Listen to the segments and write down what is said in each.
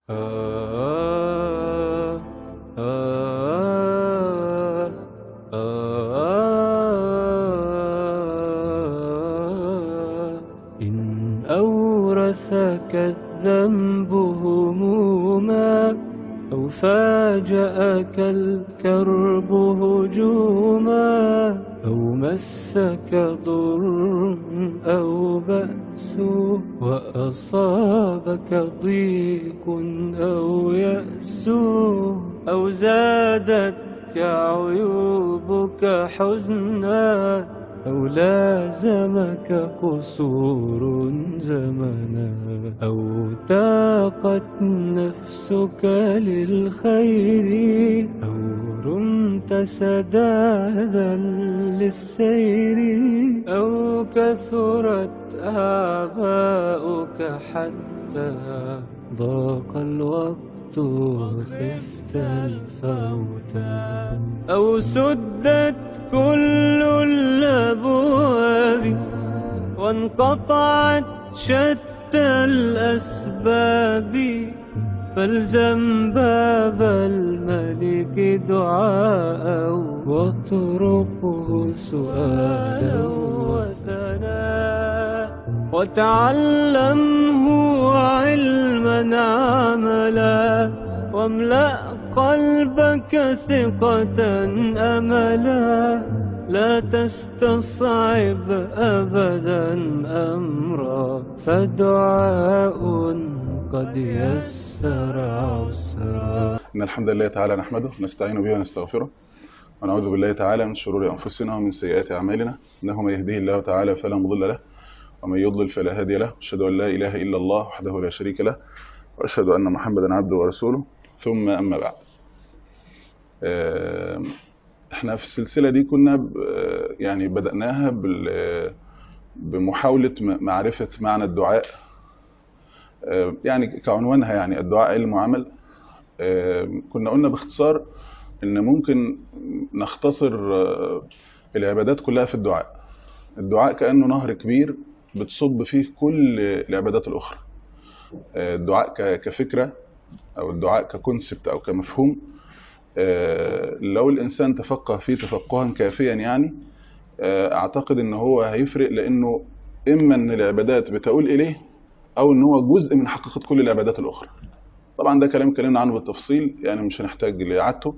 إن أورثك الذنب هموما أو فاجأك الكرب هجوما أو مسك ضر أو بأس وأصابك ضيق أو يأس أو زادتك عيوبك حزنا أو لازمك قصور زمنا أو تاقت نفسك للخير أو رمت سدادا للسير أو كثرت آباؤك حتى ضاق الوقت وخفت الفوت أو سدت كل الأبواب وانقطعت شتى الأسباب فالزم باب الملك دعاء واطرقه سؤالا وثناء وتعلمه علما عملا واملأ قلبك ثقة أملا لا تستصعب أبدا أمرا فدعاء قد يسر عسرا إن الحمد لله تعالى نحمده ونستعين به ونستغفره ونعوذ بالله تعالى من شرور أنفسنا ومن سيئات أعمالنا إنه من يهديه الله تعالى فلا مضل له ومن يضلل فلا هادي له أشهد أن لا إله إلا الله وحده لا شريك له وأشهد أن محمدا عبده ورسوله ثم أما بعد احنا في السلسلة دي كنا يعني بدأناها بمحاولة معرفة معنى الدعاء يعني كعنوانها يعني الدعاء علم وعمل كنا قلنا باختصار ان ممكن نختصر العبادات كلها في الدعاء الدعاء كأنه نهر كبير بتصب فيه كل العبادات الأخرى الدعاء كفكرة أو الدعاء ككونسبت أو كمفهوم لو الإنسان تفقه فيه تفقها كافيا يعني أعتقد إن هو هيفرق لأنه إما إن العبادات بتقول إليه أو إن هو جزء من حقيقة كل العبادات الأخرى طبعا ده كلام اتكلمنا عنه بالتفصيل يعني مش هنحتاج لإعادته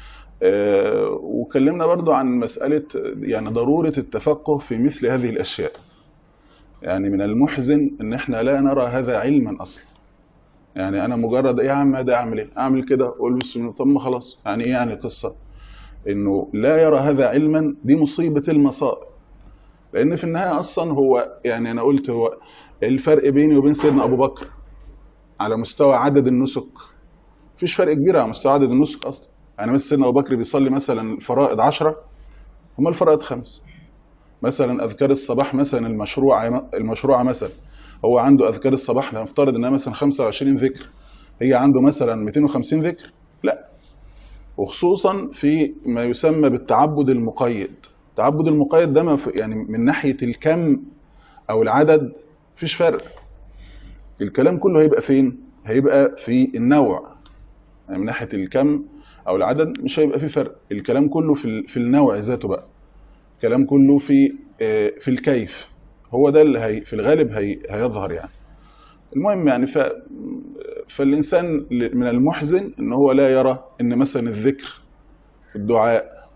وكلمنا برضو عن مسألة يعني ضرورة التفقه في مثل هذه الأشياء يعني من المحزن ان احنا لا نرى هذا علما اصلا يعني انا مجرد ايه يا عم ده اعمل ايه اعمل كده اقول بسم الله طب ما خلاص يعني ايه يعني القصه انه لا يرى هذا علما دي مصيبه المصائب لان في النهايه اصلا هو يعني انا قلت هو الفرق بيني وبين سيدنا ابو بكر على مستوى عدد النسك مفيش فرق كبير على مستوى عدد النسك اصلا يعني مثلا سيدنا ابو بكر بيصلي مثلا الفرائض 10 هم الفرائض خمس مثلا اذكار الصباح مثلا المشروعه المشروعه مثلا هو عنده اذكار الصباح نفترض انها مثلا 25 ذكر هي عنده مثلا 250 ذكر لا وخصوصا في ما يسمى بالتعبد المقيد التعبد المقيد ده يعني من ناحيه الكم او العدد مفيش فرق الكلام كله هيبقى فين هيبقى في النوع يعني من ناحيه الكم او العدد مش هيبقى في فرق الكلام كله في في النوع ذاته بقى الكلام كله في في الكيف هو ده اللي هي في الغالب هي هيظهر يعني المهم يعني ف فالإنسان من المحزن ان هو لا يرى ان مثلا الذكر الدعاء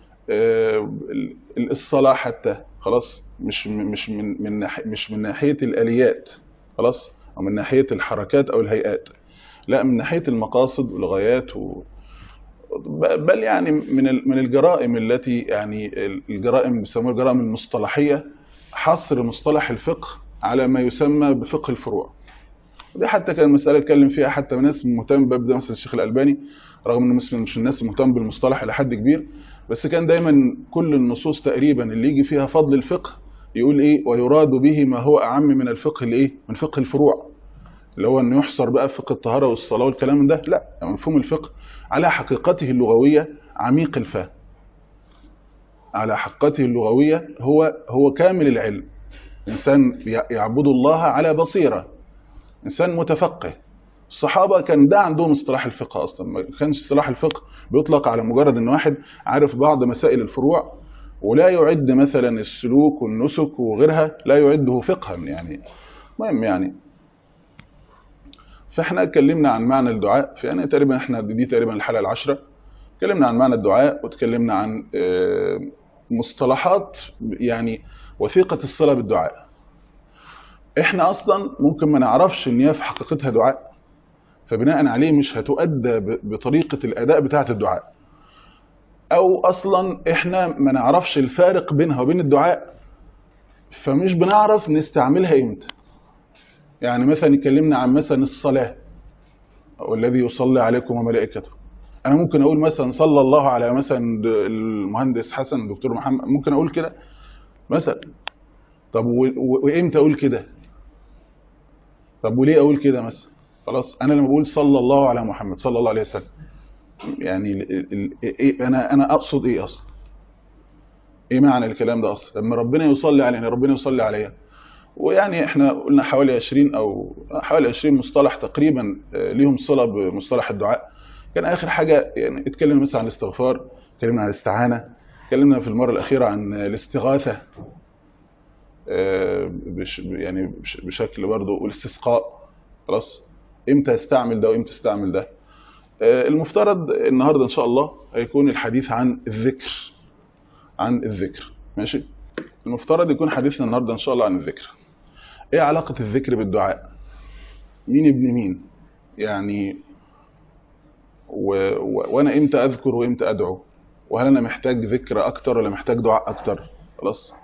الصلاة حتى خلاص مش مش من من مش من ناحية الآليات خلاص أو من ناحية الحركات أو الهيئات لا من ناحية المقاصد والغايات و بل يعني من من الجرائم التي يعني الجرائم بيسموها الجرائم المصطلحيه حصر مصطلح الفقه على ما يسمى بفقه الفروع ودي حتى كان مساله اتكلم فيها حتى ناس مهتم بابدا مثلا الشيخ الالباني رغم انه مسلم مش الناس مهتم بالمصطلح الى حد كبير بس كان دايما كل النصوص تقريبا اللي يجي فيها فضل الفقه يقول ايه ويراد به ما هو اعم من الفقه الايه من فقه الفروع اللي هو انه يحصر بقى فقه الطهاره والصلاه والكلام ده لا مفهوم الفقه على حقيقته اللغوية عميق الفهم على حقيقته اللغوية هو هو كامل العلم إنسان يعبد الله على بصيرة إنسان متفقه الصحابة كان ده عندهم اصطلاح الفقه أصلا ما كانش اصطلاح الفقه بيطلق على مجرد أن واحد عارف بعض مسائل الفروع ولا يعد مثلا السلوك والنسك وغيرها لا يعده فقها يعني مهم يعني فاحنا اتكلمنا عن معنى الدعاء في يعني تقريبا احنا دي تقريبا الحلقة العشرة اتكلمنا عن معنى الدعاء وتكلمنا عن مصطلحات يعني وثيقة الصلة بالدعاء احنا اصلا ممكن ما نعرفش ان هي في حقيقتها دعاء فبناء عليه مش هتؤدى بطريقة الاداء بتاعة الدعاء او اصلا احنا ما نعرفش الفارق بينها وبين الدعاء فمش بنعرف نستعملها امتى يعني مثلا اتكلمنا عن مثلا الصلاة والذي يصلي عليكم وملائكته انا ممكن اقول مثلا صلى الله على مثلا المهندس حسن الدكتور محمد ممكن اقول كده مثلا طب وامتى اقول كده طب وليه اقول كده مثلا خلاص انا لما بقول صلى الله على محمد صلى الله عليه وسلم يعني ال ال إيه انا انا اقصد ايه اصلا ايه معنى الكلام ده اصلا لما ربنا يصلي علينا ربنا يصلي عليا ويعني احنا قلنا حوالي 20 او حوالي 20 مصطلح تقريبا ليهم صله بمصطلح الدعاء كان اخر حاجه يعني اتكلمنا مثلا عن الاستغفار اتكلمنا عن الاستعانه اتكلمنا في المره الاخيره عن الاستغاثه بش يعني بشكل برضه والاستسقاء خلاص امتى استعمل ده وامتى استعمل ده المفترض النهارده ان شاء الله هيكون الحديث عن الذكر عن الذكر ماشي المفترض يكون حديثنا النهارده ان شاء الله عن الذكر ايه علاقه الذكر بالدعاء مين ابن مين يعني و... و... وانا امتى اذكر وامتى ادعو وهل انا محتاج ذكر اكتر ولا محتاج دعاء اكتر خلاص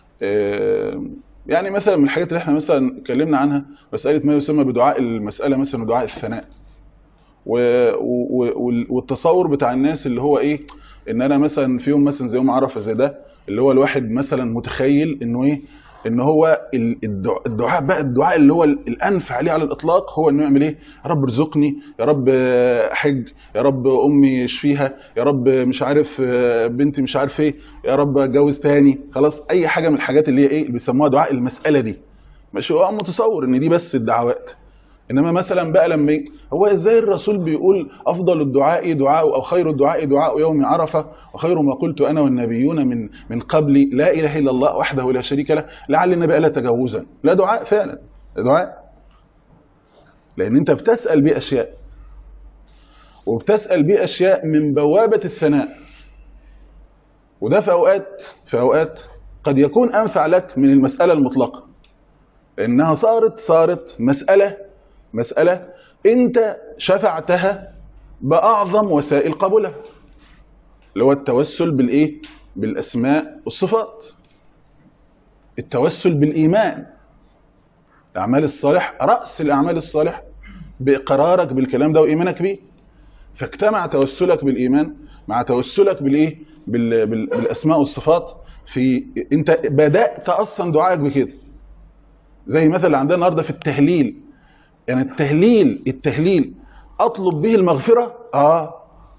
يعني مثلا من الحاجات اللي احنا مثلا اتكلمنا عنها مساله ما يسمى بدعاء المساله مثلا دعاء الثناء و... و... والتصور بتاع الناس اللي هو ايه ان انا مثلا في يوم مثلا زي يوم عرفه زي ده اللي هو الواحد مثلا متخيل انه ايه ان هو الدعاء بقى الدعاء اللي هو الانفع عليه على الاطلاق هو انه يعمل ايه يا رب ارزقني يا رب حج يا رب امي اشفيها يا رب مش عارف بنتي مش عارف ايه يا رب اتجوز تاني خلاص اي حاجه من الحاجات اللي هي ايه اللي بيسموها دعاء المساله دي ماشي هو متصور ان دي بس الدعوات انما مثلا بقى لما هو ازاي الرسول بيقول افضل الدعاء دعاء او خير الدعاء دعاء يوم عرفه وخير ما قلت انا والنبيون من من قبلي لا اله الا الله وحده لا شريك له لعل النبي قال تجوزا لا دعاء فعلا دعاء لان انت بتسال بيه اشياء وبتسال بيه اشياء من بوابه الثناء وده في اوقات في اوقات قد يكون انفع لك من المساله المطلقه لانها صارت صارت مساله مسألة أنت شفعتها بأعظم وسائل قبولها اللي هو التوسل بالإيه؟ بالأسماء والصفات التوسل بالإيمان الأعمال الصالح رأس الأعمال الصالح بإقرارك بالكلام ده وإيمانك به فاجتمع توسلك بالإيمان مع توسلك بالإيه؟ بال... بال... بالأسماء والصفات في أنت بدأت أصلا دعائك بكده زي مثلا اللي عندنا النهارده في التهليل يعني التهليل التهليل اطلب به المغفرة اه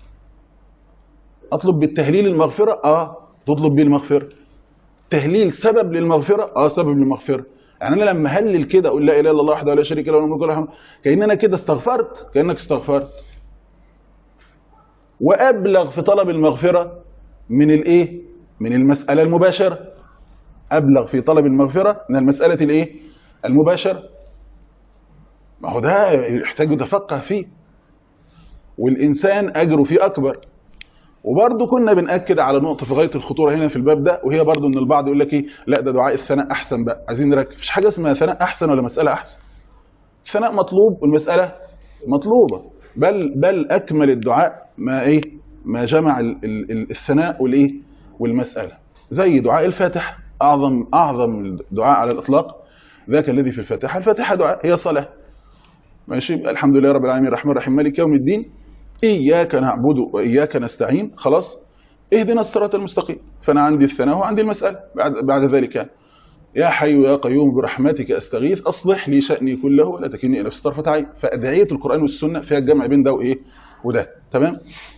اطلب بالتهليل المغفرة اه تطلب به المغفرة تهليل سبب للمغفرة اه سبب للمغفرة يعني انا لما هلل كده اقول لا اله الا الله وحده لا شريك له له الملك وله الحمد كان انا كده استغفرت كانك استغفرت وابلغ في طلب المغفرة من الايه من المسألة المباشرة ابلغ في طلب المغفرة من المسألة الايه المباشرة ما هو ده يحتاج يتفقه فيه والإنسان أجره فيه أكبر وبرضه كنا بنأكد على نقطة في غاية الخطورة هنا في الباب ده وهي برضه إن البعض يقول لك إيه لا ده دعاء الثناء أحسن بقى عايزين نركز مفيش حاجة اسمها ثناء أحسن ولا مسألة أحسن الثناء مطلوب والمسألة مطلوبة بل بل أكمل الدعاء ما إيه ما جمع ال ال الثناء والإيه والمسألة زي دعاء الفاتحة أعظم أعظم دعاء على الإطلاق ذاك الذي في الفاتحة الفاتحة دعاء هي صلاة ماشي الحمد لله رب العالمين الرحمن الرحيم مالك يوم الدين إياك نعبد وإياك نستعين خلاص اهدنا الصراط المستقيم فأنا عندي الثناء وعندي المسألة بعد, بعد ذلك يا حي يا قيوم برحمتك أستغيث أصلح لي شأني كله ولا تكلني إلى طرفة عين فأدعية القرآن والسنة فيها الجمع بين ده وإيه وده تمام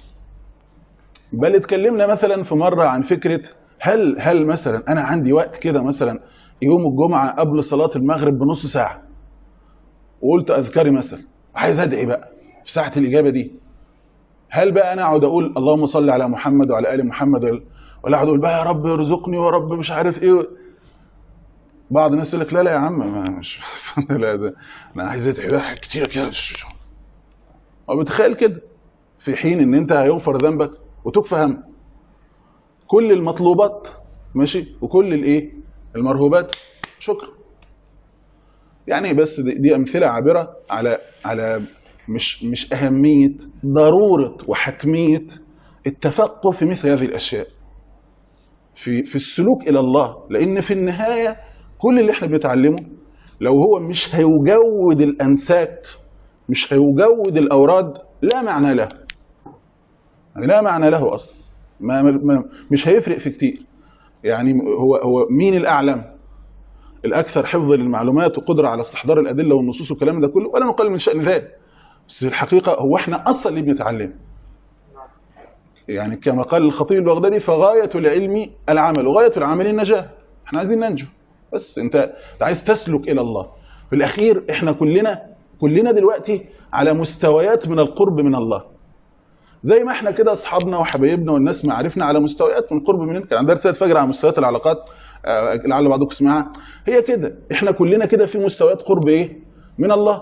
بل اتكلمنا مثلا في مرة عن فكرة هل هل مثلا أنا عندي وقت كده مثلا يوم الجمعة قبل صلاة المغرب بنص ساعة وقلت أذكاري مثلا عايز ادعي بقى في ساعه الاجابه دي هل بقى انا اقعد اقول اللهم صل على محمد وعلى ال محمد ولا- ولا اقعد اقول بقى يا رب ارزقني ويا رب مش عارف ايه بعض الناس يقول لك لا لا يا عم ما مش لا ده انا عايز ادعي بقى حاجات كتيره كده هو بتخيل كده في حين ان انت هيغفر ذنبك وتكفى هم كل المطلوبات ماشي وكل الايه المرهوبات شكرا يعني بس دي, دي امثله عابره على على مش مش اهميه ضروره وحتميه التفقه في مثل هذه الاشياء في في السلوك الى الله لان في النهايه كل اللي احنا بنتعلمه لو هو مش هيجود الانساك مش هيجود الاوراد لا معنى له يعني لا معنى له اصلا ما ما مش هيفرق في كتير يعني هو هو مين الاعلم الاكثر حفظا للمعلومات وقدره على استحضار الادله والنصوص والكلام ده كله ولا نقل من شان ذلك بس في الحقيقه هو احنا اصلا اللي بنتعلم يعني كما قال الخطيب البغدادي فغايه العلم العمل وغايه العمل النجاه احنا عايزين ننجو بس انت أنت عايز تسلك الى الله في الاخير احنا كلنا كلنا دلوقتي على مستويات من القرب من الله زي ما احنا كده اصحابنا وحبايبنا والناس ما عرفنا على مستويات من قرب من كان عندنا رساله فجر على مستويات العلاقات آه، لعل بعضكم سمعها هي كده احنا كلنا كده في مستويات قرب ايه من الله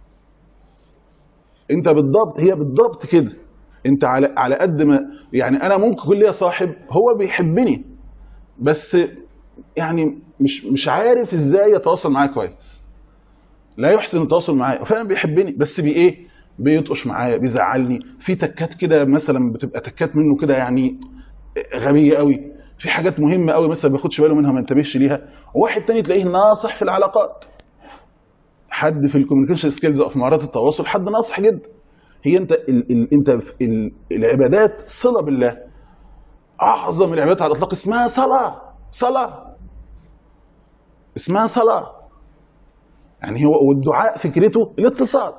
انت بالضبط هي بالضبط كده انت على على قد ما يعني انا ممكن يكون ليا صاحب هو بيحبني بس يعني مش مش عارف ازاي يتواصل معايا كويس لا يحسن التواصل معايا وفعلا بيحبني بس بي ايه بيطقش معايا بيزعلني في تكات كده مثلا بتبقى تكات منه كده يعني غبيه قوي في حاجات مهمه قوي مثلا ما بياخدش باله منها ما ينتبهش ليها وواحد تاني تلاقيه ناصح في العلاقات حد في الكوميونيكيشن سكيلز او في مهارات التواصل حد ناصح جدا هي انت ال ال انت في ال العبادات صله بالله اعظم العبادات على الاطلاق اسمها صلاه صلاه اسمها صلاه يعني هو والدعاء فكرته الاتصال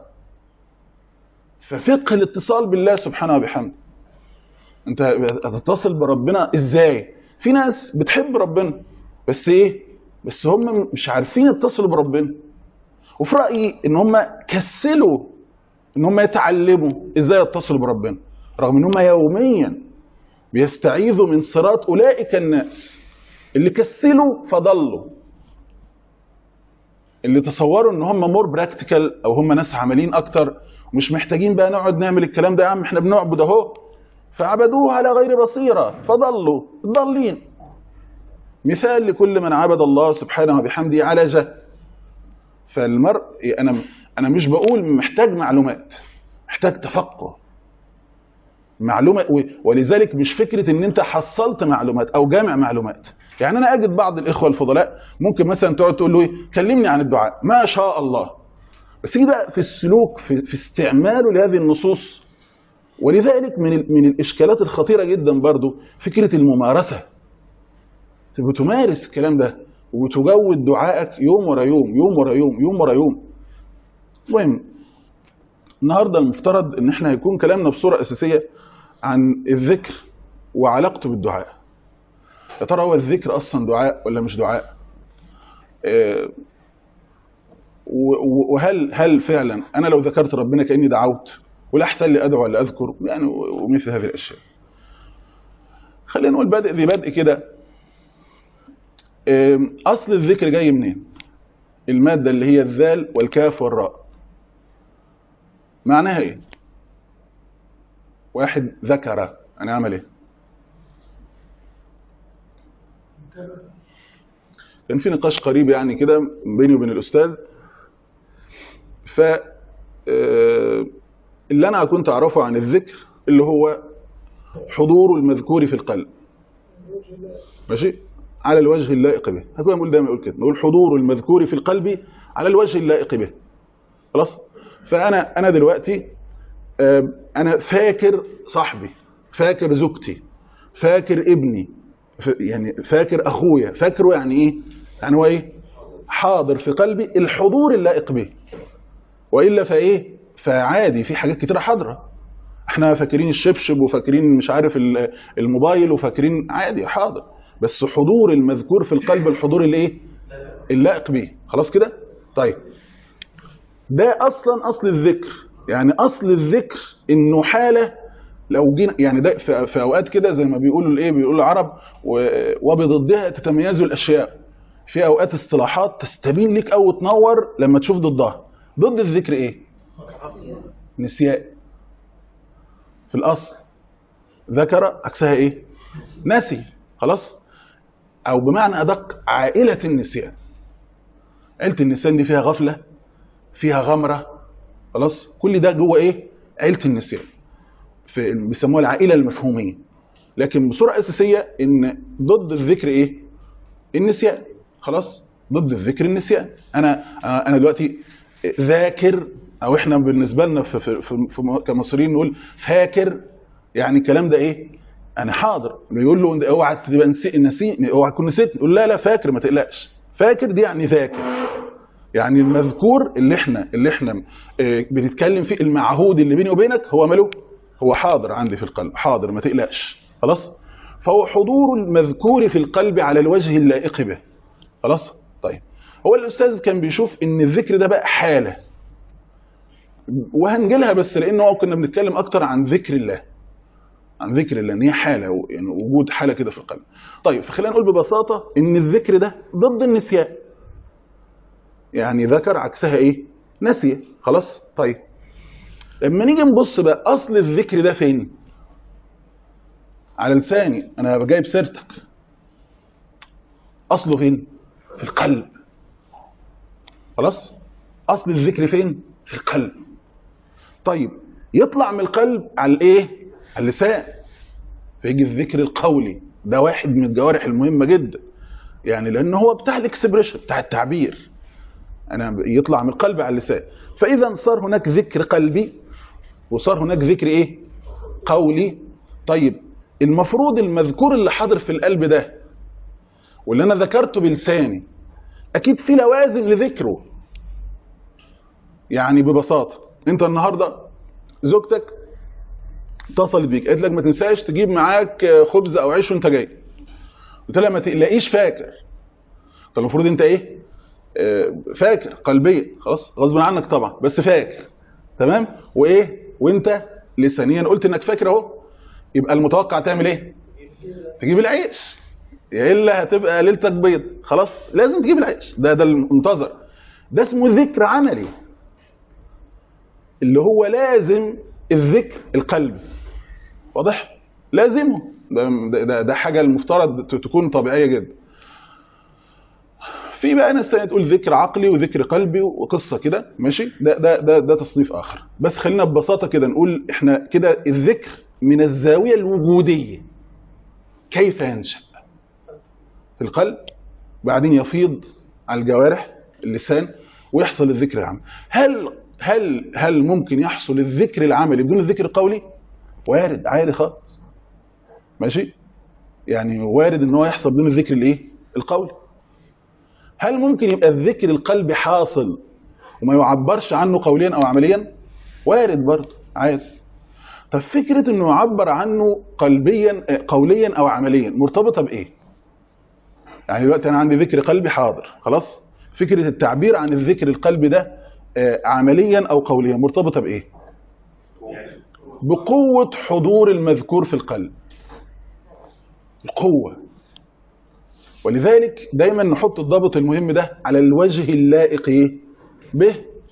ففقه الاتصال بالله سبحانه وبحمده انت هتتصل بربنا ازاي في ناس بتحب ربنا بس ايه بس هم مش عارفين يتصلوا بربنا وفي رايي ان هم كسلوا ان هم يتعلموا ازاي يتصلوا بربنا رغم ان هم يوميا بيستعيذوا من صراط اولئك الناس اللي كسلوا فضلوا اللي تصوروا ان هم مور براكتيكال او هم ناس عمليين اكتر ومش محتاجين بقى نقعد نعمل الكلام ده يا عم احنا بنعبد اهو فعبدوه على غير بصيره فضلوا ضالين مثال لكل من عبد الله سبحانه وبحمده على جهل فالمرء انا انا مش بقول محتاج معلومات محتاج تفقه معلومه و- ولذلك مش فكره ان انت حصلت معلومات او جامع معلومات يعني انا اجد بعض الاخوه الفضلاء ممكن مثلا تقعد تقول له ايه كلمني عن الدعاء ما شاء الله بس يجي بقى في السلوك في, في استعماله لهذه النصوص ولذلك من ال- من الاشكالات الخطيره جدا برضو فكره الممارسه تبقى تمارس الكلام ده وتجود دعائك يوم ورا يوم يوم ورا يوم يوم ورا يوم المهم النهارده المفترض ان احنا هيكون كلامنا بصوره اساسيه عن الذكر وعلاقته بالدعاء يا ترى هو الذكر اصلا دعاء ولا مش دعاء آه، و- و- وهل هل فعلا انا لو ذكرت ربنا كاني دعوت ولا احسن لي ادعو ولا اذكر يعني و- ومثل هذه الاشياء خلينا نقول بدء ذي بدء كده آم، اصل الذكر جاي منين الماده اللي هي الذال والكاف والراء معناها ايه واحد ذكر انا عمل ايه كان في نقاش قريب يعني كده بيني وبين الاستاذ ف آه، اللي انا كنت اعرفه عن الذكر اللي هو حضور المذكور في القلب ماشي على الوجه اللائق به هكذا بنقول دايما نقول كده نقول حضور المذكور في القلب على الوجه اللائق به خلاص فانا انا دلوقتي آه، انا فاكر صاحبي فاكر زوجتي فاكر ابني ف- يعني فاكر اخويا فاكره يعني ايه يعني هو ايه حاضر في قلبي الحضور اللائق به والا فايه فعادي في حاجات كتيره حاضره احنا فاكرين الشبشب وفاكرين مش عارف ال- الموبايل وفاكرين عادي حاضر بس حضور المذكور في القلب الحضور الايه اللائق به خلاص كده طيب ده اصلا اصل الذكر يعني اصل الذكر انه حاله لو جينا يعني ده في, في اوقات كده زي ما بيقولوا الايه بيقولوا العرب و- وبضدها تتميز الاشياء في اوقات اصطلاحات تستبين لك او تنور لما تشوف ضدها ضد الذكر ايه نسيان في الاصل ذكر عكسها ايه نسي خلاص او بمعنى ادق عائله النسيان عيله النسيان دي فيها غفله فيها غمره خلاص كل ده جوه ايه عيله النسيان في بيسموها العائله المفهوميه لكن بصوره اساسيه ان ضد الذكر ايه النسيان خلاص ضد الذكر النسيان انا انا دلوقتي ذاكر او احنا بالنسبه لنا في, في, في, في كمصريين نقول فاكر يعني الكلام ده ايه انا حاضر بيقول له إن- اوعى تبقى نسي نسي اوعى تكون نسيت يقول لا لا فاكر ما تقلقش فاكر دي يعني ذاكر يعني المذكور اللي احنا اللي احنا آه، بنتكلم فيه المعهود اللي بيني وبينك هو ماله هو حاضر عندي في القلب حاضر ما تقلقش خلاص فهو حضور المذكور في القلب على الوجه اللائق به خلاص طيب هو الاستاذ كان بيشوف ان الذكر ده بقى حاله وهنجيلها بس لان هو كنا بنتكلم اكتر عن ذكر الله عن ذكر الله ان هي حاله و- يعني وجود حاله كده في القلب طيب فخلينا نقول ببساطه ان الذكر ده ضد النسيان يعني ذكر عكسها ايه نسي خلاص طيب لما نيجي نبص بقى اصل الذكر ده فين على لساني انا جايب سيرتك اصله فين في القلب خلاص اصل الذكر فين في القلب طيب يطلع من القلب على الايه على اللسان فيجي الذكر القولي ده واحد من الجوارح المهمه جدا يعني لان هو بتاع الاكسبريشن بتاع التعبير انا يطلع من القلب على اللسان فاذا صار هناك ذكر قلبي وصار هناك ذكر ايه قولي طيب المفروض المذكور اللي حاضر في القلب ده واللي انا ذكرته بلساني اكيد في لوازم لذكره يعني ببساطه انت النهارده زوجتك اتصلت بيك قالت لك ما تنساش تجيب معاك خبز او عيش وانت جاي قلت لها ما تقلقيش فاكر طب المفروض انت ايه آه، فاكر قلبيا خلاص غصب عنك طبعا بس فاكر تمام وايه وانت لسانيا قلت انك فاكر اهو يبقى المتوقع تعمل ايه تجيب العيش يا الا هتبقى ليلتك بيض خلاص لازم تجيب العيش ده ده المنتظر ده اسمه ذكر عملي اللي هو لازم الذكر القلب واضح لازمه ده, ده, ده حاجه المفترض ت- تكون طبيعيه جدا في بقى ناس تانية تقول ذكر عقلي وذكر قلبي وقصه كده ماشي ده ده ده ده تصنيف اخر بس خلينا ببساطه كده نقول احنا كده الذكر من الزاويه الوجوديه كيف ينشا في القلب بعدين يفيض على الجوارح اللسان ويحصل الذكر العملي هل هل هل ممكن يحصل الذكر العملي بدون الذكر القولي وارد عادي خالص ماشي يعني وارد ان هو يحصل بدون الذكر الايه القولي هل ممكن يبقى الذكر القلبي حاصل وما يعبرش عنه قوليا او عمليا وارد برضه عادي طب فكره انه يعبر عنه قلبيا آه، قوليا او عمليا مرتبطه بايه يعني دلوقتي انا عندي ذكر قلبي حاضر خلاص فكره التعبير عن الذكر القلبي ده آه، عمليا او قوليا مرتبطه بايه بقوه حضور المذكور في القلب القوه ولذلك دايما نحط الضابط المهم ده على الوجه اللائق إيه؟ به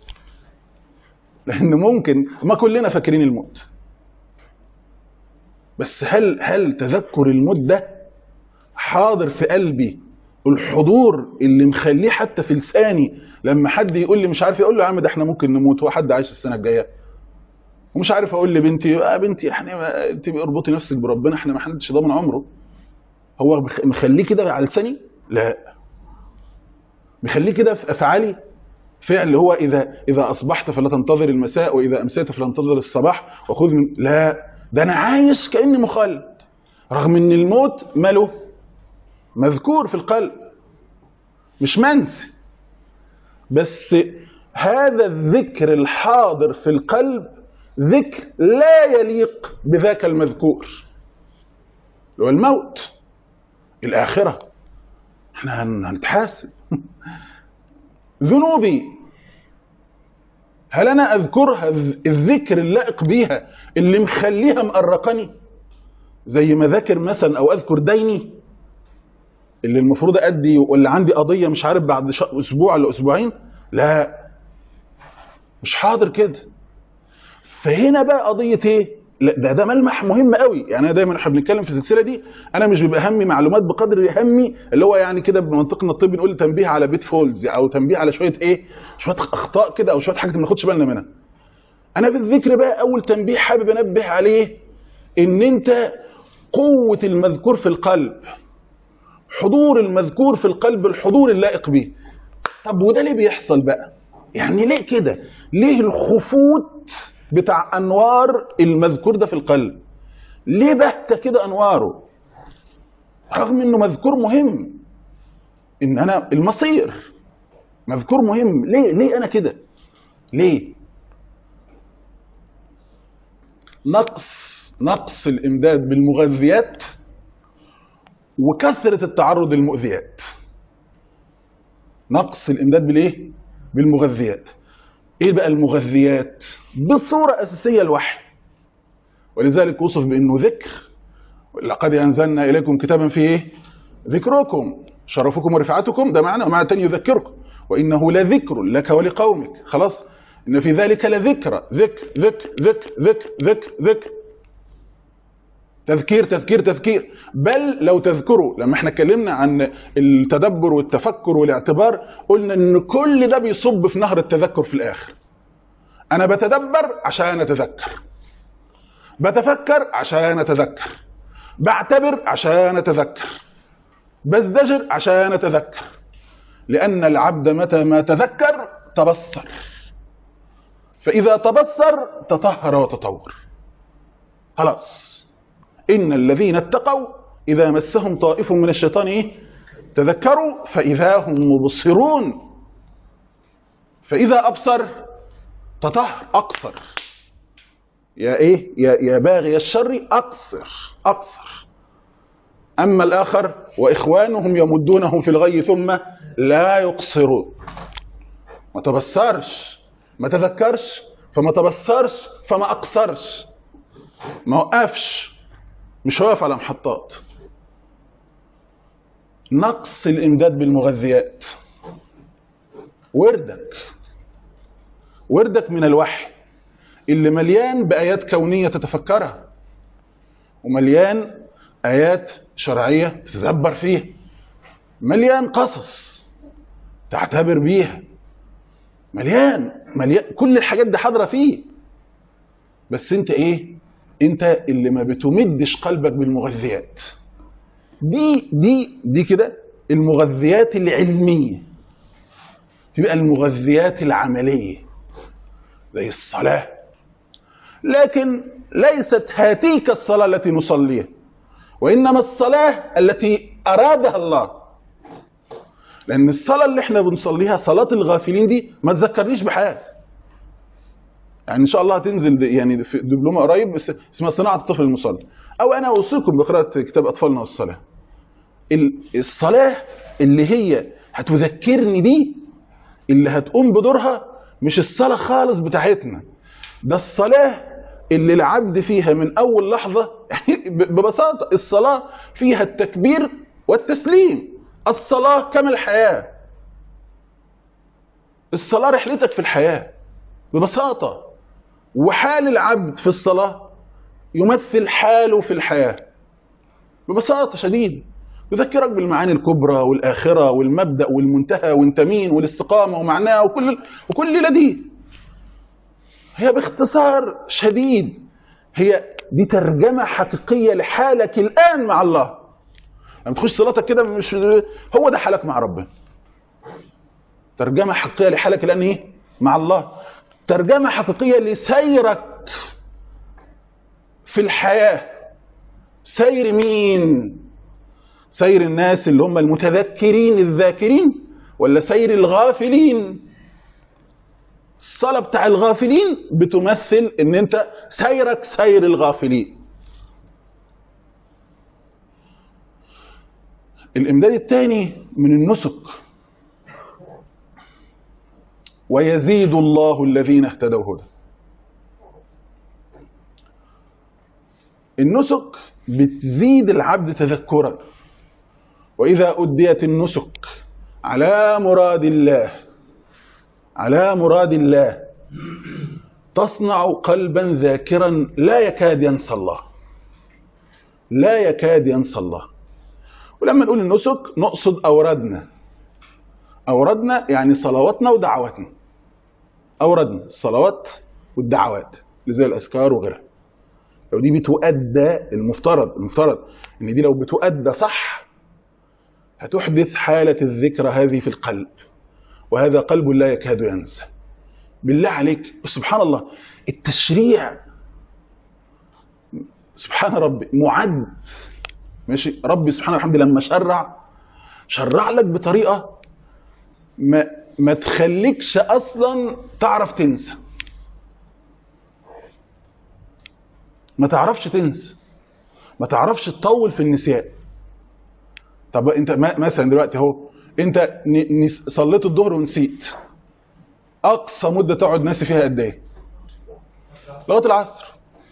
لان ممكن ما كلنا فاكرين الموت بس هل هل تذكر الموت ده حاضر في قلبي الحضور اللي مخليه حتى في لساني لما حد يقول لي مش عارف يقول له يا عم ده احنا ممكن نموت هو حد عايش السنه الجايه ومش عارف اقول لبنتي يا بنتي احنا انت اربطي نفسك بربنا احنا ما حدش ضامن عمره هو مخ- مخليه كده على لساني لا مخليه كده في افعالي فعل هو اذا اذا اصبحت فلا تنتظر المساء واذا امسيت فلا تنتظر الصباح وخذ من لا ده انا عايش كاني مخلد رغم ان الموت ماله مذكور في القلب مش منسي بس هذا الذكر الحاضر في القلب ذكر لا يليق بذاك المذكور اللي هو الموت الآخرة احنا هن- هنتحاسب ذنوبي هل انا اذكرها الذكر اللائق بيها اللي مخليها مقرقني زي ما ذاكر مثلا او اذكر ديني اللي المفروض ادي ولا عندي قضيه مش عارف بعد اسبوع ولا اسبوعين لا مش حاضر كده فهنا بقى قضيه ايه لا ده ده ملمح مهم قوي يعني انا دايما احنا بنتكلم في السلسله دي انا مش بيبقى همي معلومات بقدر همي اللي هو يعني كده بمنطقنا الطبي نقول تنبيه على بيت فولز او تنبيه على شويه ايه شويه اخطاء كده او شويه حاجات ما ناخدش بالنا منها انا في الذكر بقى اول تنبيه حابب انبه عليه ان انت قوه المذكور في القلب حضور المذكور في القلب الحضور اللائق به طب وده ليه بيحصل بقى يعني ليه كده ليه الخفوت بتاع انوار المذكور ده في القلب ليه بهت كده انواره رغم انه مذكور مهم ان انا المصير مذكور مهم ليه ليه انا كده ليه نقص نقص الامداد بالمغذيات وكثره التعرض للمؤذيات نقص الامداد بالايه بالمغذيات ايه بقى المغذيات بصوره اساسيه الوحي ولذلك وصف بانه ذكر لقد انزلنا اليكم كتابا فيه ايه ذكركم شرفكم ورفعتكم ده معنى ومعنى تاني يذكركم وانه لذكر لك ولقومك خلاص ان في ذلك لذكرى ذكر ذكر ذكر ذكر ذكر ذكر تذكير تذكير تذكير بل لو تذكروا لما احنا اتكلمنا عن التدبر والتفكر والاعتبار قلنا ان كل ده بيصب في نهر التذكر في الاخر انا بتدبر عشان اتذكر بتفكر عشان اتذكر بعتبر عشان اتذكر بزدجر عشان اتذكر لان العبد متى ما تذكر تبصر فاذا تبصر تطهر وتطور خلاص إن الذين اتقوا إذا مسهم طائف من الشيطان إيه؟ تذكروا فإذا هم مبصرون فإذا أبصر تطهر أقصر يا إيه يا, يا باغي الشر أقصر أقصر أما الآخر وإخوانهم يمدونهم في الغي ثم لا يقصرون ما تبصرش ما تذكرش فما تبصرش فما أقصرش ما وقفش مش واقف على محطات نقص الامداد بالمغذيات وردك وردك من الوحي اللي مليان بايات كونيه تتفكرها ومليان ايات شرعيه تتدبر فيها مليان قصص تعتبر بيها مليان مليان كل الحاجات دي حاضره فيه بس انت ايه انت اللي ما بتمدش قلبك بالمغذيات دي دي دي كده المغذيات العلميه تبقى المغذيات العمليه زي الصلاه لكن ليست هاتيك الصلاه التي نصليها وانما الصلاه التي ارادها الله لان الصلاه اللي احنا بنصليها صلاه الغافلين دي ما تذكرنيش بحاجه يعني ان شاء الله هتنزل يعني في دبلومه قريب بس اسمها صناعه الطفل المصلي او انا اوصيكم بقراءه كتاب اطفالنا والصلاه الصلاه اللي هي هتذكرني دي اللي هتقوم بدورها مش الصلاه خالص بتاعتنا ده الصلاه اللي العبد فيها من اول لحظه ببساطه الصلاه فيها التكبير والتسليم الصلاه كما الحياه الصلاه رحلتك في الحياه ببساطه وحال العبد في الصلاة يمثل حاله في الحياة ببساطة شديدة يذكرك بالمعاني الكبرى والآخرة والمبدأ والمنتهى وانت مين والاستقامة ومعناها وكل وكل لديه هي باختصار شديد هي دي ترجمة حقيقية لحالك الآن مع الله لما تخش صلاتك كده مش هو ده حالك مع ربنا ترجمة حقيقية لحالك الآن ايه مع الله ترجمة حقيقية لسيرك في الحياة سير مين سير الناس اللي هم المتذكرين الذاكرين ولا سير الغافلين الصلاة بتاع الغافلين بتمثل ان انت سيرك سير الغافلين الامداد الثاني من النسك ويزيد الله الذين اهتدوا هدى النسك بتزيد العبد تذكرا وإذا أديت النسك على مراد الله على مراد الله تصنع قلبا ذاكرا لا يكاد ينسى الله لا يكاد ينسى الله ولما نقول النسك نقصد أوردنا أوردنا يعني صلواتنا ودعواتنا أوردنا الصلوات والدعوات اللي زي الأذكار وغيرها لو دي بتؤدى المفترض المفترض ان دي لو بتؤدى صح هتحدث حالة الذكرى هذه في القلب وهذا قلب لا يكاد ينسى بالله عليك سبحان الله التشريع سبحان ربي معد ماشي ربي سبحانه وحمد لما شرع شرع لك بطريقة ما ما تخليكش اصلا تعرف تنسى ما تعرفش تنسى ما تعرفش تطول في النسيان طب انت مثلا دلوقتي اهو انت صليت الظهر ونسيت اقصى مده تقعد ناسي فيها قد ايه لغايه العصر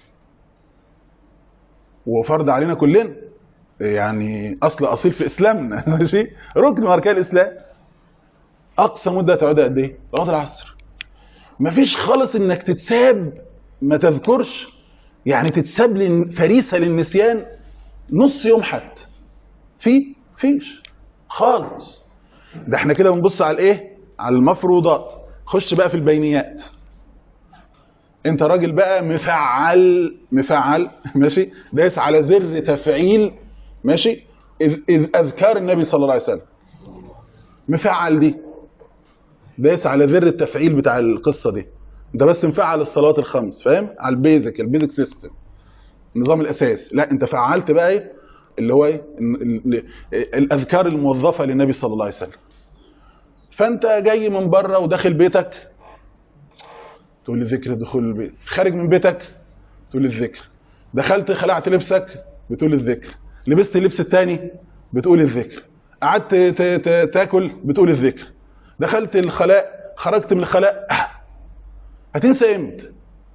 وفرض علينا كلنا يعني اصل اصيل في اسلامنا ماشي ركن من اركان الاسلام اقصى مده تقعدها قد ايه لغايه العصر مفيش خالص انك تتساب ما تذكرش يعني تتساب فريسه للنسيان نص يوم حتى في فيش خالص ده احنا كده بنبص على الايه على المفروضات خش بقى في البينيات انت راجل بقى مفعل مفعل ماشي دايس على زر تفعيل ماشي إذ, إذ اذكار النبي صلى الله عليه وسلم مفعل دي دايس على زر التفعيل بتاع القصه دي انت بس مفعل الصلوات الخمس فاهم على البيزك البيزك سيستم النظام الاساسي لا انت فعلت بقى ايه اللي هو ايه الاذكار الموظفه للنبي صلى الله عليه وسلم فانت جاي من بره وداخل بيتك تقول لي ذكر دخول البيت خارج من بيتك تقول لي الذكر دخلت خلعت لبسك بتقول الذكر لبست اللبس الثاني بتقول الذكر قعدت تاكل بتقول الذكر دخلت الخلاء خرجت من الخلاء هتنسى امتى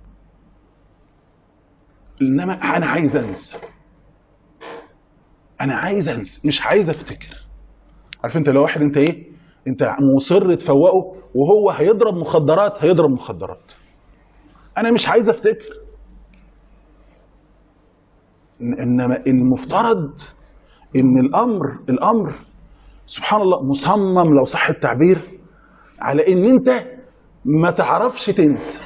انما انا عايز انسى انا عايز انسى مش عايز افتكر عارف انت لو واحد انت ايه انت مصر تفوقه وهو هيضرب مخدرات هيضرب مخدرات انا مش عايز افتكر انما المفترض ان الامر الامر سبحان الله مصمم لو صح التعبير على ان انت ما تعرفش تنسى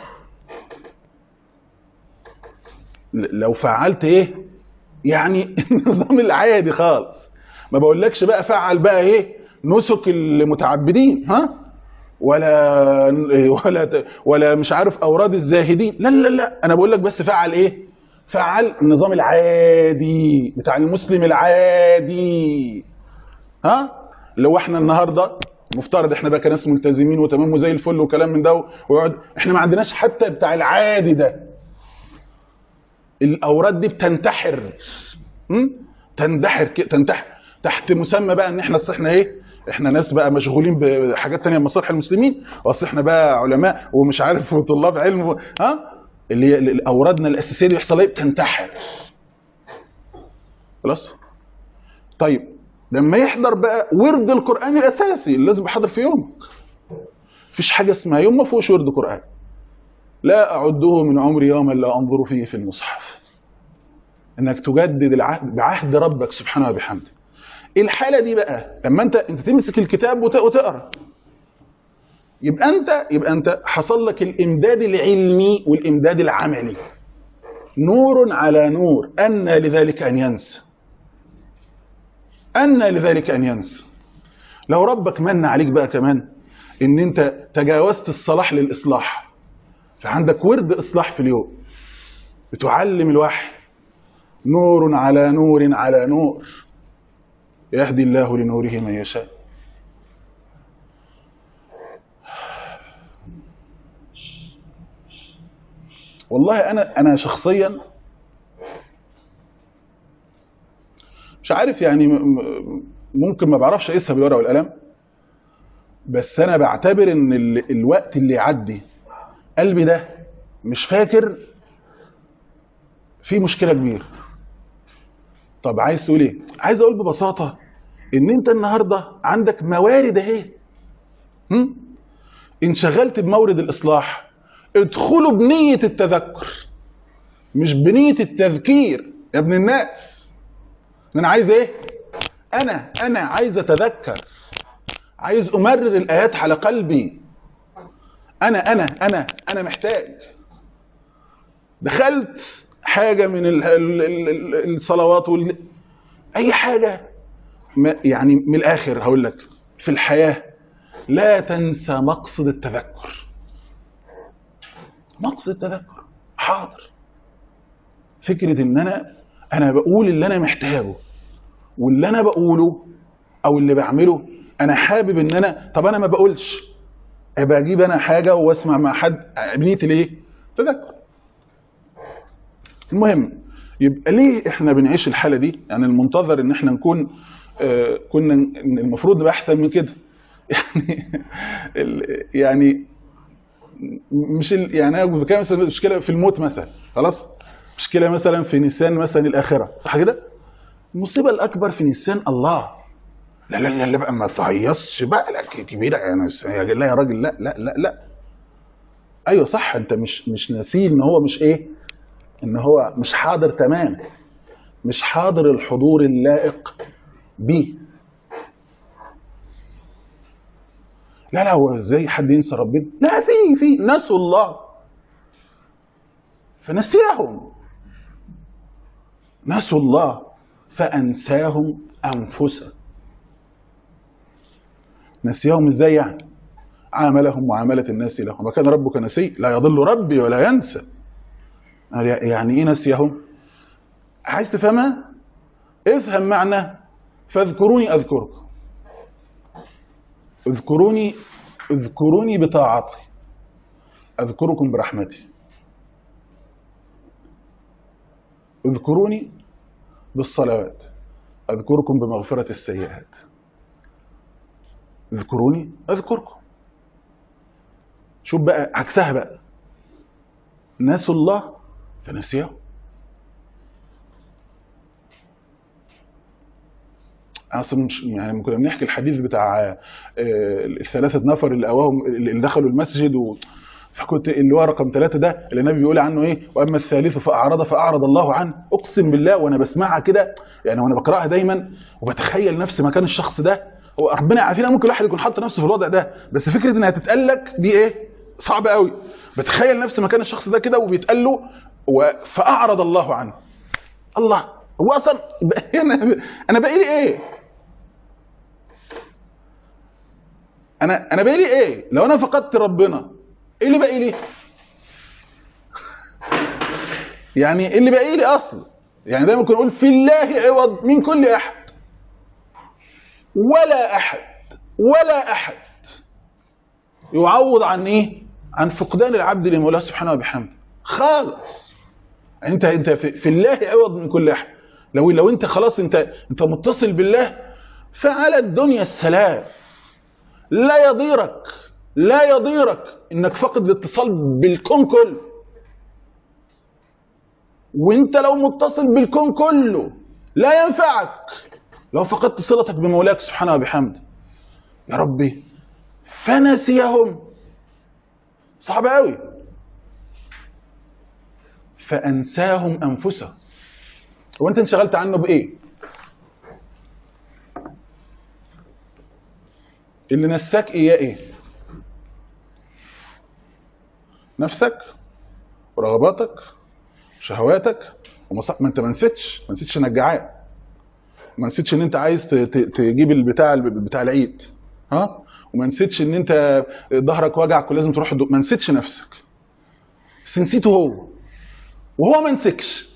لو فعلت ايه يعني النظام العادي خالص ما بقولكش بقى فعل بقى ايه نسك المتعبدين ها ولا ولا ولا مش عارف اوراد الزاهدين لا لا لا انا بقول لك بس فعل ايه فعل النظام العادي بتاع المسلم العادي ها لو احنا النهارده مفترض احنا بقى كناس ملتزمين وتمام وزي الفل وكلام من ده ويقعد احنا ما عندناش حتى بتاع العادي ده الاوراد دي بتنتحر م? تندحر تنتحر تحت مسمى بقى ان احنا اصل احنا ايه احنا ناس بقى مشغولين بحاجات تانية مصالح المسلمين واصل احنا بقى علماء ومش عارف وطلاب علم و... ها اللي هي اوردنا الاساسيه دي يحصل ايه بتنتحر خلاص طيب لما يحضر بقى ورد القران الاساسي اللي لازم يحضر في يومك مفيش حاجه اسمها يوم ما فيهوش ورد قران لا اعده من عمري يوما لا انظر فيه في المصحف انك تجدد العهد بعهد ربك سبحانه وبحمده الحاله دي بقى لما انت انت تمسك الكتاب وتقرا يبقى انت يبقى انت حصل لك الامداد العلمي والامداد العملي نور على نور ان لذلك ان ينسى ان لذلك ان ينسى لو ربك من عليك بقى كمان ان انت تجاوزت الصلاح للاصلاح فعندك ورد اصلاح في اليوم بتعلم الوحي نور على نور على نور يهدي الله لنوره من يشاء والله انا انا شخصيا مش عارف يعني ممكن ما بعرفش اقيسها بالورقه والقلم بس انا بعتبر ان ال... الوقت اللي يعدي قلبي ده مش فاكر في مشكله كبيره طب عايز تقول ايه عايز اقول ببساطه ان انت النهارده عندك موارد اهي هم؟ انشغلت بمورد الاصلاح ادخلوا بنيه التذكر مش بنيه التذكير يا ابن الناس انا عايز ايه انا انا عايز اتذكر عايز امرر الايات على قلبي انا انا انا انا محتاج دخلت حاجه من ال ال ال الصلوات وال... اي حاجه ما يعني من الاخر هقول لك في الحياه لا تنسى مقصد التذكر مقصد التذكر حاضر فكره ان انا انا بقول اللي انا محتاجه واللي انا بقوله او اللي بعمله انا حابب ان انا طب انا ما بقولش ابقى اجيب انا حاجه واسمع مع حد بنيتي ليه تذكر المهم يبقى ليه احنا بنعيش الحاله دي يعني المنتظر ان احنا نكون آه كنا المفروض نبقى احسن من كده يعني يعني مش ال يعني انا بتكلم مثلا مشكله في الموت مثلا خلاص مشكله مثلا في نسيان مثلا الاخره صح كده المصيبه الاكبر في نسيان الله لا لا لا, لا بقى ما تعيصش بقى لا كبيره يعني لا يا راجل لا لا لا لا ايوه صح انت مش مش ناسيه ان هو مش ايه ان هو مش حاضر تمام مش حاضر الحضور اللائق بيه لا لا هو ازاي حد ينسى ربنا لا في في نسوا الله فنسيهم نسوا الله فانساهم انفسهم نسيهم ازاي يعني عاملهم معامله الناس لهم وكان ربك نسي لا يضل ربي ولا ينسى يعني ايه نسيهم عايز تفهمها افهم معنى فاذكروني اذكركم اذكروني اذكروني بطاعتي اذكركم برحمتي اذكروني بالصلوات اذكركم بمغفرة السيئات اذكروني اذكركم شوف بقى عكسها بقى نسوا الله فنسيهم اصلا مش يعني كنا بنحكي الحديث بتاع الثلاثه نفر اللي اواهم اللي دخلوا المسجد و فكنت اللي هو رقم ثلاثة ده اللي النبي بيقول عنه ايه واما الثالث فاعرض فاعرض الله عنه اقسم بالله وانا بسمعها كده يعني وانا بقراها دايما وبتخيل نفسي مكان الشخص ده هو ربنا يعافينا ممكن الواحد يكون حاطط نفسه في الوضع ده بس فكره انها تتقال لك دي ايه صعبه قوي بتخيل نفسي مكان الشخص ده كده وبيتقال له فاعرض الله عنه الله هو اصلا انا انا باقي لي ايه انا انا باقي لي ايه لو انا فقدت ربنا ايه اللي باقي لي يعني ايه اللي باقي لي اصلا يعني دايما كنا نقول في الله عوض من كل احد ولا احد ولا احد يعوض عن ايه عن فقدان العبد لمولاه سبحانه وبحمده خالص انت انت في, في الله عوض من كل احد لو لو انت خلاص انت انت متصل بالله فعلى الدنيا السلام لا يضيرك لا يضيرك انك فقد الاتصال بالكون كله وانت لو متصل بالكون كله لا ينفعك لو فقدت صلتك بمولاك سبحانه وبحمده يا ربي فنسيهم صعب قوي فانساهم انفسهم وانت انشغلت عنه بايه اللي نساك اياه ايه نفسك ورغباتك وشهواتك ومص... ما انت ما نسيتش ما نسيتش انك جعان ما نسيتش ان انت عايز ت... ت... تجيب البتاع بتاع العيد ها وما نسيتش ان انت ظهرك وجعك ولازم تروح الدو... ما نسيتش نفسك بس نسيته هو وهو ما نسيكش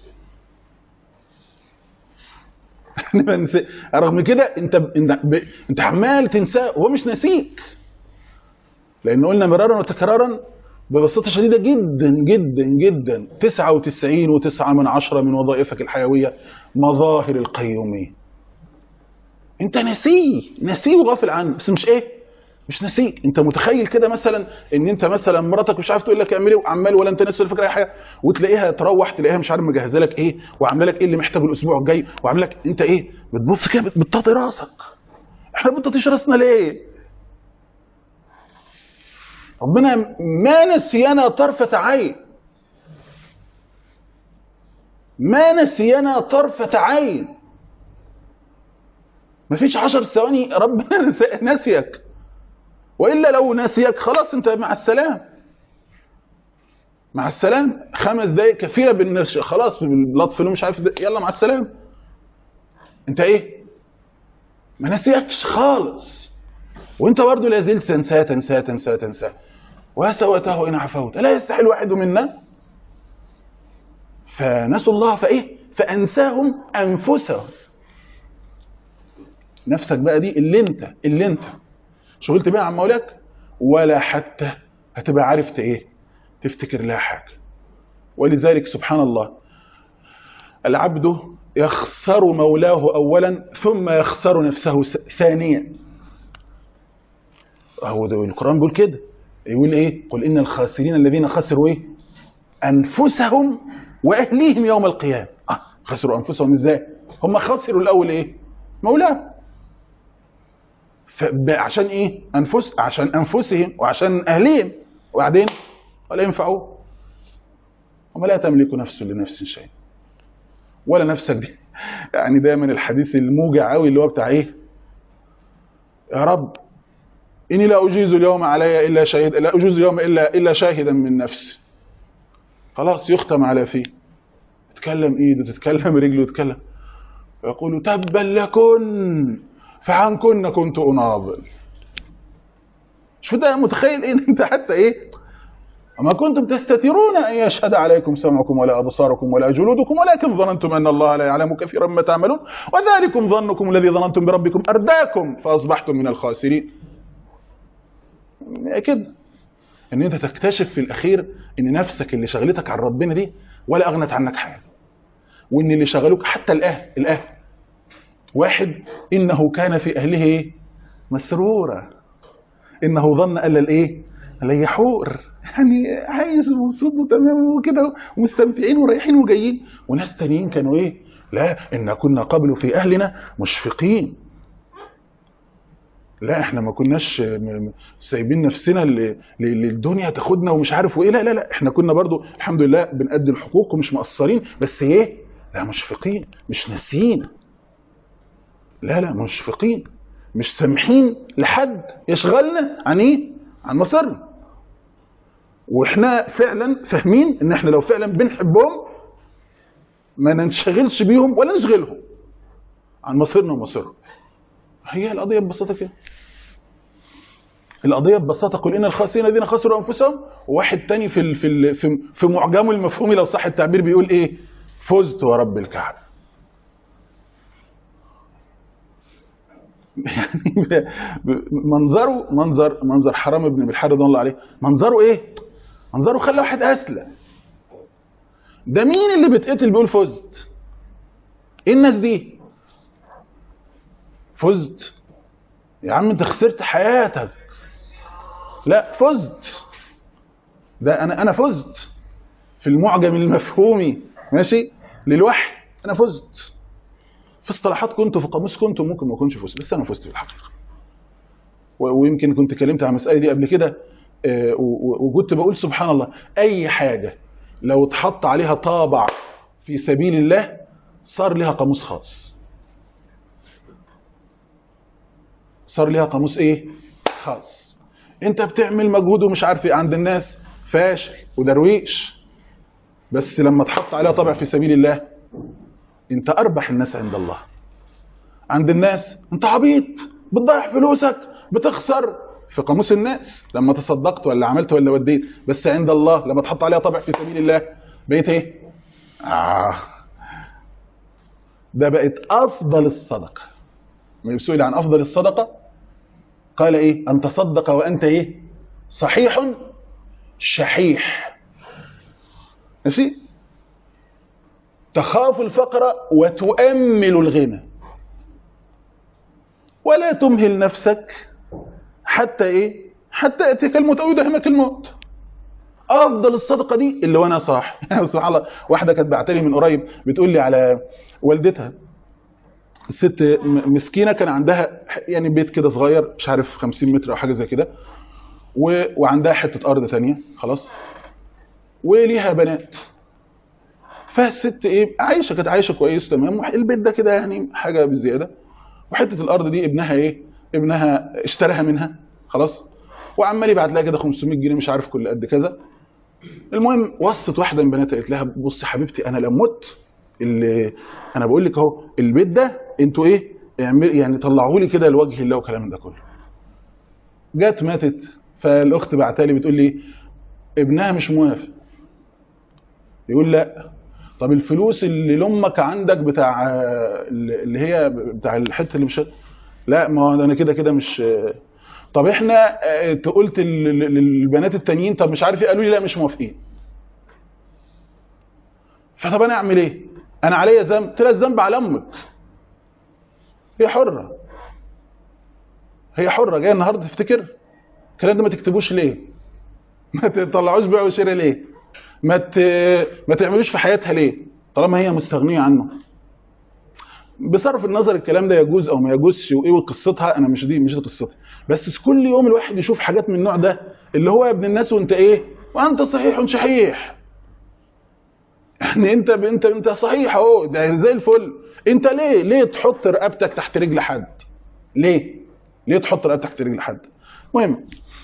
رغم كده انت انت, ب... انت عمال تنساه وهو مش ناسيك لان قلنا مرارا وتكرارا ببساطه شديده جدا جدا جدا 99 و9 من عشرة من وظائفك الحيويه مظاهر القيوميه انت ناسيه ناسيه وغافل عنه بس مش ايه مش ناسيك انت متخيل كده مثلا ان انت مثلا مراتك مش عارف تقول لك اعمل ايه وعمال ولا انت ناسي ولا فاكر اي حاجه وتلاقيها تروح تلاقيها مش عارف مجهزه لك ايه وعامله لك ايه اللي محتاجه الاسبوع الجاي وعامله لك انت ايه بتبص كده بتطاطي راسك احنا بنطاطيش راسنا ليه ربنا ما نسينا طرفة عين ما نسينا طرفة عين ما فيش عشر ثواني ربنا نسيك وإلا لو نسيك خلاص انت مع السلام مع السلام خمس دقايق كفيلة بالنش خلاص باللطف اللي مش عارف يلا مع السلام انت ايه ما نسيكش خالص وانت برضه لا زلت تنساه تنساه تنساه تنساه وسوته إن عفوت ألا يستحي الواحد منا فنسوا الله فإيه فأنساهم أنفسهم نفسك بقى دي اللي انت اللي انت شغلت بيها عن مولاك ولا حتى هتبقى عرفت ايه تفتكر لها حاجة ولذلك سبحان الله العبد يخسر مولاه أولا ثم يخسر نفسه ثانيا هو ده القرآن بيقول كده يقول ايه قل ان الخاسرين الذين خسروا ايه انفسهم واهليهم يوم القيامه آه خسروا انفسهم ازاي هم خسروا الاول ايه مولاه عشان ايه انفس عشان انفسهم وعشان اهليهم وبعدين ولا ينفعوا هم لا تملك نفس لنفس شيء ولا نفسك دي يعني دايما الحديث الموجع قوي اللي هو بتاع ايه يا رب إني لا أجيز اليوم علي إلا شهيد لا أجيز اليوم إلا إلا شاهدا من نفسي خلاص يختم على فيه تتكلم إيده تتكلم رجله تتكلم ويقول تبا لكن فعنكن كنت أناضل شو ده متخيل إيه أنت حتى إيه وما كنتم تستترون أن يشهد عليكم سمعكم ولا أبصاركم ولا جلودكم ولكن ظننتم أن الله لا يعلم كثيرا ما تعملون وذلكم ظنكم الذي ظننتم بربكم أرداكم فأصبحتم من الخاسرين كده ان انت تكتشف في الاخير ان نفسك اللي شغلتك عن ربنا دي ولا اغنت عنك حاجه وان اللي شغلوك حتى الاهل الاهل واحد انه كان في اهله ايه مسرورا انه ظن الا الايه لا يحور يعني عايز ومبسوط وتمام وكده ومستمتعين ورايحين وجايين وناس تانيين كانوا ايه لا ان كنا قبل في اهلنا مشفقين لا احنا ما كناش سايبين نفسنا للدنيا تاخدنا ومش عارف وايه لا لا لا احنا كنا برضو الحمد لله بنأدي الحقوق ومش مقصرين بس ايه لا مشفقين مش ناسيين لا لا مشفقين مش سامحين لحد يشغلنا عن ايه عن مصيرنا واحنا فعلا فاهمين ان احنا لو فعلا بنحبهم ما ننشغلش بيهم ولا نشغلهم عن مصيرنا ومصيرهم هي القضية ببساطة كده القضية ببساطة قل إن الخاسرين الذين خسروا أنفسهم وواحد تاني في ال في ال في, في معجمه المفهومي لو صح التعبير بيقول إيه فزت ورب الكعبة يعني منظره منظر منظر حرام ابن بالحر رضي الله عليه منظره ايه منظره خلى واحد اسلم ده مين اللي بتقتل بيقول فزت ايه الناس دي فزت يا عم انت خسرت حياتك لا فزت ده انا انا فزت في المعجم المفهومي ماشي للوحي انا فزت في اصطلاحات كنت في قاموس كنت ممكن ما اكونش فزت بس انا فزت في الحقيقه ويمكن كنت كلمت عن المساله دي قبل كده وكنت بقول سبحان الله اي حاجه لو اتحط عليها طابع في سبيل الله صار لها قاموس خاص صار ليها قاموس ايه خاص انت بتعمل مجهود ومش عارف ايه عند الناس فاشل ودرويش بس لما تحط عليها طبع في سبيل الله انت اربح الناس عند الله عند الناس انت عبيط بتضيع فلوسك بتخسر في قاموس الناس لما تصدقت ولا عملت ولا وديت بس عند الله لما تحط عليها طبع في سبيل الله بقيت ايه آه. ده بقت افضل الصدقه ما سئل عن افضل الصدقه قال ايه ان تصدق وانت ايه صحيح شحيح ماشي تخاف الفقر وتؤمل الغنى ولا تمهل نفسك حتى ايه حتى ياتيك الموت او يدهمك الموت افضل الصدقه دي اللي وانا صاح سبحان الله واحده كانت بعتلي من قريب بتقول لي على والدتها الست م- مسكينه كان عندها يعني بيت كده صغير مش عارف 50 متر او حاجه زي كده و... وعندها حته ارض ثانيه خلاص وليها بنات فالست ايه عايشه كانت عايشه كويس تمام البيت ده كده يعني حاجه بزياده وحته الارض دي ابنها ايه ابنها اشتراها منها خلاص وعمال يبعت لها كده 500 جنيه مش عارف كل قد كذا المهم وصت واحده من بناتها قالت لها بصي حبيبتي انا لما مت اللي انا بقول لك اهو البيت ده انتوا ايه اعمل يعني طلعوا لي كده لوجه الله وكلام من ده كله جت ماتت فالاخت بعتالي بتقول لي ابنها مش موافق يقول لا طب الفلوس اللي لامك عندك بتاع اللي هي بتاع الحته اللي مش لا ما هو انا كده كده مش طب احنا اه، قلت لل- لل- للبنات التانيين طب مش عارف ايه قالوا لي لا مش موافقين فطب انا اعمل ايه انا عليا ذنب قلت لها الذنب على امك هي حره هي حره جايه النهارده تفتكر الكلام ده ما تكتبوش ليه ما تطلعوش بيع وشراء ليه ما ت... ما تعملوش في حياتها ليه طالما هي مستغنيه عنه بصرف النظر الكلام ده يجوز او ما يجوزش وايه وقصتها انا مش دي مش دي قصتها بس كل يوم الواحد يشوف حاجات من النوع ده اللي هو يا ابن الناس وانت ايه وانت صحيح شحيح يعني انت انت انت صحيح اهو ده زي الفل انت ليه ليه تحط رقبتك تحت رجل حد ليه ليه تحط رقبتك تحت رجل حد المهم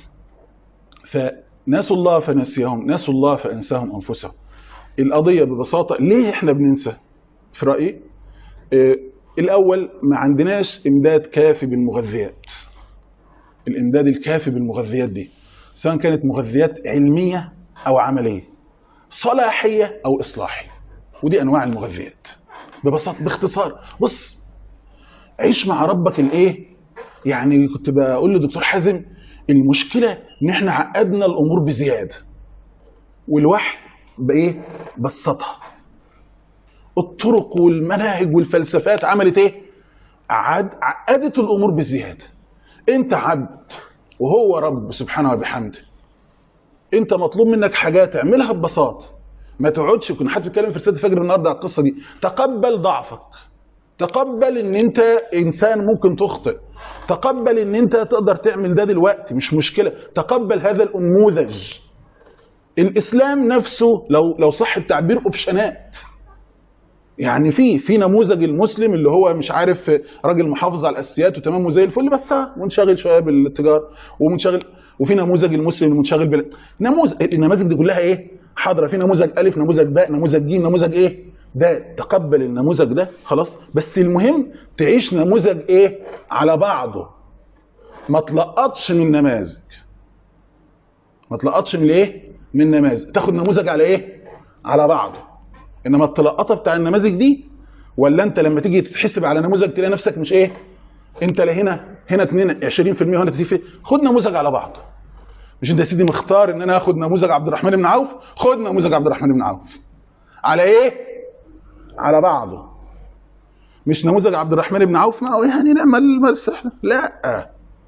فنسوا الله فنسيهم نسوا الله فانساهم انفسهم القضيه ببساطه ليه احنا بننسى في رايي آه، الاول ما عندناش امداد كافي بالمغذيات الامداد الكافي بالمغذيات دي سواء كانت مغذيات علميه او عمليه صلاحيه او اصلاحيه ودي انواع المغذيات ببساطه باختصار بص عيش مع ربك الايه يعني كنت بقول لدكتور حازم المشكله ان احنا عقدنا الامور بزياده والوحي بايه بسطها الطرق والمناهج والفلسفات عملت ايه عد عقدت الامور بزياده انت عبد وهو رب سبحانه وبحمده انت مطلوب منك حاجات اعملها ببساطه ما تقعدش كنا حد بيتكلم في رساله الفجر النهارده على القصه دي تقبل ضعفك تقبل ان انت انسان ممكن تخطئ تقبل ان انت تقدر تعمل ده دلوقتي مش مشكله تقبل هذا الانموذج الاسلام نفسه لو لو صح التعبير اوبشنات يعني في في نموذج المسلم اللي هو مش عارف راجل محافظ على الاساسيات وتمام وزي الفل بس منشغل شويه بالتجاره ومنشغل وفي نموذج المسلم المنشغل بال نموذج النماذج دي كلها ايه حاضره في نموذج الف نموذج باء نموذج ج نموذج ايه ده تقبل النموذج ده خلاص بس المهم تعيش نموذج ايه على بعضه ما تلقطش من نماذج ما تلقطش من ايه من نماذج تاخد نموذج على ايه على بعضه انما التلقطه بتاع النماذج دي ولا انت لما تيجي تتحسب على نموذج تلاقي نفسك مش ايه انت لا هنا هنا 2 20% وهنا 30% خد نموذج على بعض مش انت يا سيدي مختار ان انا اخد نموذج عبد الرحمن بن عوف خد نموذج عبد الرحمن بن عوف على ايه على بعضه مش نموذج عبد الرحمن بن عوف ما هو يعني نعمل السحر لا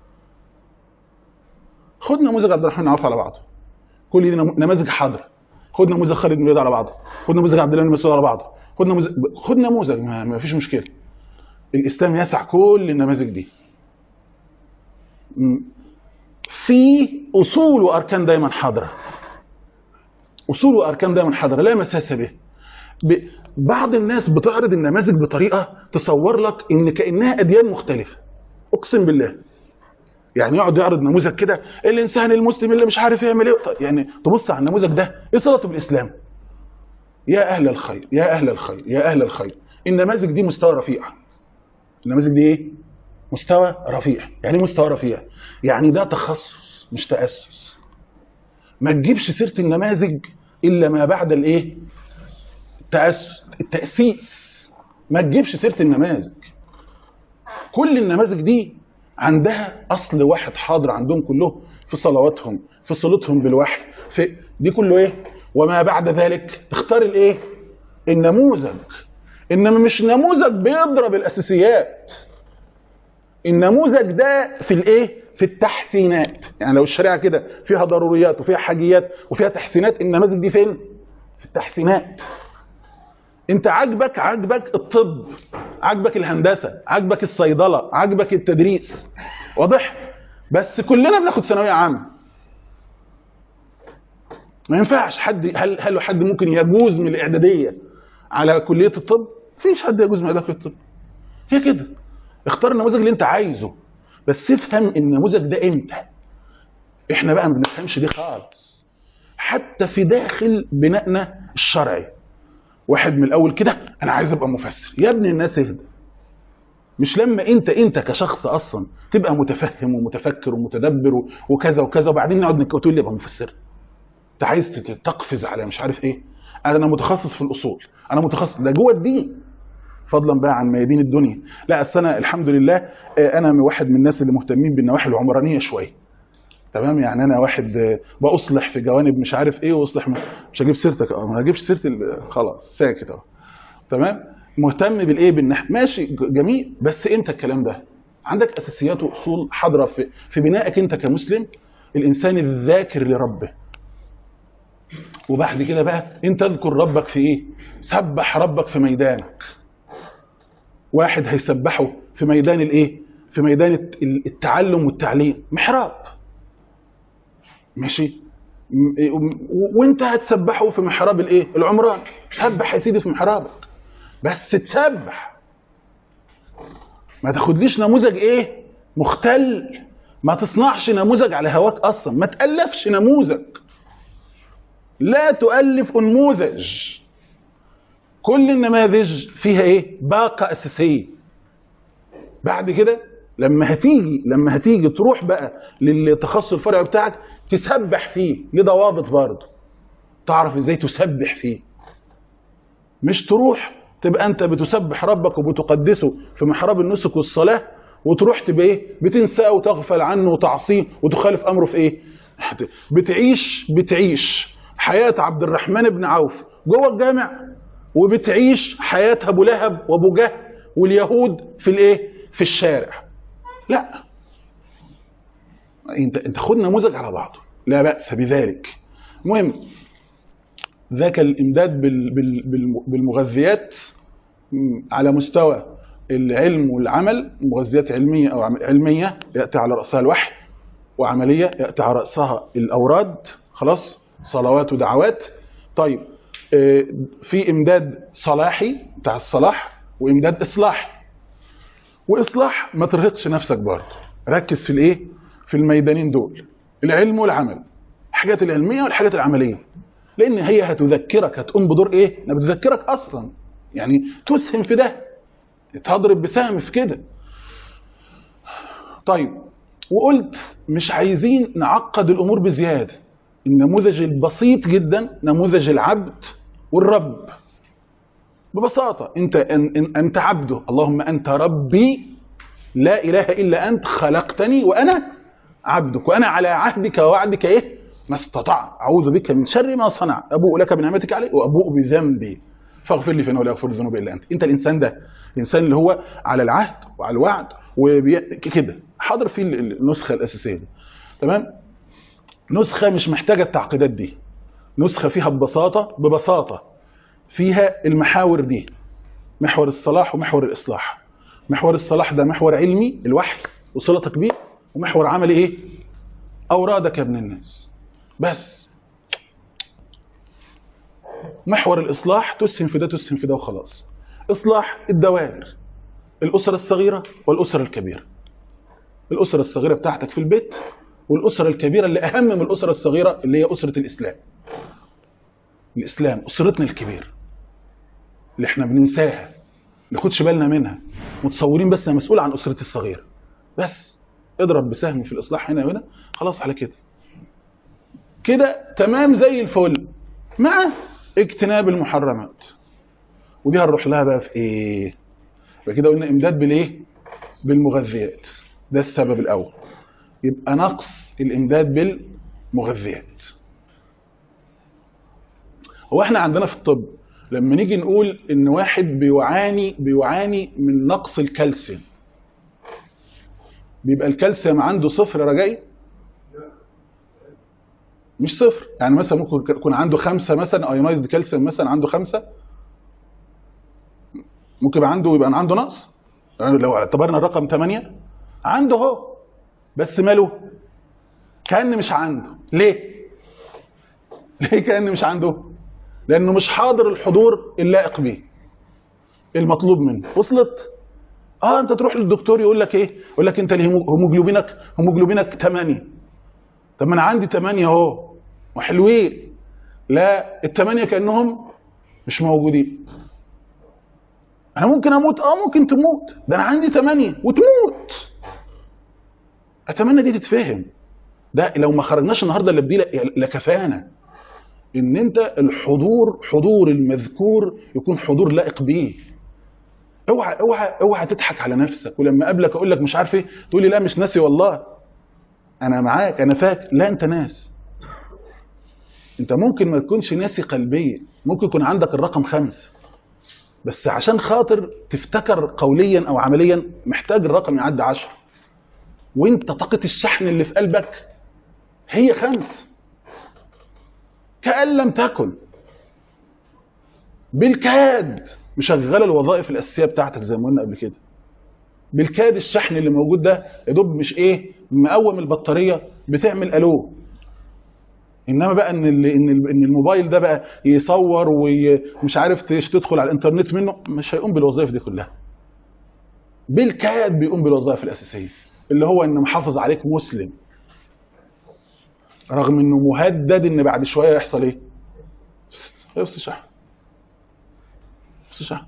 خد نموذج عبد الرحمن بن عوف على بعضه كل دي نماذج حاضره خد نموذج خالد بن الوليد على بعضه خد نموذج عبد الله بن مسعود على بعضه خد نموذج خد نموذج ما, ما فيش مشكله الاسلام يسع كل النماذج دي في اصول واركان دايما حاضره اصول واركان دايما حاضره لا مساس به بعض الناس بتعرض النماذج بطريقه تصور لك ان كانها اديان مختلفه اقسم بالله يعني يقعد يعرض نموذج كده الانسان المسلم اللي مش عارف يعمل ايه يعني تبص على النموذج ده ايه صلته بالاسلام يا اهل الخير يا اهل الخير يا اهل الخير النماذج دي مستوى رفيع النماذج دي ايه مستوى رفيع يعني مستوى رفيع يعني ده تخصص مش تاسس ما تجيبش سيره النماذج الا ما بعد الايه التاسس التاسيس ما تجيبش سيره النماذج كل النماذج دي عندها اصل واحد حاضر عندهم كلهم في صلواتهم في صلتهم بالوحي في دي كله ايه وما بعد ذلك اختار الايه النموذج انما مش نموذج بيضرب الاساسيات النموذج ده في الايه في التحسينات يعني لو الشريعه كده فيها ضروريات وفيها حاجيات وفيها تحسينات النماذج دي فين في التحسينات انت عاجبك عاجبك الطب عاجبك الهندسه عاجبك الصيدله عاجبك التدريس واضح بس كلنا بناخد ثانويه عامه ما ينفعش حد هل هل حد ممكن يجوز من الاعداديه على كليه الطب مفيش حد يجوز من اعداديه الطب هي كده اختار النموذج اللي انت عايزه بس افهم النموذج ده امتى احنا بقى ما بنفهمش دي خالص حتى في داخل بنائنا الشرعي واحد من الاول كده انا عايز ابقى مفسر يا ابن الناس اهدى مش لما انت انت كشخص اصلا تبقى متفهم ومتفكر ومتدبر وكذا وكذا وبعدين نقعد تقول لي ابقى مفسر انت عايز تقفز على مش عارف ايه انا متخصص في الاصول انا متخصص ده جوه الدين فضلا بقى عن ميادين الدنيا لا اصل انا الحمد لله انا واحد من الناس اللي مهتمين بالنواحي العمرانيه شويه تمام يعني انا واحد باصلح في جوانب مش عارف ايه واصلح مش هجيب سيرتك اه ما هجيبش سيره خلاص ساكت اهو تمام مهتم بالايه بالنحو ماشي جميل بس امتى الكلام ده عندك اساسيات واصول حاضره في في بنائك انت كمسلم الانسان الذاكر لربه وبعد كده بقى انت اذكر ربك في ايه سبح ربك في ميدانك واحد هيسبحه في ميدان الايه في ميدان التعلم والتعليم محراب ماشي وانت هتسبحه في محراب الايه العمران سبح يا سيدي في محرابك بس تسبح ما تاخدليش نموذج ايه مختل ما تصنعش نموذج على هواك اصلا ما تالفش نموذج لا تؤلف انموذج كل النماذج فيها ايه باقه اساسيه بعد كده لما هتيجي لما هتيجي تروح بقى للتخصص الفرعي بتاعك تسبح فيه ليه ضوابط برضه تعرف ازاي تسبح فيه مش تروح تبقى انت بتسبح ربك وبتقدسه في محراب النسك والصلاه وتروح تبقى ايه بتنساه وتغفل عنه وتعصيه وتخالف امره في ايه بتعيش بتعيش حياه عبد الرحمن بن عوف جوه الجامع وبتعيش حياه ابو لهب وابو جهل واليهود في الايه في الشارع لا انت انت خد نموذج على بعضه لا باس بذلك المهم ذاك الامداد بال بال بال بالمغذيات على مستوى العلم والعمل مغذيات علميه او علميه ياتي على راسها الوحي وعمليه ياتي على راسها الاوراد خلاص صلوات ودعوات طيب في امداد صلاحي بتاع الصلاح وامداد اصلاحي واصلاح ما ترهقش نفسك برضه ركز في الايه في الميدانين دول العلم والعمل الحاجات العلميه والحاجات العمليه لان هي هتذكرك هتقوم بدور ايه انا بتذكرك اصلا يعني تسهم في ده تضرب بسهم في كده طيب وقلت مش عايزين نعقد الامور بزياده النموذج البسيط جدا نموذج العبد والرب ببساطة أنت أن أنت عبده اللهم أنت ربي لا إله إلا أنت خلقتني وأنا عبدك وأنا على عهدك ووعدك إيه ما استطاع أعوذ بك من شر ما صنع أبوء لك بنعمتك علي وأبوء بذنبي فاغفر لي فإنه لا يغفر الذنوب إلا أنت أنت الإنسان ده الإنسان اللي هو على العهد وعلى الوعد وكده حاضر فيه النسخة الأساسية دي تمام نسخة مش محتاجة التعقيدات دي نسخة فيها ببساطة ببساطة فيها المحاور دي محور الصلاح ومحور الإصلاح محور الصلاح ده محور علمي الوحي وصلتك بيه ومحور عملي ايه أورادك يا ابن الناس بس محور الإصلاح تسهم في ده تسهم في ده وخلاص إصلاح الدوائر الأسرة الصغيرة والأسرة الكبيرة الأسرة الصغيرة بتاعتك في البيت والأسرة الكبيرة اللي أهم من الأسرة الصغيرة اللي هي أسرة الإسلام الإسلام أسرتنا الكبيرة اللي احنا بننساها ما ناخدش بالنا منها متصورين بس انا مسؤول عن أسرتي الصغيرة بس اضرب بسهم في الإصلاح هنا وهنا خلاص على كده كده تمام زي الفل مع اجتناب المحرمات ودي هنروح لها بقى في ايه يبقى كده قلنا امداد بالايه بالمغذيات ده السبب الاول يبقى نقص الامداد بالمغذيات هو احنا عندنا في الطب لما نيجي نقول ان واحد بيعاني بيعاني من نقص الكالسيوم بيبقى الكالسيوم عنده صفر رجائي مش صفر يعني مثلا ممكن يكون عنده خمسة مثلا ايونايزد كالسيوم مثلا عنده خمسة ممكن يبقى عنده يبقى عنده نقص يعني لو اعتبرنا الرقم 8 عنده هو بس ماله كان مش عنده ليه ليه كان مش عنده لانه مش حاضر الحضور اللائق به المطلوب منه وصلت اه انت تروح للدكتور يقول لك ايه يقول لك انت هيموجلوبينك هيموجلوبينك 8 طب ما انا عندي 8 اهو وحلوين لا الثمانيه كانهم مش موجودين انا ممكن اموت اه ممكن تموت ده انا عندي 8 وتموت اتمنى دي تتفهم ده لو ما خرجناش النهارده اللي بدي لكفانا ان انت الحضور حضور المذكور يكون حضور لائق بيه اوعى اوعى اوعى تضحك على نفسك ولما اقابلك اقول لك مش عارف ايه تقول لي لا مش ناسي والله انا معاك انا فاكر لا انت ناس انت ممكن ما تكونش ناسي قلبيا ممكن يكون عندك الرقم خمسة بس عشان خاطر تفتكر قوليا او عمليا محتاج الرقم يعدي عشر وانت طاقة الشحن اللي في قلبك هي خمس كأن لم تكن بالكاد مشغله الوظائف الاساسيه بتاعتك زي ما قلنا قبل كده بالكاد الشحن اللي موجود ده يا دوب مش ايه مقوم البطاريه بتعمل الو انما بقى ان ان ان الموبايل ده بقى يصور ومش عارف تدخل على الانترنت منه مش هيقوم بالوظائف دي كلها بالكاد بيقوم بالوظائف الاساسيه اللي هو ان محافظ عليك مسلم رغم انه مهدد ان بعد شويه يحصل ايه يفصل شحن شحن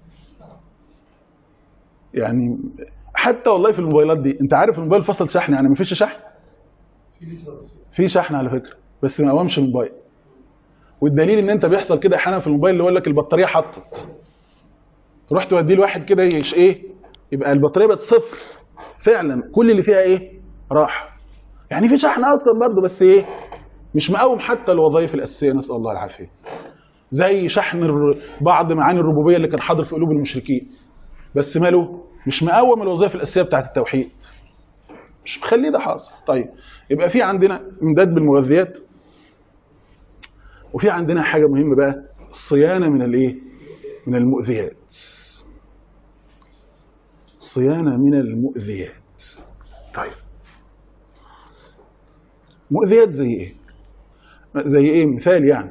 يعني حتى والله في الموبايلات دي انت عارف الموبايل فصل شحن يعني مفيش شحن في شحن على فكره بس ما قومش الموبايل والدليل ان انت بيحصل كده احيانا في الموبايل اللي يقول لك البطاريه حطت تروح توديه لواحد كده يش ايه يبقى البطاريه بقت صفر فعلا كل اللي فيها ايه راح يعني في شحن اصلا برضه بس ايه مش مقوم حتى الوظائف الاساسيه نسال الله العافيه زي شحن بعض معاني الربوبيه اللي كان حاضر في قلوب المشركين بس ماله مش مقوم الوظائف الاساسيه بتاعت التوحيد مش مخليه ده حاصل طيب يبقى في عندنا امداد بالمغذيات وفي عندنا حاجه مهمه بقى الصيانه من الايه من المؤذيات الصيانه من المؤذيات طيب مؤذيات زي ايه زي ايه مثال يعني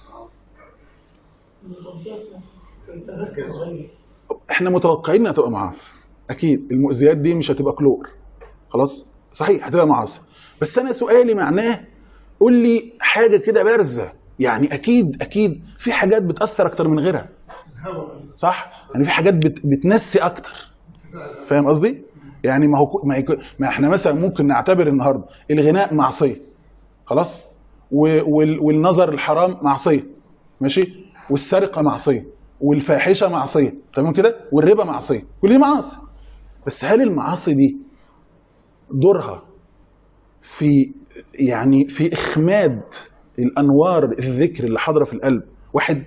احنا متوقعين انها تبقى معاصي اكيد المؤذيات دي مش هتبقى كلور خلاص صحيح هتبقى معاصي بس انا سؤالي معناه قول لي حاجه كده بارزه يعني اكيد اكيد في حاجات بتاثر اكتر من غيرها صح يعني في حاجات بت بتنسي اكتر فاهم قصدي يعني ما هو ما, يكون ما احنا مثلا ممكن نعتبر النهارده الغناء معصيه خلاص والنظر الحرام معصيه ماشي والسرقه معصيه والفاحشه معصيه تمام كده والربا معصيه كل دي معاصي بس هل المعاصي دي دورها في يعني في اخماد الانوار الذكر اللي حاضره في القلب واحد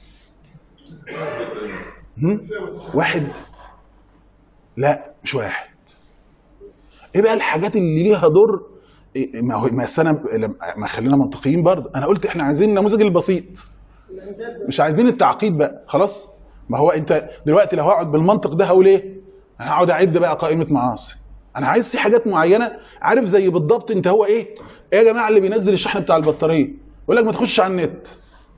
واحد لا مش واحد ايه بقى الحاجات اللي ليها دور ما هو ما انا ما خلينا منطقيين برضه انا قلت احنا عايزين النموذج البسيط مش عايزين التعقيد بقى خلاص ما هو انت دلوقتي لو هقعد بالمنطق ده هقول ايه انا هقعد اعد بقى قائمه معاصي انا عايز في حاجات معينه عارف زي بالضبط انت هو ايه ايه يا جماعه اللي بينزل الشحن بتاع البطاريه يقول لك ما تخش على النت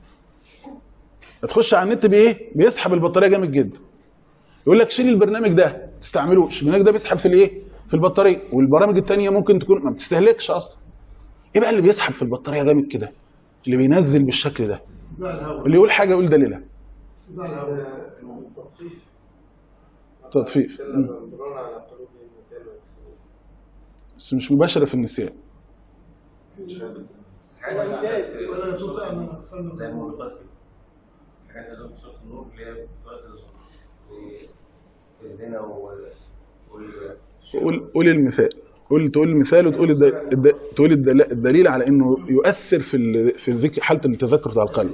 تخش على النت بايه بيسحب البطاريه جامد جدا يقول لك شيل البرنامج ده ما تستعملوش البرنامج ده بيسحب في الايه في البطاريه والبرامج الثانيه ممكن تكون ما بتستهلكش اصلا ايه بقى اللي بيسحب في البطاريه جامد كده اللي بينزل بالشكل ده اللي يقول حاجه يقول دليلها تطفيف بس مش مباشره في النسيان قول قول المثال قول تقول المثال وتقول الد... الد... تقول الدل... الدليل على انه يؤثر في ال... في الذكر حاله التذكر بتاع القلب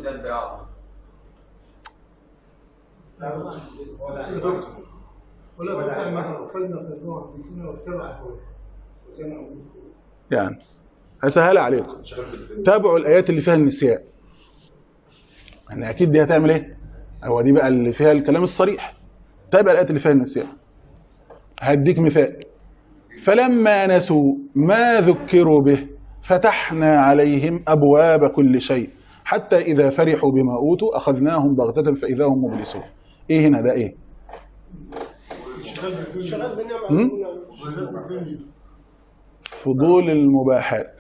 ولا تطع من اغفلنا في الروح بكنا واتبع هواه يعني اسهل عليكم تابعوا الايات اللي فيها النسيان يعني اكيد دي هتعمل ايه هو دي بقى اللي فيها الكلام الصريح تابع الايات اللي فيها النسيان هديك مثال فلما نسوا ما ذكروا به فتحنا عليهم ابواب كل شيء حتى اذا فرحوا بما اوتوا اخذناهم بغته فاذا هم مبلسون ايه هنا ده ايه هم؟ فضول المباحات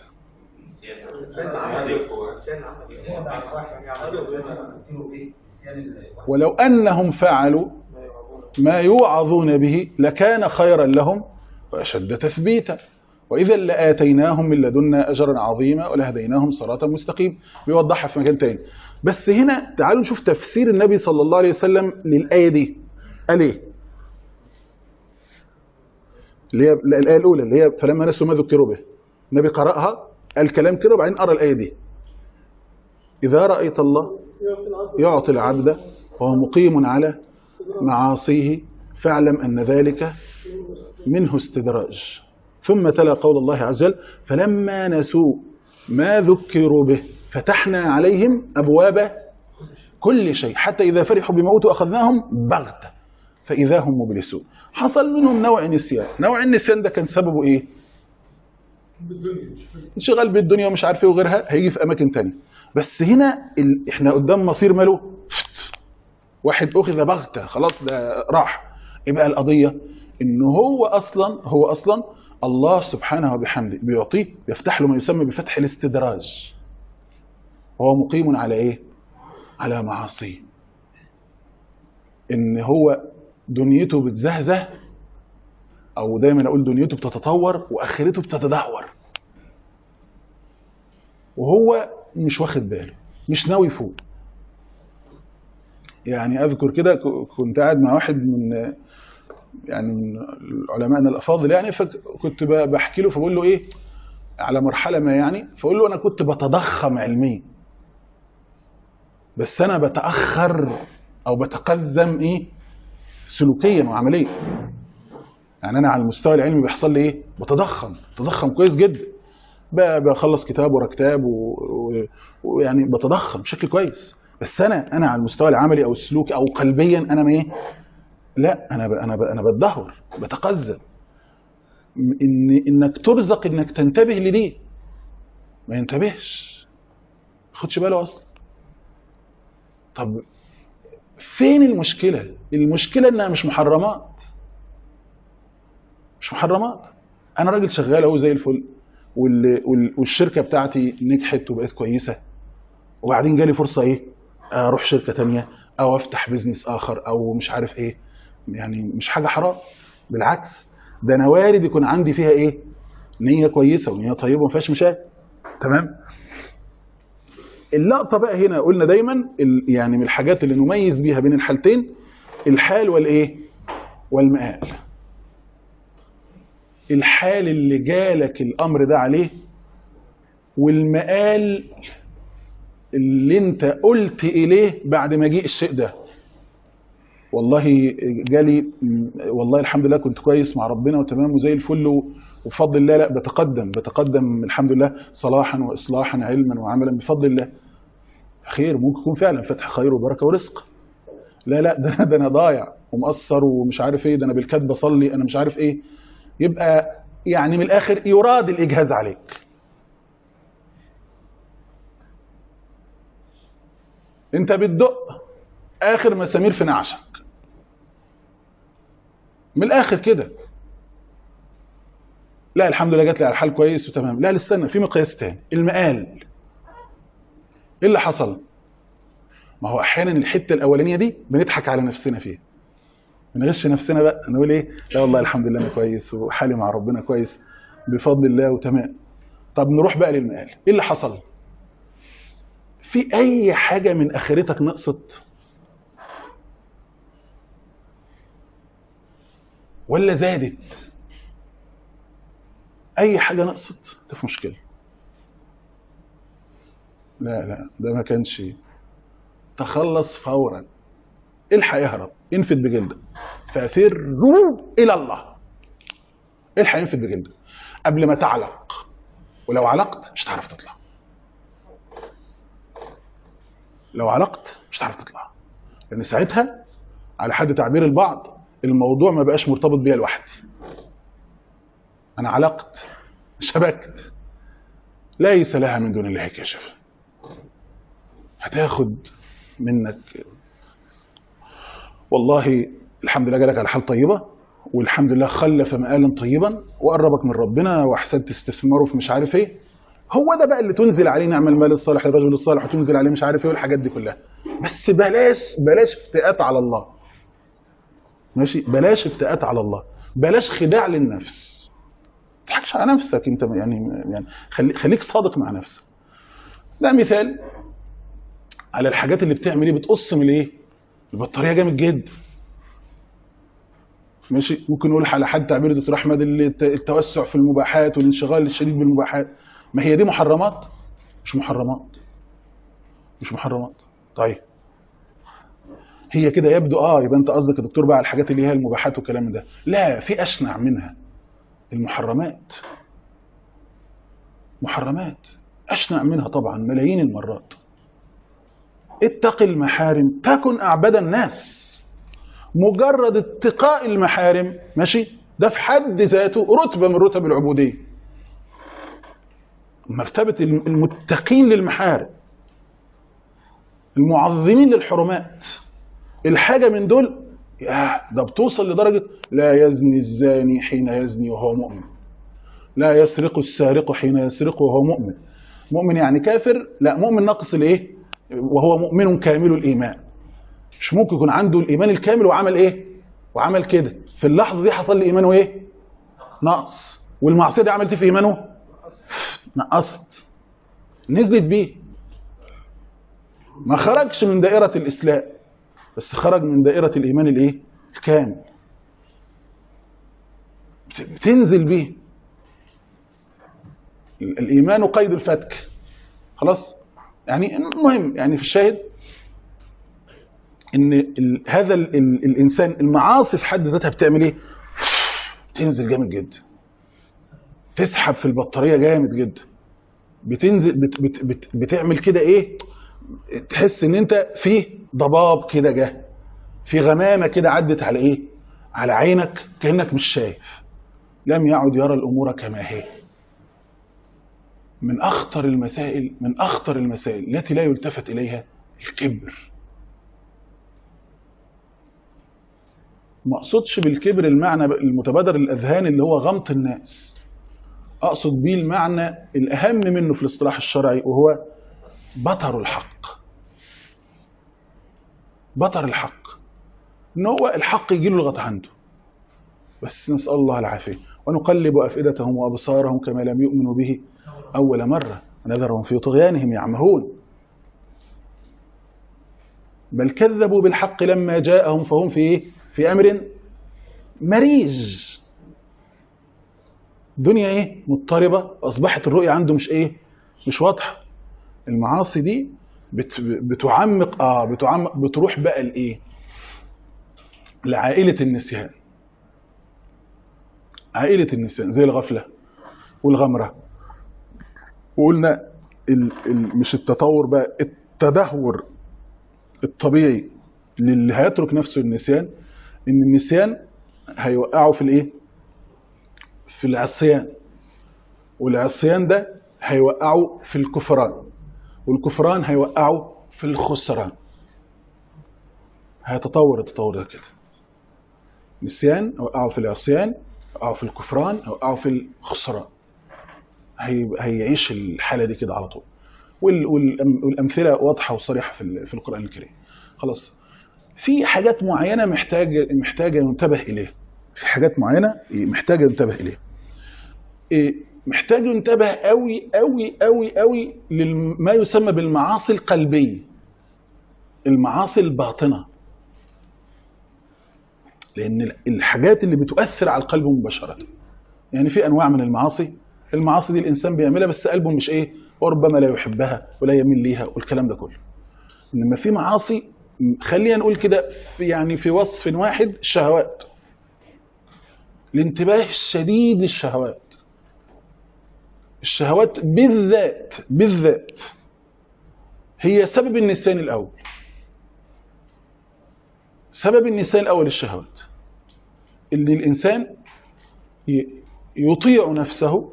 ولو أنهم فعلوا ما يوعظون به لكان خيرا لهم وأشد تثبيتا وإذا لآتيناهم من لدنا أجرا عظيما ولهديناهم صراطا مستقيم بيوضحها في مكان تاني بس هنا تعالوا نشوف تفسير النبي صلى الله عليه وسلم للآية دي قال إيه اللي هي الآية الأولى اللي هي فلما نسوا ما ذكروا به النبي قرأها قال كلام كده وبعدين قرأ الآية دي إذا رأيت الله يعطي العبد وهو مقيم على معاصيه فاعلم أن ذلك منه استدراج ثم تلا قول الله عز وجل فلما نسوا ما ذكروا به فتحنا عليهم أبواب كل شيء حتى إذا فرحوا بموت أخذناهم بغتة فإذا هم مبلسون حصل منهم نوع نسيان نوع النسيان ده كان سببه إيه انشغال بالدنيا ومش عارف ايه وغيرها هيجي في اماكن تانية بس هنا ال... احنا قدام مصير ماله واحد اخذ بغته خلاص ده راح يبقى القضيه ان هو اصلا هو اصلا الله سبحانه وبحمده بيعطيه بيفتح له ما يسمى بفتح الاستدراج وهو مقيم على ايه على معاصيه ان هو دنيته بتزهزه او دايما اقول دنيته بتتطور واخرته بتتدهور وهو مش واخد باله مش ناوي يفوق يعني اذكر كده كنت قاعد مع واحد من يعني من علمائنا الافاضل يعني فكنت بحكي له فبقول له ايه على مرحله ما يعني فاقول له انا كنت بتضخم علميا بس انا بتاخر او بتقدم ايه سلوكيا وعمليا يعني انا على المستوى العلمي بيحصل لي ايه بتضخم تضخم كويس جدا بخلص كتاب ورا كتاب ويعني بتضخم بشكل كويس بس انا انا على المستوى العملي او السلوكي او قلبيا انا ما ايه لا انا ب انا ب انا بتدهور بتقزم ان انك ترزق انك تنتبه لدي ما ينتبهش ما ياخدش باله اصلا طب فين المشكله المشكله انها مش محرمات مش محرمات انا راجل شغال اهو زي الفل والشركه بتاعتي نجحت وبقت كويسه وبعدين جالي فرصه ايه اروح شركه تانية او افتح بيزنس اخر او مش عارف ايه يعني مش حاجه حرام بالعكس ده انا وارد يكون عندي فيها ايه نيه كويسه ونيه طيبه وما فيهاش مشاكل تمام اللقطه بقى هنا قلنا دايما يعني من الحاجات اللي نميز بيها بين الحالتين الحال والايه والمآل الحال اللي جالك الامر ده عليه والمآل اللي انت قلت اليه بعد ما جه الشيء ده والله جالي والله الحمد لله كنت كويس مع ربنا وتمام وزي الفل وبفضل الله لا بتقدم بتقدم الحمد لله صلاحا واصلاحا علما وعملا بفضل الله خير ممكن يكون فعلا فتح خير وبركه ورزق لا لا ده, ده انا ضايع ومقصر ومش عارف ايه ده انا بالكاد بصلي انا مش عارف ايه يبقى يعني من الاخر يراد الاجهاز عليك انت بتدق اخر مسامير في نعشك من الاخر كده لا الحمد لله جات لي على الحال كويس وتمام لا لسه في مقياس تاني المقال ايه اللي حصل ما هو احيانا الحته الاولانيه دي بنضحك على نفسنا فيها بنغش نفسنا بقى نقول ايه لا والله الحمد لله انا كويس وحالي مع ربنا كويس بفضل الله وتمام طب نروح بقى للمقال ايه اللي حصل في اي حاجه من اخرتك نقصت ولا زادت اي حاجه نقصت ده في مشكله لا لا ده ما كانش تخلص فورا الحق يهرب انفد بجلدك ففروا الى الله الحق ينفد بجلدك قبل ما تعلق ولو علقت مش هتعرف تطلع لو علقت مش هتعرف تطلع لان ساعتها على حد تعبير البعض الموضوع ما بقاش مرتبط بيا لوحدي انا علقت شبكت ليس لها من دون الله كاشف هتاخد منك والله الحمد لله جالك على حال طيبة والحمد لله خلف مآلا طيبا وقربك من ربنا واحسنت استثماره في مش عارف ايه هو ده بقى اللي تنزل عليه نعم المال الصالح للرجل الصالح وتنزل عليه مش عارف ايه والحاجات دي كلها بس بلاش بلاش افتئات على الله ماشي بلاش افتئات على الله بلاش خداع للنفس ما تضحكش على نفسك انت يعني يعني خلي خليك صادق مع نفسك ده مثال على الحاجات اللي بتعمل ايه بتقص من الايه البطاريه جامد جدا ماشي ممكن نقول على حد تعبير دكتور احمد الت- التوسع في المباحات والانشغال الشديد بالمباحات ما هي دي محرمات مش محرمات مش محرمات طيب هي كده يبدو اه يبقى انت قصدك يا دكتور بقى على الحاجات اللي هي المباحات والكلام ده لا في اشنع منها المحرمات محرمات اشنع منها طبعا ملايين المرات اتق المحارم تكن اعبد الناس مجرد اتقاء المحارم ماشي ده في حد ذاته رتبه من رتب العبوديه مرتبه المتقين للمحارم المعظمين للحرمات الحاجه من دول يا ده بتوصل لدرجه لا يزني الزاني حين يزني وهو مؤمن لا يسرق السارق حين يسرق وهو مؤمن مؤمن يعني كافر لا مؤمن ناقص الايه وهو مؤمن كامل الايمان مش ممكن يكون عنده الايمان الكامل وعمل ايه وعمل كده في اللحظه دي حصل لي ايمانه ايه نقص والمعصيه دي عملت إيه في ايمانه نقصت نزلت بيه ما خرجش من دائره الاسلام بس خرج من دائره الايمان الايه الكامل بت- بتنزل بيه ال- الايمان قيد الفتك خلاص يعني المهم يعني في الشاهد ان ال هذا ال ال الانسان المعاصي في حد ذاتها بتعمل ايه تنزل جامد جدا تسحب في البطاريه جامد جدا بتنزل بت بت بت بتعمل كده ايه تحس ان انت في ضباب كده جه في غمامه كده عدت على ايه على عينك كانك مش شايف لم يعد يرى الامور كما هي من اخطر المسائل من اخطر المسائل التي لا يلتفت اليها الكبر ما اقصدش بالكبر المعنى المتبادر للاذهان اللي هو غمط الناس اقصد بيه المعنى الاهم منه في الاصطلاح الشرعي وهو بطر الحق بطر الحق ان هو الحق يجي له لغايه عنده بس نسال الله العافيه ونقلب افئدتهم وابصارهم كما لم يؤمنوا به اول مره ونذرهم في طغيانهم يعمهون بل كذبوا بالحق لما جاءهم فهم في ايه في امر مريج الدنيا ايه مضطربه اصبحت الرؤيه عنده مش ايه مش واضحه المعاصي دي بت بتعمق اه بتعمق بتروح بقى لايه لعائله النسيان عائله النسيان زي الغفله والغمره وقلنا ال ال مش التطور بقى التدهور الطبيعي للي هيترك نفسه النسيان ان النسيان هيوقعه في الايه في العصيان والعصيان ده هيوقعه في الكفران والكفران هيوقعه في الخسران هيتطور التطور ده كده نسيان يوقعه في العصيان يوقعه في الكفران يوقعه في الخسران هي هيعيش الحاله دي كده على طول وال- والأم- والامثله واضحه وصريحه في ال- في القران الكريم خلاص في حاجات معينه محتاجه محتاجه ينتبه اليها في حاجات معينه محتاجه ينتبه اليها إيه، محتاج ينتبه قوي قوي قوي قوي لما يسمى بالمعاصي القلبيه المعاصي الباطنه لان الحاجات اللي بتؤثر على القلب مباشره يعني في انواع من المعاصي المعاصي دي الانسان بيعملها بس قلبه مش ايه وربما لا يحبها ولا يميل ليها والكلام ده كله انما في معاصي خلينا نقول كده في يعني في وصف واحد الشهوات الانتباه الشديد للشهوات الشهوات بالذات بالذات هي سبب النسيان الأول سبب النسيان الأول الشهوات اللي الإنسان يطيع نفسه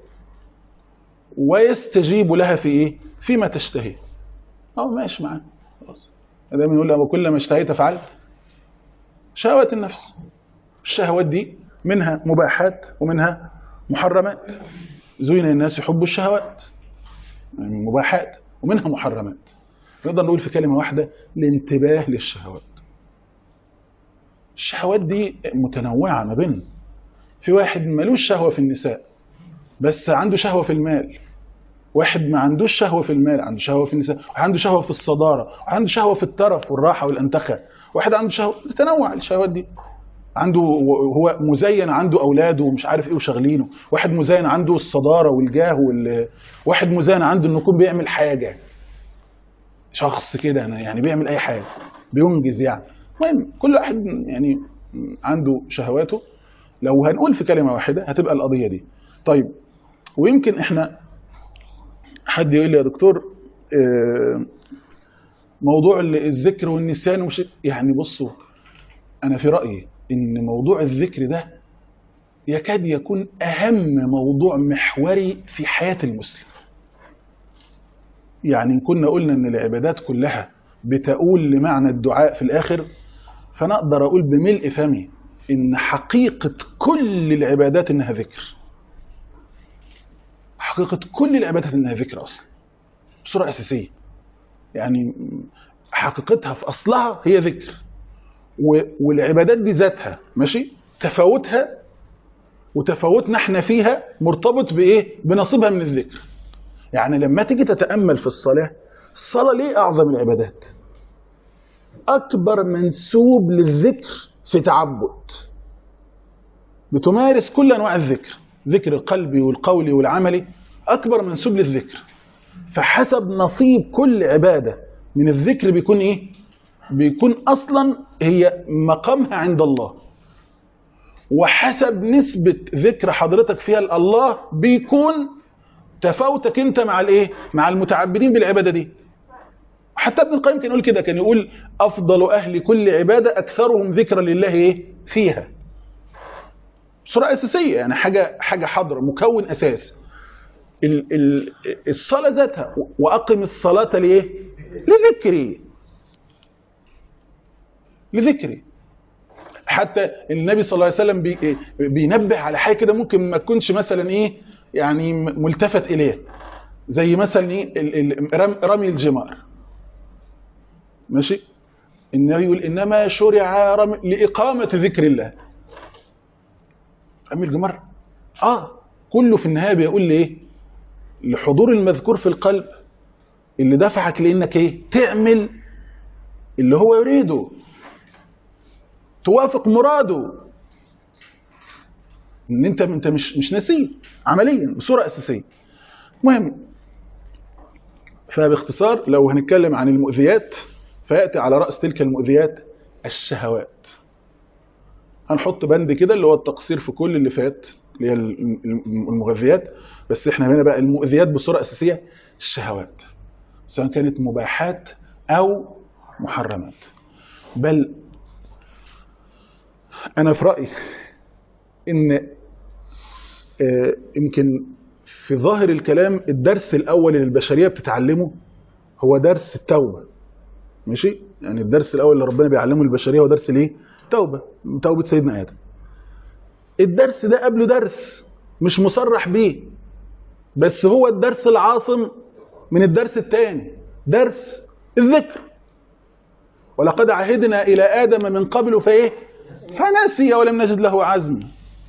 ويستجيب لها في إيه؟ فيما تشتهي أو ماشي معاه خلاص دايما يقول له كل ما اشتهيت فعلت شهوات النفس الشهوات دي منها مباحات ومنها محرمات زين الناس يحبوا الشهوات يعني مباحات ومنها محرمات نقدر نقول في كلمة واحدة الانتباه للشهوات الشهوات دي متنوعة ما بين في واحد ملوش شهوة في النساء بس عنده شهوة في المال واحد ما عندوش شهوة في المال عنده شهوة في النساء وعنده شهوة في الصدارة وعنده شهوة في الترف والراحة والأنتخة واحد عنده شهوة تنوع الشهوات دي عنده هو مزين عنده اولاده ومش عارف ايه وشغلينه واحد مزين عنده الصداره والجاه وال... واحد مزين عنده انه يكون بيعمل حاجه شخص كده انا يعني بيعمل اي حاجه بينجز يعني المهم كل واحد يعني عنده شهواته لو هنقول في كلمه واحده هتبقى القضيه دي طيب ويمكن احنا حد يقول لي يا دكتور موضوع الذكر والنسيان وش يعني بصوا انا في رايي ان موضوع الذكر ده يكاد يكون اهم موضوع محوري في حياه المسلم يعني كنا قلنا ان العبادات كلها بتقول لمعنى الدعاء في الاخر فنقدر اقول بملء فمي ان حقيقه كل العبادات انها ذكر حقيقه كل العبادات انها ذكر اصلا بصوره اساسيه يعني حقيقتها في اصلها هي ذكر والعبادات دي ذاتها ماشي تفاوتها وتفاوتنا احنا فيها مرتبط بايه بنصيبها من الذكر يعني لما تيجي تتامل في الصلاه الصلاه ليه اعظم العبادات اكبر منسوب للذكر في تعبد بتمارس كل انواع الذكر ذكر القلبي والقولي والعملي اكبر منسوب للذكر فحسب نصيب كل عباده من الذكر بيكون ايه بيكون اصلا هي مقامها عند الله وحسب نسبة ذكر حضرتك فيها الله بيكون تفاوتك انت مع الايه مع المتعبدين بالعبادة دي حتى ابن القيم كان يقول كده كان يقول افضل اهل كل عبادة اكثرهم ذكرا لله ايه فيها صورة اساسية يعني حاجة حاجة حاضرة مكون اساس الصلاة ذاتها واقم الصلاة لايه لذكري لذكري حتى النبي صلى الله عليه وسلم بي بينبه على حاجه كده ممكن ما تكونش مثلا ايه يعني ملتفت اليه زي مثلا ايه رمي الجمار ماشي النبي يقول انما شرع رمي لاقامه ذكر الله رمي الجمار اه كله في النهايه بيقول لي ايه لحضور المذكور في القلب اللي دفعك لانك ايه تعمل اللي هو يريده توافق مراده ان انت انت مش مش نسيه عمليا بصوره اساسيه المهم فباختصار لو هنتكلم عن المؤذيات فياتي على راس تلك المؤذيات الشهوات هنحط بند كده اللي هو التقصير في كل اللي فات اللي هي المغذيات بس احنا هنا بقى المؤذيات بصوره اساسيه الشهوات سواء كانت مباحات او محرمات بل انا في رايي ان يمكن في ظاهر الكلام الدرس الاول اللي البشريه بتتعلمه هو درس التوبه ماشي يعني الدرس الاول اللي ربنا بيعلمه البشريه هو درس الايه توبه توبه سيدنا ادم الدرس ده قبله درس مش مصرح بيه بس هو الدرس العاصم من الدرس الثاني درس الذكر ولقد عهدنا الى ادم من قبل فايه فنسي ولم نجد له عزما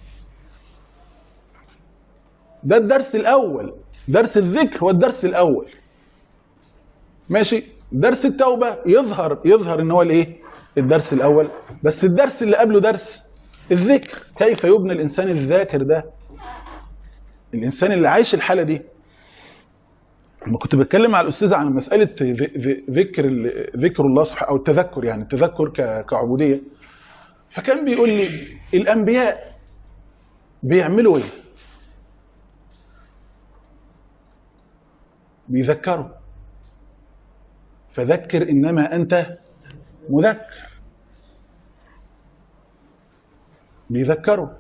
ده الدرس الاول درس الذكر هو الدرس الاول ماشي درس التوبه يظهر يظهر ان هو الايه الدرس الاول بس الدرس اللي قبله درس الذكر كيف يبنى الانسان الذاكر ده الانسان اللي عايش الحاله دي لما كنت بتكلم مع الاستاذ عن مساله ذكر ذكر الله سبحانه او التذكر يعني التذكر كعبوديه فكان بيقول لي الانبياء بيعملوا ايه بيذكره فذكر إنما أنت مذكر بيذكره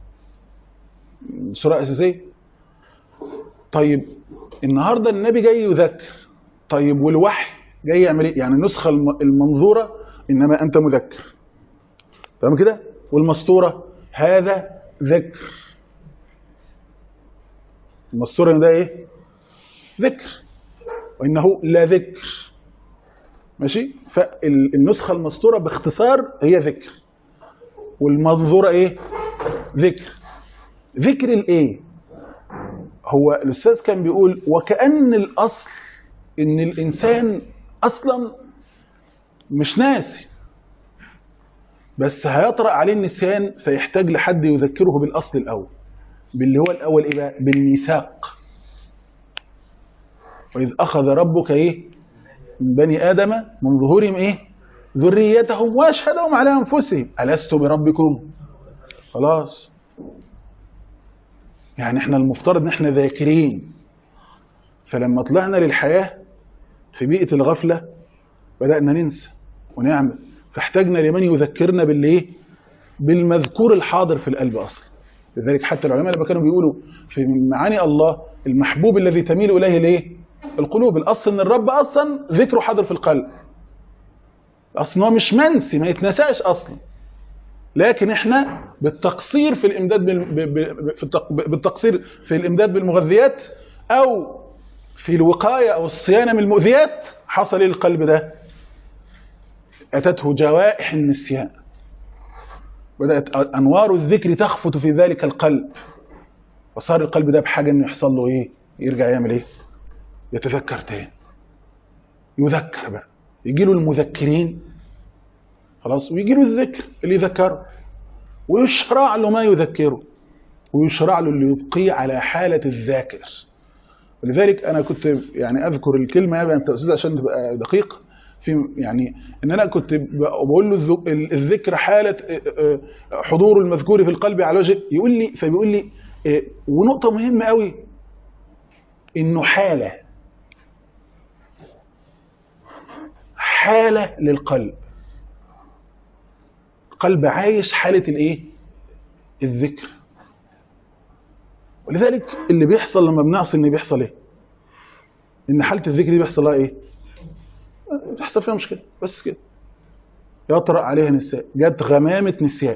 سورة أساسية طيب النهاردة النبي جاي يذكر طيب والوحي جاي يعمل ايه يعني النسخة الم- المنظورة إنما أنت مذكر تمام كده والمسطورة هذا ذكر المسطورة إن ده ايه ذكر وإنه لا ذكر ماشي فالنسخة المسطورة باختصار هي ذكر والمنظورة ايه ذكر ذكر الايه هو الاستاذ كان بيقول وكأن الاصل ان الانسان اصلا مش ناسي بس هيطرأ عليه النسيان فيحتاج لحد يذكره بالاصل الاول باللي هو الاول ايه بقى بالميثاق واذ اخذ ربك ايه من بني ادم من ظهورهم ايه ذريتهم واشهدهم على انفسهم الست بربكم خلاص يعني احنا المفترض ان احنا ذاكرين فلما طلعنا للحياة في بيئة الغفلة بدأنا ننسى ونعمل فاحتاجنا لمن يذكرنا بالايه بالمذكور الحاضر في القلب اصلا لذلك حتى العلماء لما كانوا بيقولوا في معاني الله المحبوب الذي تميل اليه الايه القلوب الاصل ان الرب اصلا ذكره حاضر في القلب اصلا هو مش منسي ما يتنساش اصلا لكن احنا بالتقصير في الامداد بال... ب... ب... في التق... بالتقصير في الامداد بالمغذيات او في الوقايه او الصيانه من المؤذيات حصل ايه القلب ده اتته جوائح النسيان بدات انوار الذكر تخفت في ذلك القلب وصار القلب ده بحاجه انه يحصل له ايه يرجع يعمل ايه يتذكر تاني يذكر بقى يجي له المذكرين خلاص ويجي له الذكر اللي يذكره ويشرع له ما يذكره ويشرع له اللي يبقيه على حالة الذاكر ولذلك أنا كنت يعني أذكر الكلمة يا أنت أستاذ عشان تبقى دقيق في يعني إن أنا كنت بقول له الذ- الذكر حالة حضور المذكور في القلب على وجه يقول لي فبيقول لي ونقطة مهمة قوي إنه حالة حالة للقلب قلب عايش حالة الايه الذكر ولذلك اللي بيحصل لما بنعصي ان بيحصل ايه ان حالة الذكر دي بيحصل لها ايه بيحصل فيها مشكلة بس كده يطرأ عليها نسيان جت غمامة نسيان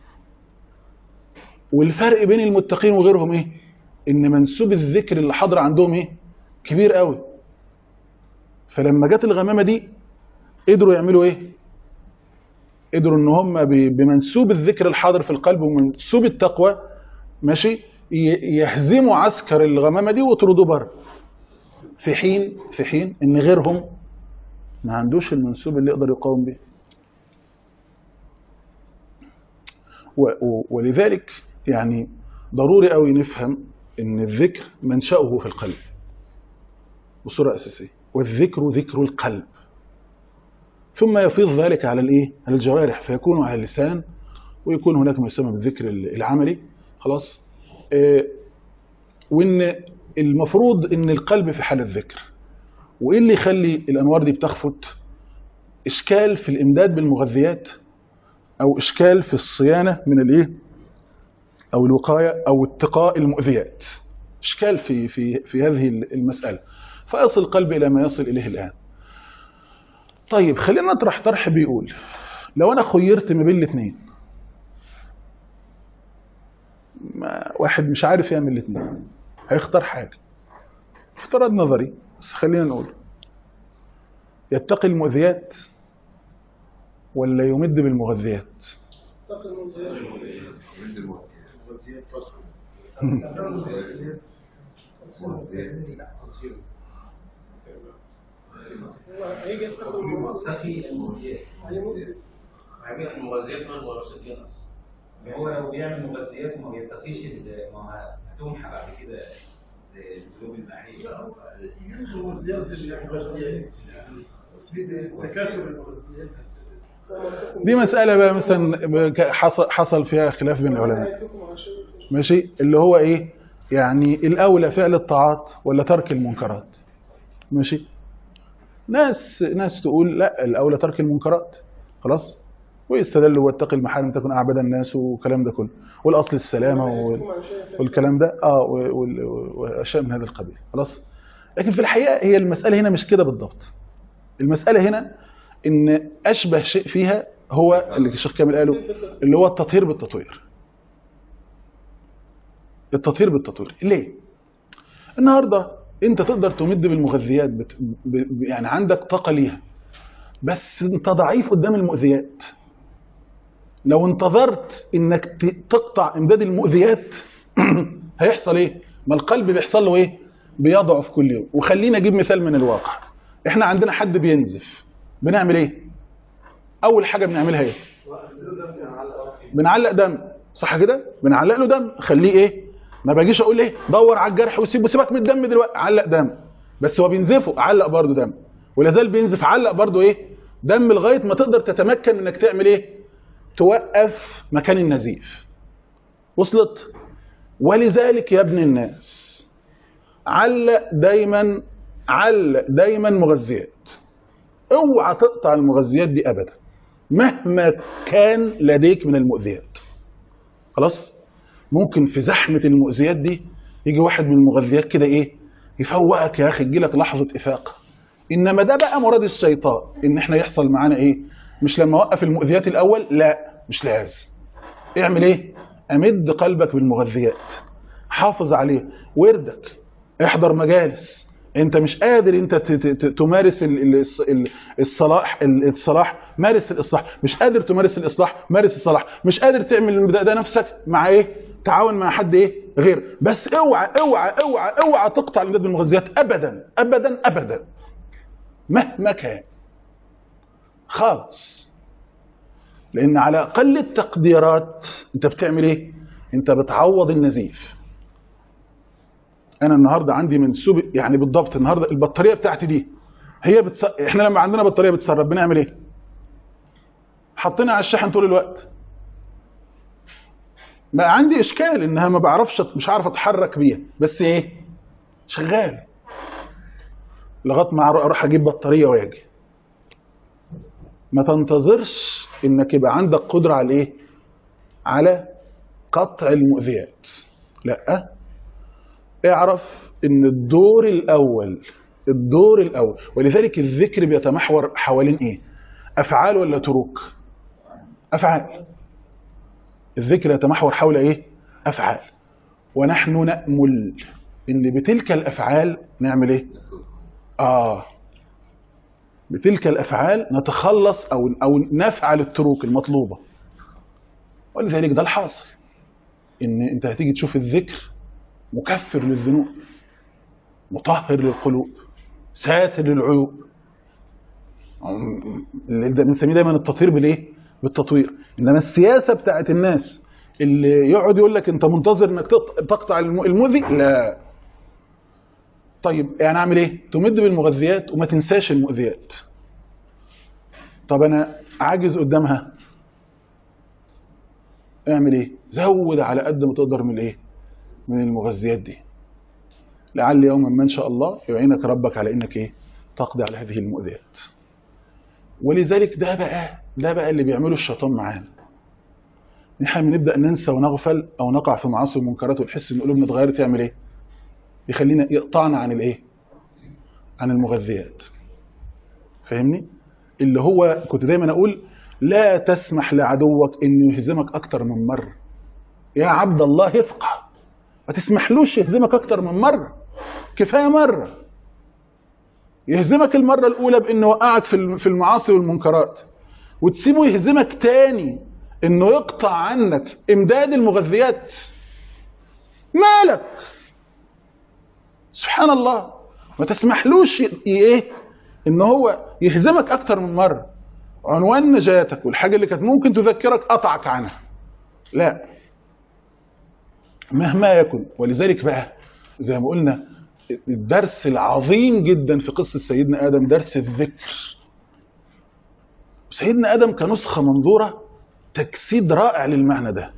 والفرق بين المتقين وغيرهم ايه ان منسوب الذكر اللي حاضر عندهم ايه كبير قوي فلما جت الغمامة دي قدروا يعملوا ايه قدروا ان هم ب- بمنسوب الذكر الحاضر في القلب ومنسوب التقوى ماشي ي- يهزموا عسكر الغمامه دي ويطردوه بره في حين في حين ان غيرهم ما عندوش المنسوب اللي يقدر يقاوم به و- و- ولذلك يعني ضروري قوي نفهم ان الذكر منشأه في القلب بصورة أساسية والذكر ذكر القلب ثم يفيض ذلك على الايه على الجوارح فيكون على اللسان ويكون هناك ما يسمى بالذكر العملي خلاص آه، وان المفروض ان القلب في حاله ذكر وايه اللي يخلي الانوار دي بتخفت اشكال في الامداد بالمغذيات او اشكال في الصيانه من الايه او الوقايه او اتقاء المؤذيات اشكال في في في هذه المساله فيصل القلب الى ما يصل اليه الان طيب خلينا نطرح طرح بيقول لو انا خيرت ما بين الاثنين ما واحد مش عارف يعمل الاثنين هيختار حاجه افترض نظري بس خلينا نقول يتقي المؤذيات ولا يمد بالمغذيات مستخي المغذيات حاجة المغذيات ما الوراثات جنس هو لو بيعمل مغذيات وما بيتقيش ال- ما هو هتمحى بعد كده الذنوب المعيشة تكاثر المغذيات دي مسألة بقى مثلا حصل حصل فيها خلاف بين العلماء ماشي اللي هو ايه يعني الأولى فعل الطاعات ولا ترك المنكرات ماشي ناس ناس تقول لا الاولى ترك المنكرات خلاص ويستدلوا واتقي المحارم تكن اعبد الناس والكلام ده كله والاصل السلامه وال- والكلام ده اه و- وال- واشياء من هذا القبيل خلاص لكن في الحقيقه هي المساله هنا مش كده بالضبط المساله هنا ان اشبه شيء فيها هو اللي الشيخ كامل قاله اللي هو التطهير بالتطوير التطهير بالتطوير ليه النهارده انت تقدر تمد بالمغذيات بت... ب... ب- يعني عندك طاقه ليها بس انت ضعيف قدام المؤذيات لو انتظرت انك ت- تقطع امداد المؤذيات هيحصل ايه ما القلب بيحصل له ايه بيضعف كل يوم وخلينا اجيب مثال من الواقع احنا عندنا حد بينزف بنعمل ايه اول حاجه بنعملها ايه بنعلق دم صح كده بنعلق له دم خليه ايه ما باجيش اقول ايه دور على الجرح وسيبه سيبك من الدم دلوقتي علق دم بس هو بينزفه علق برضه دم ولا زال بينزف علق برضه ايه دم لغايه ما تقدر تتمكن انك تعمل ايه توقف مكان النزيف وصلت ولذلك يا ابن الناس علق دايما علق دايما مغذيات اوعى تقطع المغذيات دي ابدا مهما كان لديك من المؤذيات خلاص ممكن في زحمه المؤذيات دي يجي واحد من المغذيات كده ايه يفوقك يا اخي تجيلك لحظه افاقه انما ده بقى مراد الشيطان ان احنا يحصل معانا ايه مش لما اوقف المؤذيات الاول لا مش لازم اعمل ايه امد قلبك بالمغذيات حافظ عليه وردك احضر مجالس انت مش قادر انت ت- ت- ت- تمارس ال- ال- الص- ال- الصلاح ال- الصلاح مارس الاصلاح مش قادر تمارس الاصلاح مارس الصلاح مش قادر تعمل ده, ده نفسك مع ايه تعاون مع حد ايه غير بس اوعى اوعى اوعى اوعى تقطع الامداد بالمغذيات ابدا ابدا ابدا مهما كان خالص لان على اقل التقديرات انت بتعمل ايه انت بتعوض النزيف انا النهارده عندي منسوب يعني بالضبط النهارده البطاريه بتاعتي دي هي بتص... احنا لما عندنا بطاريه بتسرب بنعمل ايه حاطينها على الشحن طول الوقت بقى عندي اشكال انها ما بعرفش مش عارف اتحرك بيها بس ايه شغال لغايه ما اروح اجيب بطاريه واجي ما تنتظرش انك يبقى عندك قدره على ايه على قطع المؤذيات لا اعرف ان الدور الاول الدور الاول ولذلك الذكر بيتمحور حوالين ايه افعال ولا تروك افعال الذكر يتمحور حول ايه افعال ونحن نامل ان بتلك الافعال نعمل ايه اه بتلك الافعال نتخلص او او نفعل التروك المطلوبه ولذلك ده الحاصل ان انت هتيجي تشوف الذكر مكفر للذنوب مطهر للقلوب ساتر للعيوب اللي ده بنسميه دايما التطهير بالايه بالتطوير انما السياسه بتاعت الناس اللي يقعد يقول لك انت منتظر انك تقط- تقطع الم- المؤذي لا طيب يعني اعمل ايه تمد بالمغذيات وما تنساش المؤذيات طب انا عاجز قدامها اعمل ايه زود على قد ما تقدر من الايه من المغذيات دي لعل يوما ما ان شاء الله يعينك ربك على انك ايه تقضي على هذه المؤذيات ولذلك ده بقى ده بقى اللي بيعمله الشيطان معانا إن احنا بنبدا ننسى ونغفل او نقع في معاصي ومنكرات ونحس ان قلوبنا اتغيرت يعمل ايه يخلينا يقطعنا عن الايه عن المغذيات فاهمني اللي هو كنت دايما اقول لا تسمح لعدوك انه يهزمك اكتر من مره يا عبد الله افقه ما تسمحلوش يهزمك اكتر من مره كفايه مره يهزمك المره الاولى بانه يوقعك في الم- في المعاصي والمنكرات وتسيبه يهزمك تاني انه يقطع عنك امداد المغذيات مالك سبحان الله ما تسمحلوش ي- ايه ان هو يهزمك اكتر من مره عنوان نجاتك والحاجه اللي كانت ممكن تذكرك قطعك عنها لا مهما يكن ولذلك بقى زي ما قلنا الدرس العظيم جدا في قصه سيدنا ادم درس الذكر سيدنا ادم كنسخه منظوره تجسيد رائع للمعنى ده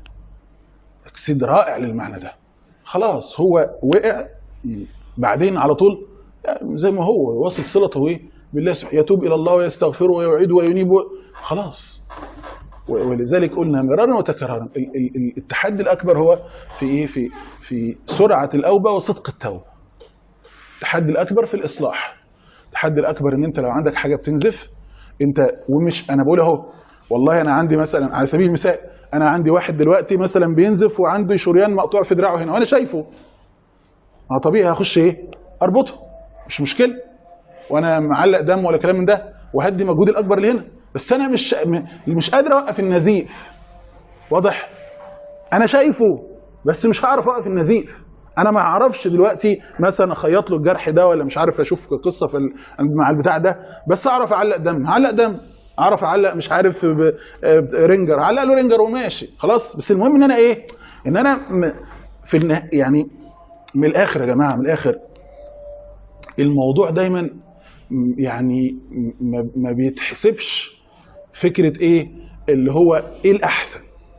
تجسيد رائع للمعنى ده خلاص هو وقع بعدين على طول يعني زي ما هو واصل صلته ايه بالله سبحانه يتوب الى الله ويستغفره ويعيد وينيب و- خلاص و- ولذلك قلنا مرارا وتكرارا ال- ال- ال- التحدي الاكبر هو في ايه في في سرعه الاوبه وصدق التوبه التحدي الاكبر في الاصلاح التحدي الاكبر ان انت لو عندك حاجه بتنزف انت ومش انا بقول اهو والله انا عندي مثلا على سبيل المثال انا عندي واحد دلوقتي مثلا بينزف وعنده شريان مقطوع في دراعه هنا وانا شايفه ما طبيعي هخش ايه اربطه مش مشكله وانا معلق دم ولا كلام من ده وهدي مجهودي الاكبر اللي هنا بس انا مش م- مش قادر اوقف النزيف واضح انا شايفه بس مش هعرف اوقف النزيف انا ما اعرفش دلوقتي مثلا اخيط له الجرح ده ولا مش عارف اشوف قصه في ال- مع البتاع ده بس اعرف اعلق دم هعلق دم اعرف اعلق مش عارف ب- ب- رينجر علق له رينجر وماشي خلاص بس المهم ان انا ايه ان انا م- في النها- يعني من الاخر يا جماعه من الاخر الموضوع دايما م- يعني م- ما ما بيتحسبش فكره ايه اللي هو ايه الاحسن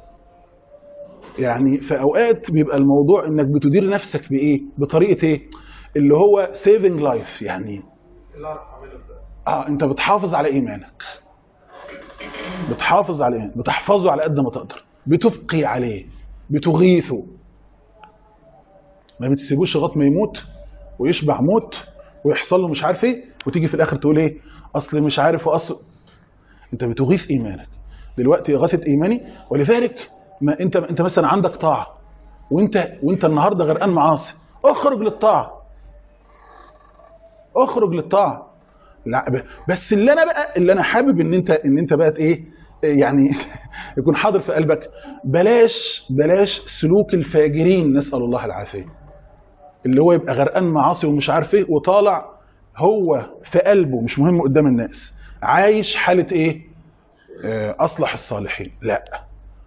يعني في اوقات بيبقى الموضوع انك بتدير نفسك بايه بطريقه ايه اللي هو سيفنج لايف يعني اللي اعرف اعمله ده اه انت بتحافظ على ايمانك بتحافظ على ايمانك بتحفظه على قد ما تقدر بتبقي عليه بتغيثه ما بتسيبوش لغايه ما يموت ويشبع موت ويحصل له مش عارف ايه وتيجي في الاخر تقول ايه اصل مش عارف واصل انت بتغيث ايمانك دلوقتي اغاثه ايماني ولذلك ما انت انت مثلا عندك طاعه وانت وانت النهارده غرقان معاصي اخرج للطاعه اخرج للطاعه لا ب- بس اللي انا بقى اللي انا حابب ان انت ان انت بقى ايه يعني يكون حاضر في قلبك بلاش بلاش سلوك الفاجرين نسال الله العافيه اللي هو يبقى غرقان معاصي ومش عارف ايه وطالع هو في قلبه مش مهم قدام الناس عايش حاله ايه آه، اصلح الصالحين لا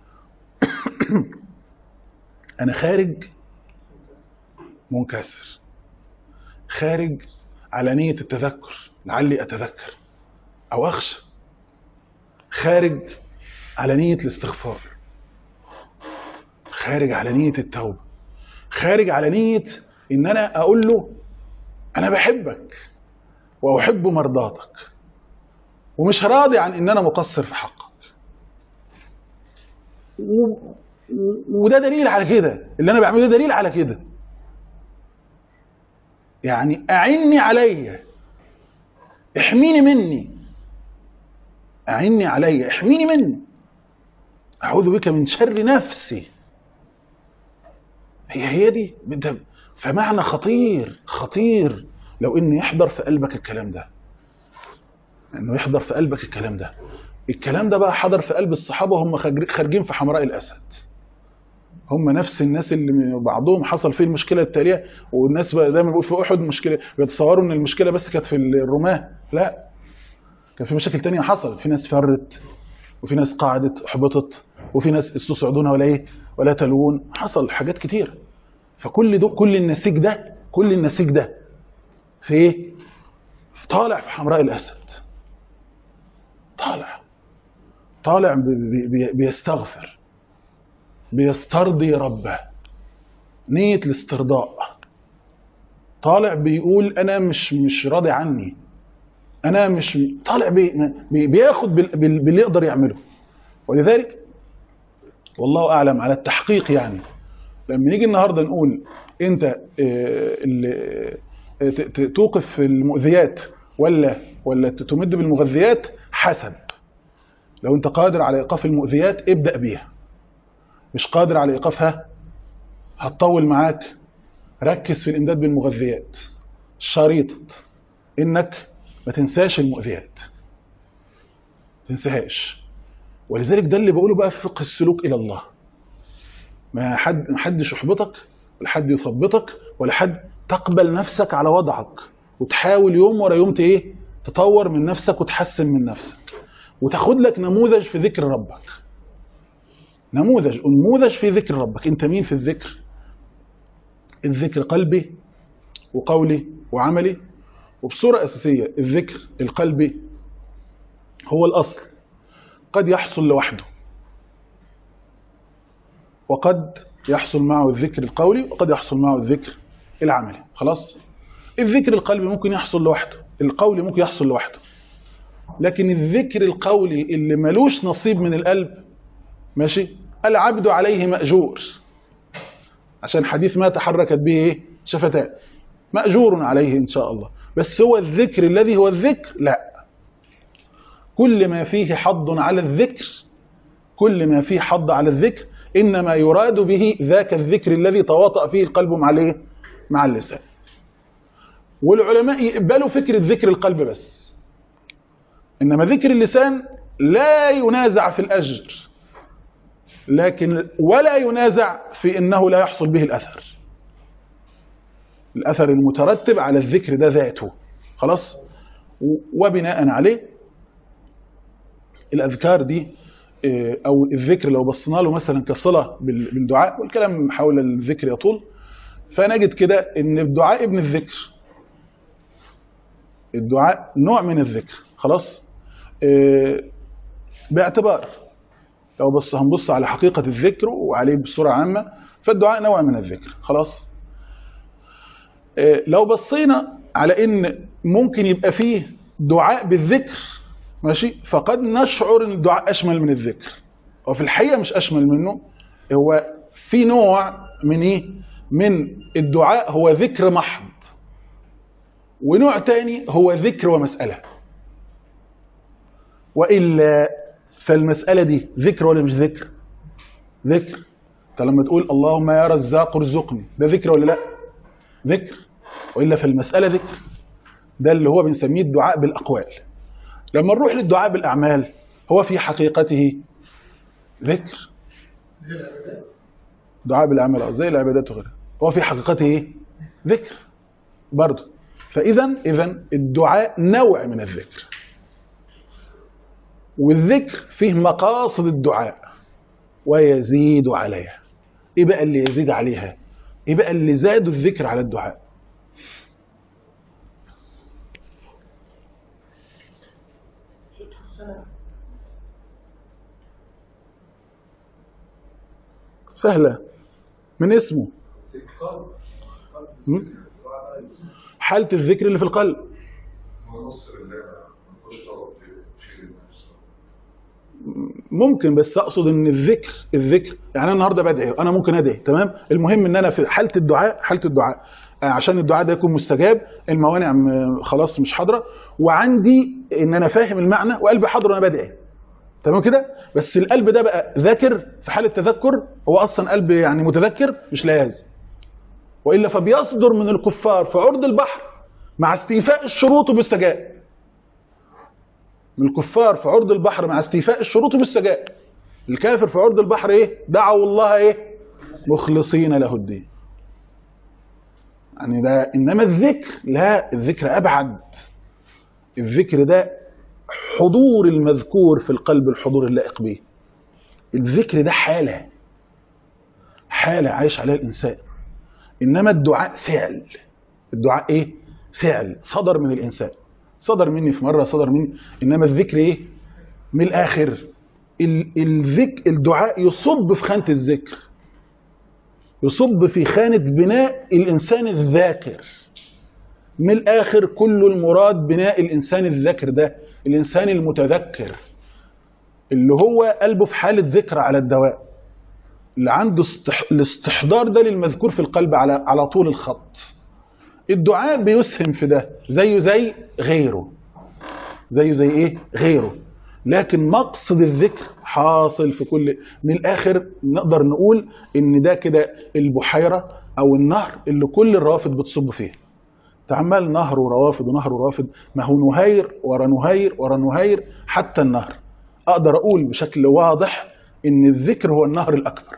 انا خارج منكسر خارج على نية التذكر لعلي أتذكر أو أخشى خارج على نية الاستغفار خارج على نية التوبة خارج على نية إن أنا أقول له أنا بحبك وأحب مرضاتك ومش راضي عن إن أنا مقصر في حقك و... و- وده دليل على كده اللي أنا بعمله ده دليل على كده يعني أعني عليا احميني مني أعني عليا احميني مني أعوذ بك من شر نفسي هي هي دي ده فمعنى خطير خطير لو إن يحضر في قلبك الكلام ده إنه يحضر في قلبك الكلام ده الكلام ده بقى حضر في قلب الصحابة وهم خارج- خارجين في حمراء الأسد هم نفس الناس اللي من بعضهم حصل فيه المشكله التاليه والناس بقى دايما بيقول في احد مشكله بيتصوروا ان المشكله بس كانت في الرماه لا كان في مشاكل تانية حصلت في ناس فرت وفي ناس قعدت احبطت وفي ناس استصعدون ولا ايه ولا تلوون حصل حاجات كتير فكل دو كل النسيج ده كل النسيج ده في ايه طالع في حمراء الاسد طالع طالع بي- بي- بيستغفر بيسترضي ربه نية الاسترضاء طالع بيقول انا مش مش راضي عني انا مش طالع بي بي بياخد بال- بال- باللي يقدر يعمله ولذلك والله اعلم على التحقيق يعني لما نيجي النهارده نقول انت آه، اللي- آه، ت- ت- توقف المؤذيات ولا ولا تمد بالمغذيات حسب لو انت قادر على ايقاف المؤذيات ابدا بيها مش قادر على ايقافها هتطول معاك ركز في الامداد بالمغذيات شريطة انك ما تنساش المؤذيات ما تنساهاش ولذلك ده اللي بقوله بقى في فقه السلوك الى الله ما حد ما حدش يحبطك ولا حد يثبطك ولا حد تقبل نفسك على وضعك وتحاول يوم ورا يوم ت- ايه تطور من نفسك وتحسن من نفسك وتاخد لك نموذج في ذكر ربك نموذج نموذج في ذكر ربك انت مين في الذكر الذكر قلبي وقولي وعملي وبصورة أساسية الذكر القلبي هو الأصل قد يحصل لوحده وقد يحصل معه الذكر القولي وقد يحصل معه الذكر العملي خلاص الذكر القلبي ممكن يحصل لوحده القولي ممكن يحصل لوحده لكن الذكر القولي اللي ملوش نصيب من القلب ماشي العبد عليه مأجور عشان حديث ما تحركت به ايه شفتان مأجور عليه إن شاء الله بس هو الذكر الذي هو الذكر لا كل ما فيه حض على الذكر كل ما فيه حض على الذكر إنما يراد به ذاك الذكر الذي تواطأ فيه القلب مع الايه مع اللسان والعلماء يقبلوا فكرة ذكر القلب بس إنما ذكر اللسان لا ينازع في الأجر لكن ولا ينازع في أنه لا يحصل به الأثر الأثر المترتب على الذكر ده ذاته خلاص وبناء عليه الأذكار دي أو الذكر لو بصينا له مثلا كصلة بالدعاء والكلام حول الذكر يطول فنجد كده ان الدعاء ابن الذكر الدعاء نوع من الذكر خلاص باعتبار لو بص هنبص على حقيقة الذكر وعليه بصورة عامة فالدعاء نوع من الذكر خلاص لو بصينا على ان ممكن يبقى فيه دعاء بالذكر ماشي فقد نشعر ان الدعاء اشمل من الذكر وفي الحقيقة مش اشمل منه هو في نوع من ايه من الدعاء هو ذكر محض ونوع تاني هو ذكر ومسألة وإلا فالمسألة دي ذكر ولا مش ذكر ذكر انت لما تقول اللهم يا رزاق ارزقني ده ذكر ولا لا ذكر وإلا فالمسألة ذكر ده اللي هو بنسميه الدعاء بالأقوال لما نروح للدعاء بالأعمال هو في حقيقته ذكر دعاء بالأعمال زي العبادات وغيرها هو في حقيقته ايه ذكر برضه فإذا إذا الدعاء نوع من الذكر والذكر فيه مقاصد الدعاء ويزيد عليها ايه بقى اللي يزيد عليها ايه بقى اللي زادوا الذكر على الدعاء سهلة من اسمه حالة الذكر اللي في القلب ممكن بس اقصد ان الذكر الذكر يعني انا النهارده بدعي انا ممكن ادعي تمام المهم ان انا في حاله الدعاء حاله الدعاء عشان الدعاء ده يكون مستجاب الموانع خلاص مش حاضره وعندي ان انا فاهم المعنى وقلبي حاضر وانا بدعي تمام كده بس القلب ده بقى ذاكر في حاله تذكر هو اصلا قلب يعني متذكر مش لازم والا فبيصدر من الكفار في عرض البحر مع استيفاء الشروط باستجاب من الكفار في عرض البحر مع استيفاء الشروط باستجاب الكافر في عرض البحر ايه دعوا الله ايه مخلصين له الدين يعني ده انما الذكر لا الذكر ابعد الذكر ده حضور المذكور في القلب الحضور اللائق به الذكر ده حالة حالة عايش عليها الإنسان إنما الدعاء فعل الدعاء إيه؟ فعل صدر من الإنسان صدر مني في مرة صدر مني إنما الذكر إيه؟ من الآخر الذك الدعاء يصب في خانة الذكر يصب في خانة بناء الإنسان الذاكر من الآخر كل المراد بناء الإنسان الذاكر ده الإنسان المتذكر اللي هو قلبه في حالة ذكر على الدواء اللي عنده استح... الاستحضار ده للمذكور في القلب على على طول الخط الدعاء بيسهم في ده زيه زي غيره زيه زي ايه غيره لكن مقصد الذكر حاصل في كل من الاخر نقدر نقول ان ده كده البحيره او النهر اللي كل الروافد بتصب فيه تعمل نهر وروافد ونهر وروافد ما هو نهير ورا نهير ورا نهير حتى النهر اقدر اقول بشكل واضح ان الذكر هو النهر الاكبر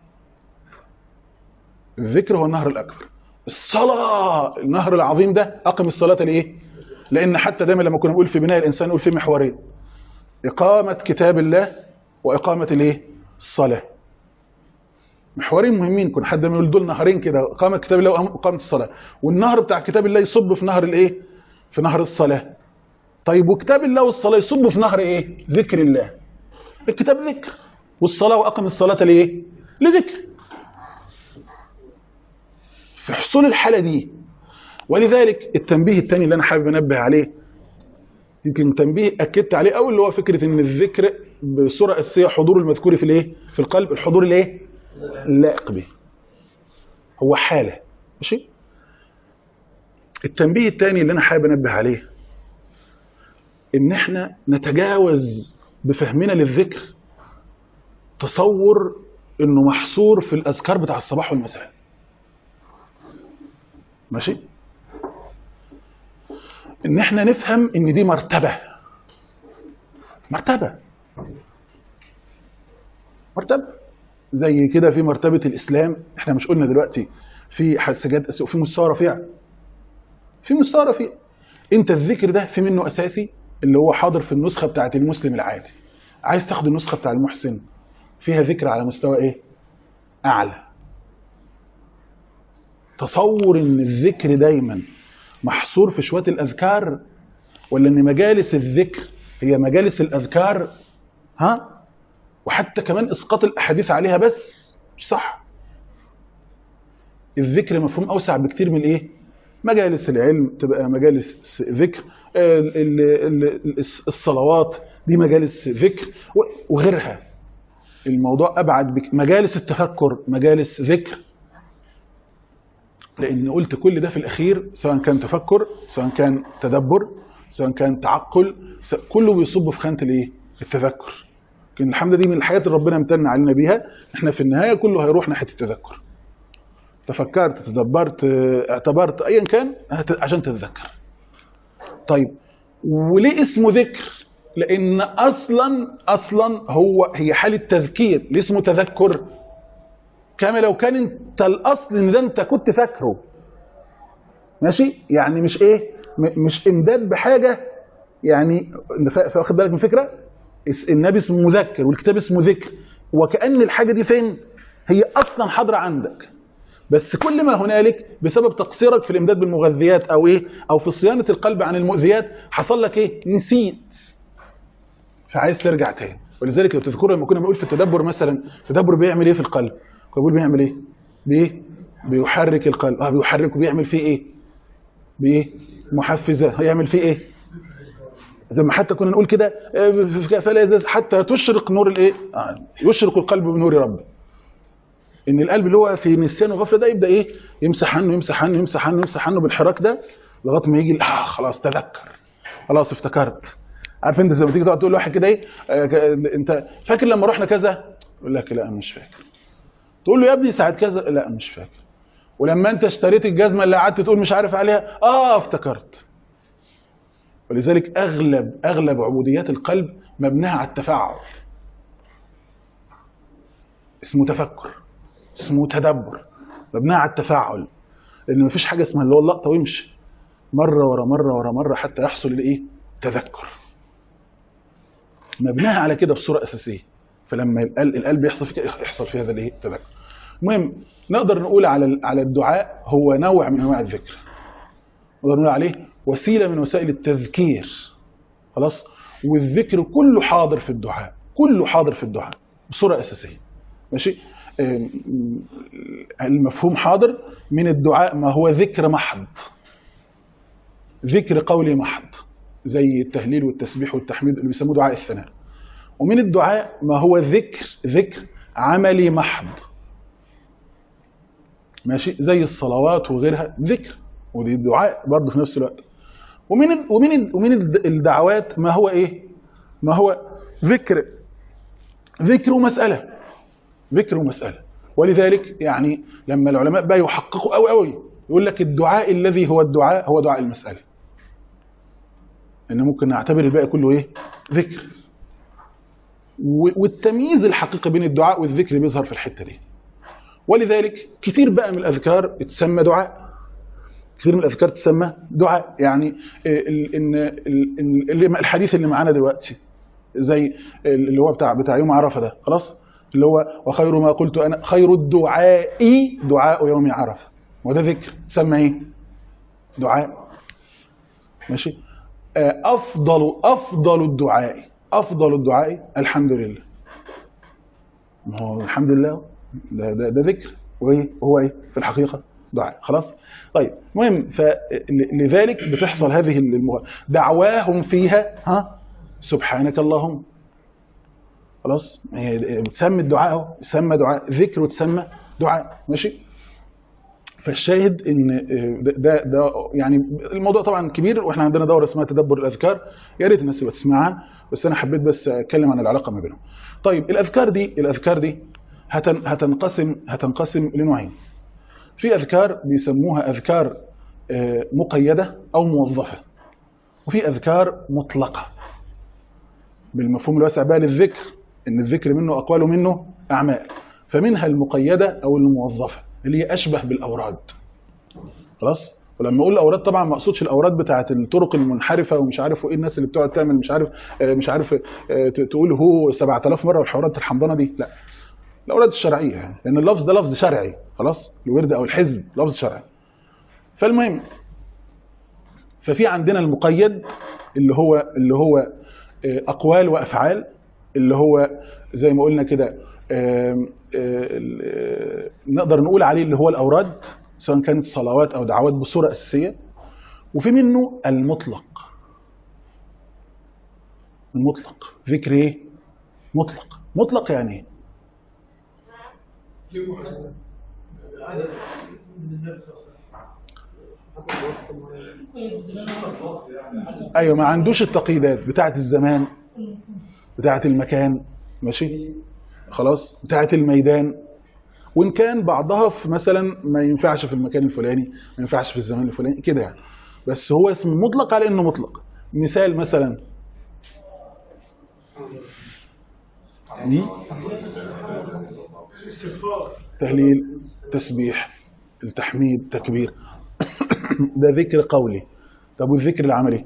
الذكر هو النهر الاكبر الصلاه النهر العظيم ده اقم الصلاه لايه لان حتى دايما لما كنا نقول في بناء الانسان نقول في محورين اقامه كتاب الله واقامه الايه الصلاه محورين مهمين كنا حد يقول دول نهرين كده اقامه كتاب الله واقامه الصلاه والنهر بتاع كتاب الله يصب في نهر الايه في نهر الصلاه طيب وكتاب الله والصلاه يصب في نهر ايه ذكر الله الكتاب ذكر والصلاه واقم الصلاه لايه لذكر في حصول الحاله دي ولذلك التنبيه الثاني اللي انا حابب انبه عليه يمكن تنبيه اكدت عليه اول اللي هو فكره ان الذكر بصوره اساسيه حضور المذكور في الايه في القلب الحضور الايه اللائق به هو حاله ماشي التنبيه الثاني اللي انا حابب انبه عليه ان احنا نتجاوز بفهمنا للذكر تصور انه محصور في الاذكار بتاع الصباح والمساء ماشي ان احنا نفهم ان دي مرتبه مرتبه مرتبه زي كده في مرتبه الاسلام احنا مش قلنا دلوقتي في سجاد في مستوى رفيع في مستوى رفيع انت الذكر ده في منه اساسي اللي هو حاضر في النسخه بتاعه المسلم العادي عايز تاخد النسخه بتاع المحسن فيها ذكر على مستوى ايه اعلى تصور ان الذكر دايما محصور في شويه الاذكار ولا ان مجالس الذكر هي مجالس الاذكار ها وحتى كمان اسقاط الاحاديث عليها بس مش صح الذكر مفهوم اوسع بكتير من ايه مجالس العلم تبقى مجالس ذكر ال- ال- ال- الصلوات دي مجالس ذكر و- وغيرها الموضوع ابعد بك مجالس التفكر مجالس ذكر لان قلت كل ده في الاخير سواء كان تفكر سواء كان تدبر سواء كان تعقل س- كله بيصب في خانه الايه التذكر لكن الحمد دي من الحاجات اللي ربنا امتن علينا بيها احنا في النهايه كله هيروح ناحيه التذكر تفكرت تدبرت اعتبرت ايا كان هت- عشان تتذكر طيب وليه اسمه ذكر لان اصلا اصلا هو هي حاله تذكير ليه اسمه تذكر كما لو كان انت الاصل ان ده انت كنت فاكره ماشي يعني مش ايه م- مش امداد بحاجه يعني فا- فا- واخد بالك من الفكره اس- النبي اسمه مذكر والكتاب اسمه ذكر وكأن الحاجه دي فين هي اصلا حاضره عندك بس كل ما هنالك بسبب تقصيرك في الامداد بالمغذيات او ايه او في صيانه القلب عن المؤذيات حصل لك ايه نسيت فعايز ترجع تاني ولذلك لو تذكروا لما كنا بنقول في التدبر مثلا التدبر بيعمل ايه في القلب كنا بنقول بيعمل ايه بايه بيحرك القلب اه بيحركه بيعمل فيه ايه بايه محفزات هيعمل فيه ايه زي ما حتى كنا نقول كده آه، فلا يزال حتى تشرق نور الايه آه، يشرق القلب بنور ربه ان القلب اللي هو في نسيان وغفله ده يبدا ايه يمسح عنه يمسح عنه يمسح عنه يمسح عنه بالحراك ده لغايه ما يجي آه خلاص تذكر خلاص افتكرت عارف انت زي ما تيجي تقعد تقول لواحد كده ايه آه، ك- انت فاكر لما رحنا كذا يقول لك لا مش فاكر تقول له يا ابني ساعه كذا لا مش فاكر ولما انت اشتريت الجزمه اللي قعدت تقول مش عارف عليها اه افتكرت ولذلك اغلب اغلب عبوديات القلب مبناها على التفاعل اسمه تفكر اسمه تدبر مبناها على التفاعل لان مفيش حاجه اسمها اللي هو اللقطه ويمشي مره ورا مره ورا مره حتى يحصل الايه تذكر مبناها على كده بصوره اساسيه فلما القلب القلب يحصل فيه كده يحصل فيه هذا الايه التذكر المهم نقدر نقول على على الدعاء هو نوع من انواع الذكر نقدر نقول عليه وسيله من وسائل التذكير خلاص والذكر كله حاضر في الدعاء كله حاضر في الدعاء بصوره اساسيه ماشي آم، المفهوم حاضر من الدعاء ما هو ذكر محض ذكر قولي محض زي التهليل والتسبيح والتحميد اللي بيسموه دعاء الثناء ومن الدعاء ما هو ذكر ذكر عملي محض ماشي زي الصلوات وغيرها ذكر ودي دعاء برضه في نفس الوقت ومن ال- ومن ال- ومن الد- الدعوات ما هو ايه ما هو ذكر ذكر ومسألة ذكر ومسألة ولذلك يعني لما العلماء بقى يحققوا قوي قوي يقول لك الدعاء الذي هو الدعاء هو دعاء المسألة ان ممكن نعتبر الباقي كله ايه ذكر و- والتمييز الحقيقي بين الدعاء والذكر بيظهر في الحتة دي ولذلك كثير بقى من الأذكار تسمى دعاء كثير من الأذكار تسمى دعاء يعني ال- إن ال- إن- اللي- الحديث اللي معانا دلوقتي زي اللي هو بتاع بتاع يوم عرفة ده خلاص اللي هو وخير ما قلت أنا خير الدعاء دعاء يوم عرفة وده ذكر تسمى إيه دعاء ماشي آه، أفضل أفضل الدعاء أفضل الدعاء الحمد لله ما هو الحمد لله ده, ده, ده ذكر وايه هو ايه في الحقيقه دعاء خلاص طيب المهم فلذلك بتحصل هذه المغ... دعواهم فيها ها سبحانك اللهم خلاص هي بتسمى الدعاء اهو يسمى دعاء ذكر وتسمى دعاء ماشي فالشاهد ان ده, ده ده يعني الموضوع طبعا كبير واحنا عندنا دوره اسمها تدبر الاذكار يا ريت الناس تبقى تسمعها بس انا حبيت بس اتكلم عن العلاقه ما بينهم طيب الاذكار دي الاذكار دي هتن هتنقسم هتنقسم لنوعين في اذكار بيسموها اذكار آه، مقيده او موظفه وفي اذكار مطلقه بالمفهوم الواسع بقى للذكر ان الذكر منه اقوال ومنه اعمال فمنها المقيده او الموظفه اللي هي اشبه بالاوراد خلاص ولما اقول الاوراد طبعا ما اقصدش الاوراد بتاعه الطرق المنحرفه ومش عارف ايه الناس اللي بتقعد تعمل مش عارف آه، مش عارف آه، ت- تقول هو 7000 مره والحوارات الحمضانه دي لا الاوراد الشرعيه يعني لان اللفظ ده لفظ شرعي خلاص الورد او الحزب لفظ شرعي فالمهم ففي عندنا المقيد اللي هو اللي هو آه، اقوال وافعال اللي هو زي ما قلنا كده آم، آه، ال- آه، نقدر نقول عليه اللي هو الاوراد سواء كانت صلوات او دعوات بصوره اساسيه وفي منه المطلق المطلق ذكر ايه مطلق مطلق يعني ايه ليه محدد عدد من النبي صلى الله عليه وسلم ايوه ما عندوش التقييدات بتاعه الزمان بتاعه المكان ماشي خلاص بتاعه الميدان وان كان بعضها في مثلا ما ينفعش في المكان الفلاني ما ينفعش في الزمان الفلاني كده يعني بس هو اسم مطلق على انه مطلق مثال مثلا مم؟ الاستغفار تهليل تسبيح التحميد تكبير ده ذكر قولي طب والذكر العملي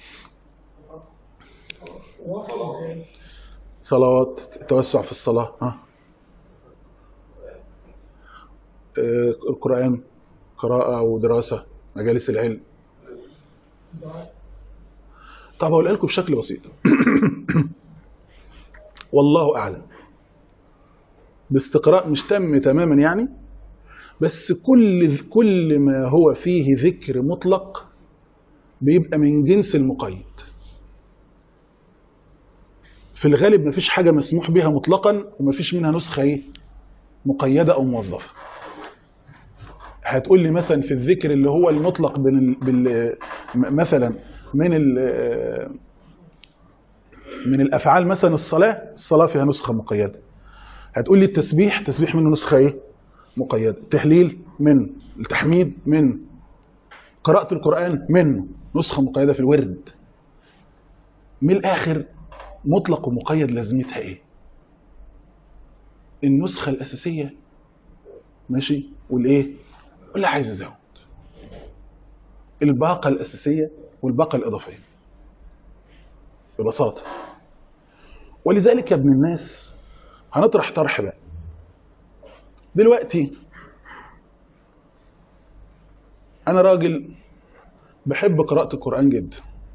صلوات التوسع في الصلاة ها آه، القرآن قراءة أو دراسة مجالس العلم طب هقول لكم بشكل بسيط والله أعلم باستقراء مش تم تماما يعني بس كل كل ما هو فيه ذكر مطلق بيبقى من جنس المقيد في الغالب مفيش حاجة مسموح بها مطلقا ومفيش منها نسخة ايه مقيدة أو موظفة هتقول لي مثلا في الذكر اللي هو المطلق بين ال... بال... م- مثلا من ال... من الأفعال مثلا الصلاة الصلاة فيها نسخة مقيدة هتقول لي التسبيح تسبيح منه نسخة ايه مقيدة التهليل من التحميد من قراءة القرآن منه نسخة مقيدة في الورد من الآخر مطلق ومقيد لازمتها ايه النسخة الأساسية ماشي والايه واللي عايز يزود الباقة الأساسية والباقة الإضافية ببساطة ولذلك يا ابن الناس هنطرح طرح بقى دلوقتي أنا راجل بحب قراءة القرآن جدا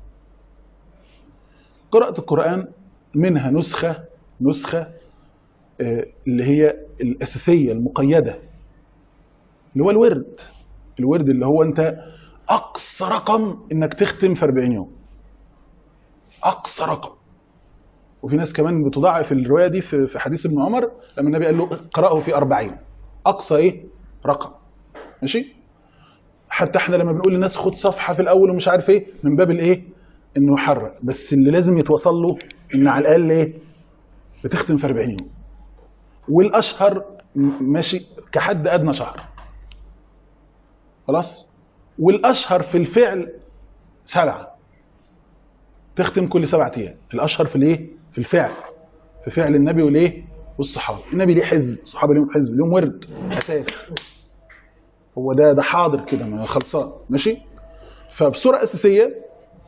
قراءة القرآن منها نسخة نسخة آه، اللي هي الأساسية المقيدة اللي هو الورد الورد اللي هو أنت أقصى رقم إنك تختم في 40 يوم أقصى رقم وفي ناس كمان بتضاعف الرواية دي في في حديث ابن عمر لما النبي قال له اقرأه في 40 أقصى إيه رقم ماشي حتى احنا لما بنقول للناس خد صفحة في الأول ومش عارف إيه من باب الإيه إنه يحرق بس اللي لازم يتوصل له إن على الأقل إيه بتختم في 40 يوم والأشهر م- ماشي كحد أدنى شهر خلاص والأشهر في الفعل سبعة تختم كل سبعة أيام الأشهر في الإيه في الفعل في فعل النبي والإيه والصحابة النبي ليه حزب الصحابة ليهم حزب ليهم ورد أساس هو ده ده حاضر كده ما خلصان ماشي فبصورة أساسية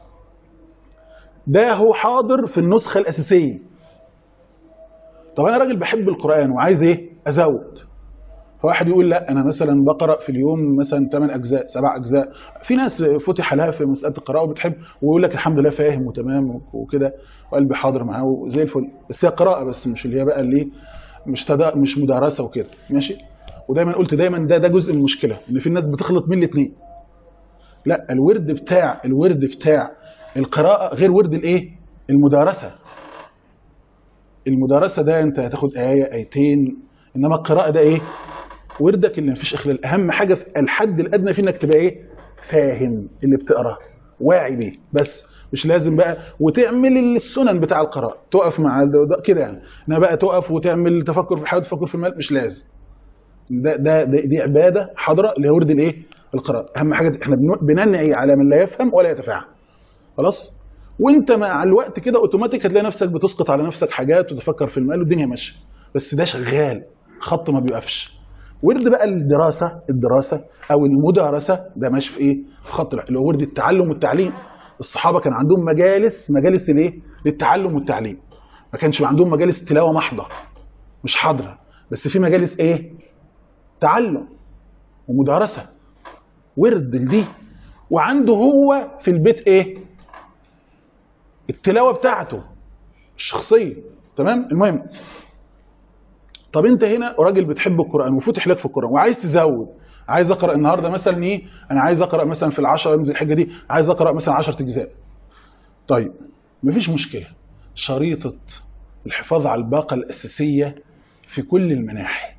ده هو حاضر في النسخة الأساسية طب أنا راجل بحب القرآن وعايز إيه أزود فواحد يقول لا أنا مثلا بقرأ في اليوم مثلا 8 أجزاء 7 أجزاء في ناس فتح لها في مسألة القراءة وبتحب ويقول لك الحمد لله فاهم وتمام وكده وقلبي حاضر معاه وزي الفل بس هي قراءة بس مش اللي هي بقى اللي مش تدا مش مدارسة وكده ماشي ودايما قلت دايما ده ده جزء من المشكله ان في الناس بتخلط بين الاثنين لا الورد بتاع الورد بتاع القراءه غير ورد الايه المدارسه المدارسه ده انت هتاخد ايه ايتين انما القراءه ده ايه وردك اللي مفيش اخلال اهم حاجه في الحد الادنى في انك تبقى ايه فاهم اللي بتقراه واعي بيه بس مش لازم بقى وتعمل السنن بتاع القراءه تقف مع ده- ده- كده يعني انما بقى تقف وتعمل تفكر في الحياه وتفكر في المال مش لازم ده ده, ده دي عباده حاضره اللي هي ورد الايه القراءه اهم حاجه احنا بن- بننعي على من لا يفهم ولا يتفاعل خلاص وانت مع الوقت كده اوتوماتيك هتلاقي نفسك بتسقط على نفسك حاجات وتفكر في المال والدنيا ماشيه بس ده شغال خط ما بيوقفش ورد بقى الدراسه الدراسه او المدارسه ده ماشي في ايه في خط لا، اللي هو ورد التعلم والتعليم الصحابه كان عندهم مجالس مجالس الايه للتعلم والتعليم ما كانش عندهم مجالس تلاوه محضه مش حاضره بس في مجالس ايه تعلم ومدارسه ورد لدي وعنده هو في البيت ايه التلاوه بتاعته الشخصيه تمام المهم طب انت هنا راجل بتحب القران وفتح لك في القران وعايز تزود عايز اقرا النهارده مثلا ايه انا عايز اقرا مثلا في العشرة من ذي الحجه دي عايز اقرا مثلا 10 اجزاء طيب مفيش مشكله شريطه الحفاظ على الباقه الاساسيه في كل المناحي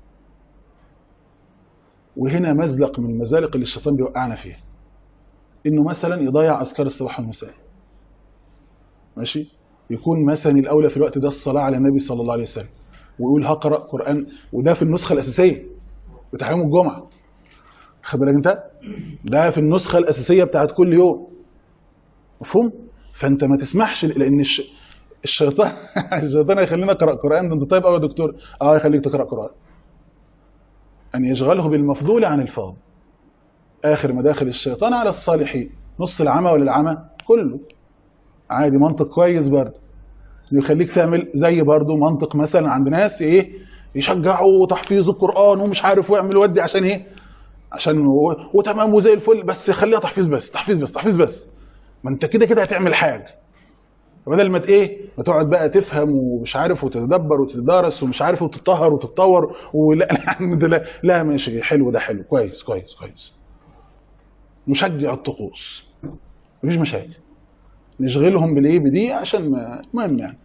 وهنا مزلق من المزالق اللي الشيطان بيوقعنا فيها انه مثلا يضيع اذكار الصباح والمساء ماشي يكون مثلا الاولى في الوقت ده الصلاه على النبي صلى الله عليه وسلم ويقول هقرا قران وده في النسخه الاساسيه بتاع يوم الجمعه خد بالك انت ده في النسخه الاساسيه بتاعت كل يوم مفهوم فانت ما تسمحش لان الش... الشيطان الشيطان هيخلينا نقرا قران ده انت طيب قوي يا دكتور اه يخليك تقرا قران ان يشغله بالمفضول عن الفاضل اخر مداخل الشيطان على الصالحين نص العمى ولا العمى كله عادي منطق كويس برضه يخليك تعمل زي برضه منطق مثلا عند ناس ايه يشجعوا تحفيظ القران ومش عارف ويعمل ودي عشان ايه عشان و... وتمام وزي الفل بس خليها تحفيظ بس تحفيظ بس تحفيظ بس ما انت كده كده هتعمل حاجه بدل ما ت- ايه ما تقعد بقى تفهم ومش عارف وتتدبر وتتدارس ومش عارف وتتطهر وتتطور ولا الحمد لله لا ماشي حلو ده حلو كويس كويس كويس نشجع الطقوس مفيش مشاكل نشغلهم بالايه بدي عشان ما المهم يعني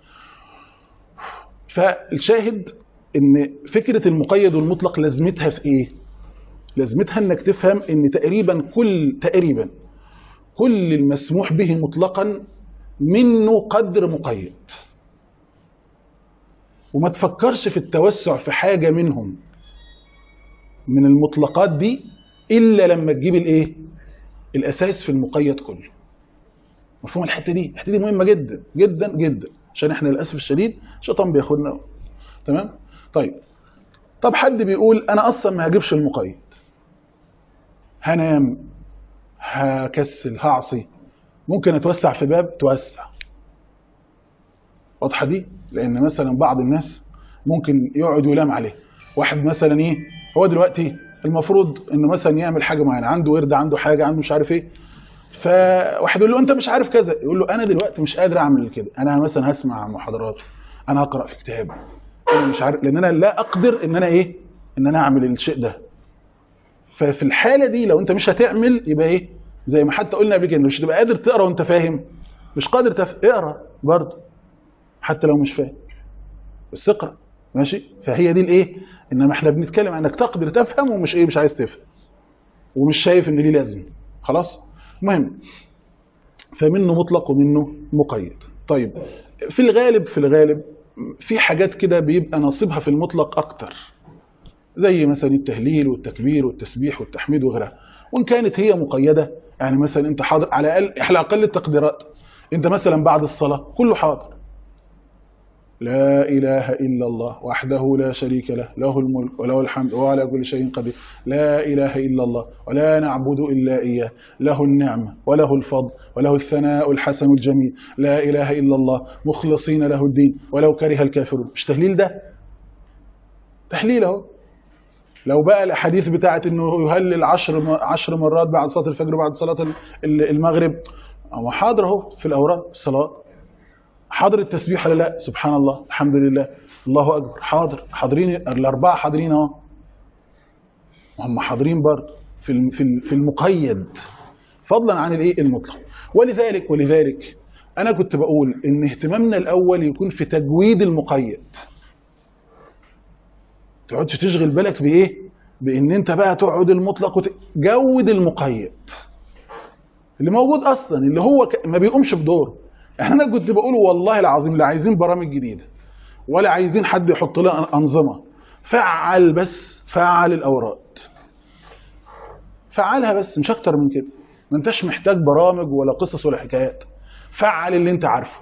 فالشاهد ان فكره المقيد والمطلق لازمتها في ايه لازمتها انك تفهم ان تقريبا كل تقريبا كل المسموح به مطلقا منه قدر مقيد وما تفكرش في التوسع في حاجه منهم من المطلقات دي الا لما تجيب الايه الاساس في المقيد كله مفهوم الحته دي الحته دي مهمه جدا جدا جدا عشان احنا للاسف الشديد الشيطان بياخدنا تمام طيب طب حد بيقول انا اصلا ما هجيبش المقيد هنام هكسل هعصي ممكن اتوسع في باب توسع واضحه دي لان مثلا بعض الناس ممكن يقعد يلام عليه واحد مثلا ايه هو دلوقتي المفروض انه مثلا يعمل حاجه معينه عنده ورد عنده حاجه عنده مش عارف ايه فواحد يقول له انت مش عارف كذا يقول له انا دلوقتي مش قادر اعمل كده انا مثلا هسمع محاضرات انا هقرا في كتاب انا مش عارف لان انا لا اقدر ان انا ايه ان انا اعمل الشيء ده ففي الحاله دي لو انت مش هتعمل يبقى ايه زي ما حتى قلنا قبل كده مش هتبقى قادر تقرا وانت فاهم مش قادر تف... اقرا برضه حتى لو مش فاهم بس اقرا ماشي فهي دي الايه انما احنا بنتكلم عن انك تقدر تفهم ومش ايه مش عايز تفهم ومش شايف ان ليه لازمه خلاص المهم فمنه مطلق ومنه مقيد طيب في الغالب في الغالب في حاجات كده بيبقى نصيبها في المطلق اكتر زي مثلا التهليل والتكبير والتسبيح والتحميد وغيرها وان كانت هي مقيده يعني مثلا انت حاضر على الاقل على اقل التقديرات انت مثلا بعد الصلاه كله حاضر لا إله إلا الله وحده لا شريك له له الملك وله الحمد وهو على كل شيء قدير لا إله إلا الله ولا نعبد إلا إياه له النعمة وله الفضل وله الثناء الحسن الجميل لا إله إلا الله مخلصين له الدين ولو كره الكافرون مش تهليل ده تهليل اهو لو بقى الاحاديث بتاعت انه يهلل عشر عشر مرات بعد صلاه الفجر وبعد صلاه المغرب هو حاضر اهو في الاوراق في الصلاه حاضر التسبيح ولا لا سبحان الله الحمد لله الله اكبر حاضر حاضرين الاربعه حاضرين اهو هم حاضرين برضه في الم- في الم- في المقيد فضلا عن الايه المطلق ولذلك ولذلك انا كنت بقول ان اهتمامنا الاول يكون في تجويد المقيد تقعدش تشغل بالك بايه بان انت بقى تقعد المطلق وتجود المقيد اللي موجود اصلا اللي هو ك... ما بيقومش بدوره يعني انا كنت بقول والله العظيم لا عايزين برامج جديده ولا عايزين حد يحط لنا انظمه فعل بس فعل الاوراد فعلها بس مش اكتر من كده ما انتش محتاج برامج ولا قصص ولا حكايات فعل اللي انت عارفه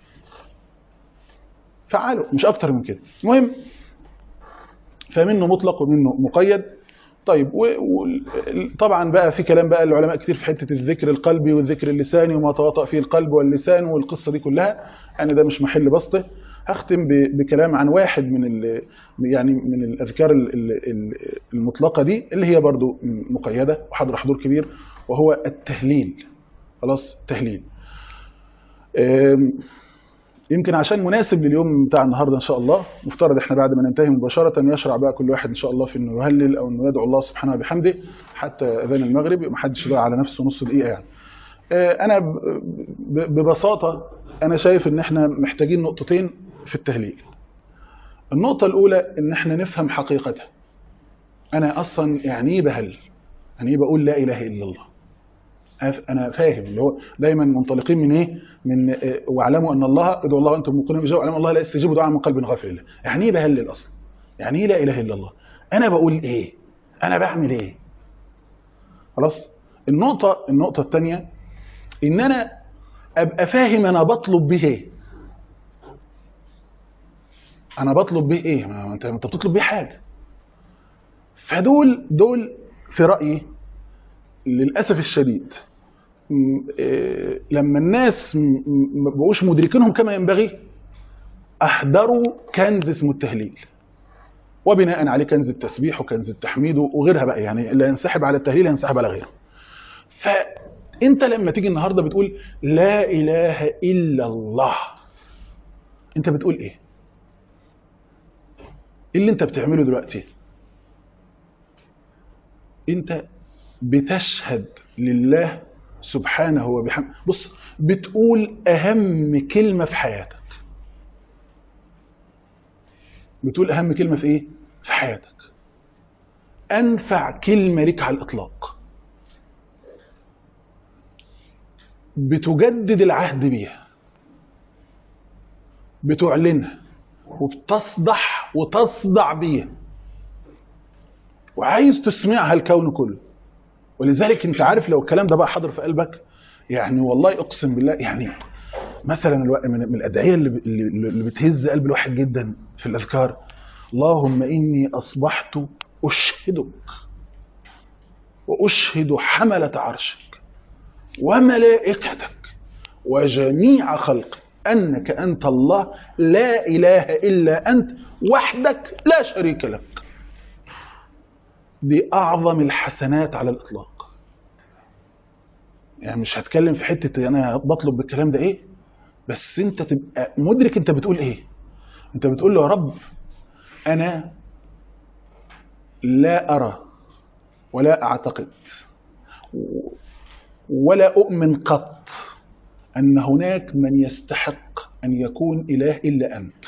فعله مش اكتر من كده المهم فمنه مطلق ومنه مقيد طيب وطبعا بقى في كلام بقى العلماء كتير في حته الذكر القلبي والذكر اللساني وما تواطأ فيه القلب واللسان والقصه دي كلها انا ده مش محل بسطه هختم ب- بكلام عن واحد من ال يعني من الاذكار ال- ال- ال- المطلقه دي اللي هي برضو مقيده وحضر حضور كبير وهو التهليل خلاص التهليل أم، يمكن عشان مناسب لليوم بتاع النهارده ان شاء الله مفترض احنا بعد ما ننتهي مباشره يشرع بقى كل واحد ان شاء الله في انه يهلل او انه يدعو الله سبحانه وبحمده حتى اذان المغرب ما حدش بقى على نفسه نص دقيقه يعني. آه، انا ب- ب- ببساطه انا شايف ان احنا محتاجين نقطتين في التهليل. النقطه الاولى ان احنا نفهم حقيقتها. انا اصلا يعني ايه بهلل؟ يعني ايه بقول لا اله الا الله؟ أنا- انا فاهم اللي هو دايما منطلقين من ايه من آه، واعلموا ان الله ادعوا الله وانتم موقنون بجواب واعلموا الله لا يستجيب دعاء من قلب غافل الله يعني ايه بهلل اصلا يعني ايه لا اله الا الله انا بقول ايه انا بعمل ايه خلاص النقطه النقطه الثانيه ان انا ابقى فاهم انا بطلب به ايه انا بطلب به ايه ما انت انت بتطلب بيه حاجه فدول دول في رايي للاسف الشديد م- إيه، لما الناس م- م- ما بقوش مدركينهم كما ينبغي احضروا كنز اسمه التهليل وبناء عليه كنز التسبيح وكنز التحميد وغيرها بقى يعني اللي ينسحب على التهليل ينسحب على غيره فانت لما تيجي النهارده بتقول لا اله الا الله انت بتقول ايه ايه اللي انت بتعمله دلوقتي انت بتشهد لله سبحانه وبحمده بص بتقول اهم كلمه في حياتك بتقول اهم كلمه في ايه في حياتك انفع كلمه لك على الاطلاق بتجدد العهد بيها بتعلنها وبتصدح وتصدع بيها وعايز تسمعها الكون كله ولذلك انت عارف لو الكلام ده بقى حاضر في قلبك يعني والله اقسم بالله يعني مثلا الو- من من الادعيه اللي ب- اللي اللي بتهز قلب الواحد جدا في الاذكار اللهم اني اصبحت اشهدك واشهد حمله عرشك وملائكتك وجميع خلقك انك انت الله لا اله الا انت وحدك لا شريك لك دي اعظم الحسنات على الاطلاق يعني مش هتكلم في حته انا بطلب بالكلام ده ايه بس انت تبقى مدرك انت بتقول ايه انت بتقول له يا رب انا لا ارى ولا اعتقد ولا اؤمن قط ان هناك من يستحق ان يكون اله الا انت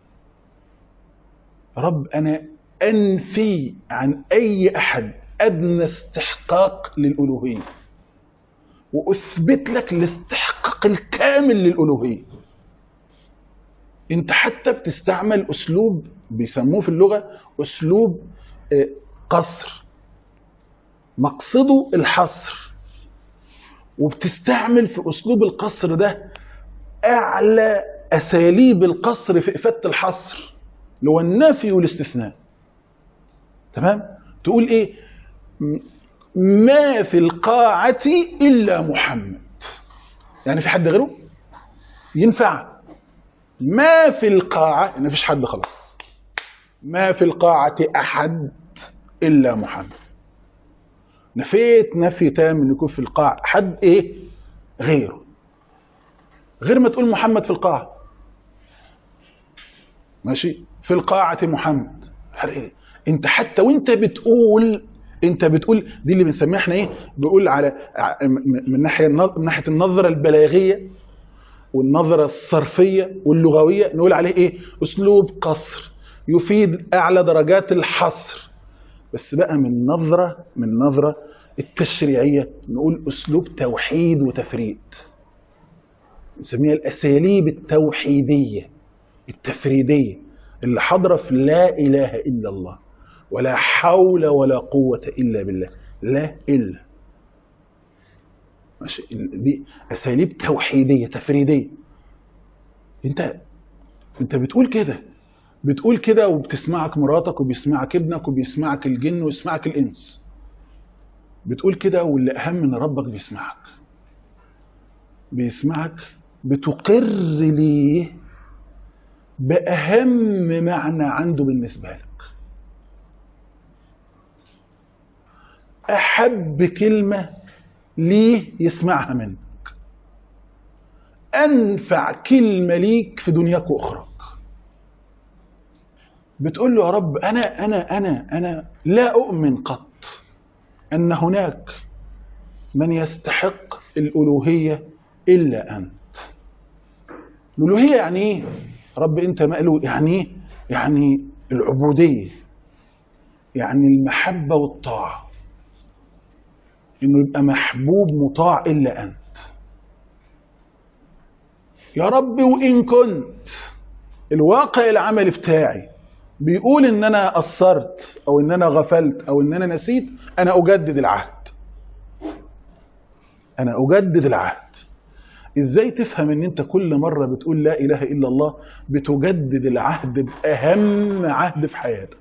رب انا انفي عن اي احد ادنى استحقاق للالوهيه واثبت لك الاستحقاق الكامل للالوهيه انت حتى بتستعمل اسلوب بيسموه في اللغه اسلوب آه، قصر مقصده الحصر وبتستعمل في اسلوب القصر ده اعلى اساليب القصر في افاده الحصر اللي هو النفي والاستثناء تمام تقول ايه م- ما في القاعة إلا محمد يعني في حد غيره ينفع ما في القاعة يعني مفيش حد خلاص ما في القاعة أحد إلا محمد نفيت نفي تام ان يكون في القاعة حد ايه غيره غير ما تقول محمد في القاعة ماشي في القاعة محمد فرق ايه انت حتى وانت بتقول انت بتقول دي اللي بنسميها احنا ايه بنقول على ع- م- من ناحيه النظ- من ناحيه النظره البلاغيه والنظره الصرفيه واللغويه نقول عليه ايه اسلوب قصر يفيد اعلى درجات الحصر بس بقى من نظره من نظره التشريعيه نقول اسلوب توحيد وتفريد نسميها الاساليب التوحيديه التفريديه اللي حاضره في لا اله الا الله ولا حول ولا قوه الا بالله لا الا ماشي دي اساليب توحيديه تفريديه انت انت بتقول كده بتقول كده وبتسمعك مراتك وبيسمعك ابنك وبيسمعك الجن ويسمعك الانس بتقول كده واللي اهم ان ربك بيسمعك بيسمعك بتقر ليه باهم معنى عنده بالنسبه لك احب كلمه ليه يسمعها منك انفع كلمه ليك في دنياك واخراك بتقول له يا رب انا انا انا انا لا اؤمن قط ان هناك من يستحق الالوهيه الا انت الالوهيه يعني ايه رب انت مألو يعني ايه يعني العبوديه يعني المحبه والطاعه انه يبقى محبوب مطاع الا انت يا رب وان كنت الواقع العملي بتاعي بيقول ان انا قصرت او ان انا غفلت او ان انا نسيت انا اجدد العهد انا اجدد العهد ازاي تفهم ان انت كل مره بتقول لا اله الا الله بتجدد العهد باهم عهد في حياتك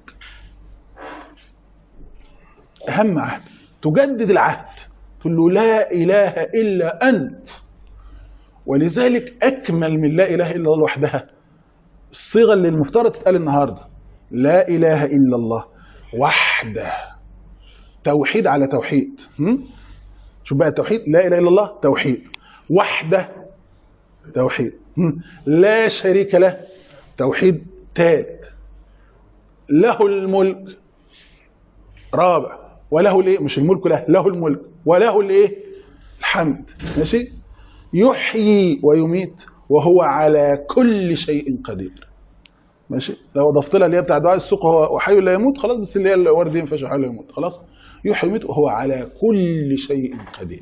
اهم عهد تجدد العهد تقول له لا اله الا انت ولذلك اكمل من لا اله الا الله لوحدها الصيغه اللي المفترض تتقال النهارده لا اله الا الله وحده توحيد على توحيد هم؟ شوف بقى التوحيد لا اله الا الله توحيد وحده توحيد هم؟ لا شريك له توحيد تالت له الملك رابع وله الايه مش الملك له له الملك وله الايه الحمد ماشي يحيي ويميت وهو على كل شيء قدير ماشي لو ضفت لها اللي هي بتاع دعاء السوق هو وحي لا يموت خلاص بس اللي هي الورد دي ما ينفعش حي لا يموت خلاص يحيي ويميت وهو على كل شيء قدير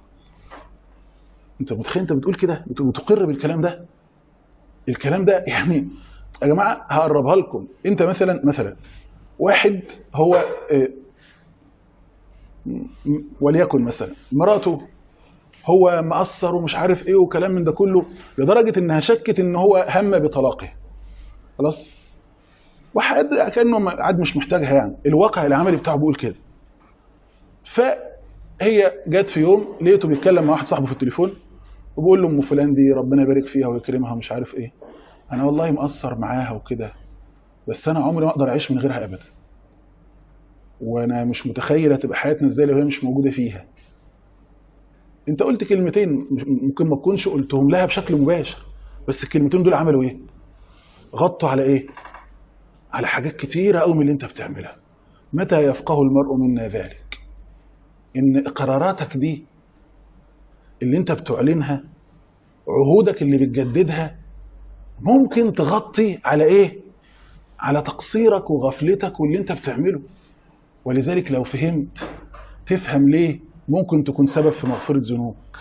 انت متخيل انت بتقول كده بت- بتقر بالكلام ده الكلام ده يعني يا جماعه هقربها لكم انت مثلا مثلا واحد هو آه، م- وليكن مثلا مراته هو مقصر ومش عارف ايه وكلام من ده كله لدرجه انها شكت ان هو هم بطلاقه خلاص واحد كانه ما- قاعد مش محتاجها يعني الواقع العملي بتاعه بيقول كده فهي جت في يوم لقيته بيتكلم مع واحد صاحبه في التليفون وبيقول له ام فلان دي ربنا يبارك فيها ويكرمها ومش عارف ايه انا والله مقصر معاها وكده بس انا عمري ما اقدر اعيش من غيرها ابدا وانا مش متخيله تبقى حياتنا ازاي لو هي مش موجوده فيها انت قلت كلمتين مش- ممكن ما تكونش قلتهم لها بشكل مباشر بس الكلمتين دول عملوا ايه غطوا على ايه على حاجات كتيره قوي من اللي انت بتعملها متى يفقه المرء منا ذلك ان قراراتك دي اللي انت بتعلنها عهودك اللي بتجددها ممكن تغطي على ايه على تقصيرك وغفلتك واللي انت بتعمله ولذلك لو فهمت تفهم ليه ممكن تكون سبب في مغفرة ذنوبك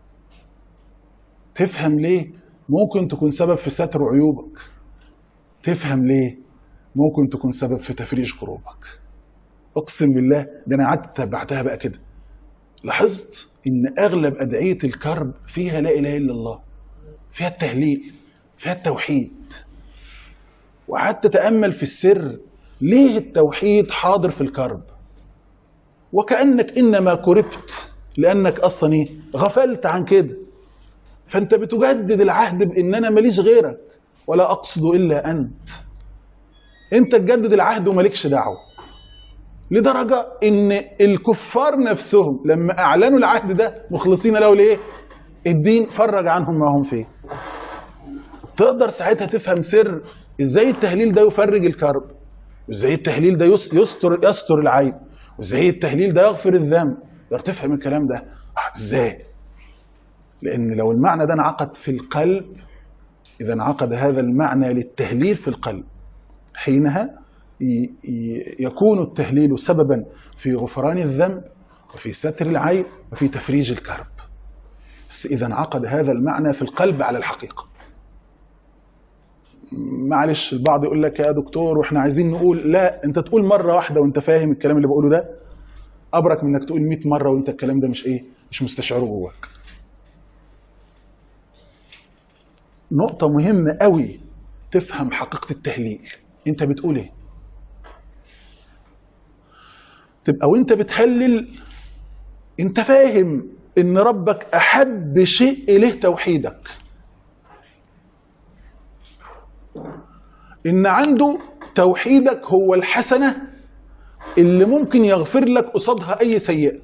تفهم ليه ممكن تكون سبب في ستر عيوبك تفهم ليه ممكن تكون سبب في تفريج كروبك اقسم بالله ده انا قعدت تبعتها بقى كده لاحظت ان اغلب ادعيه الكرب فيها لا اله الا الله فيها التهليل فيها التوحيد وقعدت اتامل في السر ليه التوحيد حاضر في الكرب وكانك انما كربت لانك اصلا ايه غفلت عن كده فانت بتجدد العهد بان انا ماليش غيرك ولا اقصد الا انت انت تجدد العهد ومالكش دعوه لدرجه ان الكفار نفسهم لما اعلنوا العهد ده مخلصين له ليه الدين فرج عنهم ما هم فيه تقدر ساعتها تفهم سر ازاي التهليل ده يفرج الكرب وازاي التهليل ده يس- يستر يستر العيب وزي التهليل ده يغفر الذنب تقدر تفهم الكلام ده آه، ازاي لان لو المعنى ده انعقد في القلب اذا انعقد هذا المعنى للتهليل في القلب حينها ي- ي- يكون التهليل سببا في غفران الذنب وفي ستر العيب وفي تفريج الكرب بس اذا انعقد هذا المعنى في القلب على الحقيقه معلش البعض يقول لك يا دكتور واحنا عايزين نقول لا انت تقول مره واحده وانت فاهم الكلام اللي بقوله ده ابرك من انك تقول 100 مره وانت الكلام ده مش ايه مش مستشعره جواك نقطة مهمة قوي تفهم حقيقة التهليل انت بتقول ايه تبقى وانت بتهلل انت فاهم ان ربك احب شيء اليه توحيدك ان عنده توحيدك هو الحسنة اللي ممكن يغفر لك قصادها اي سيئة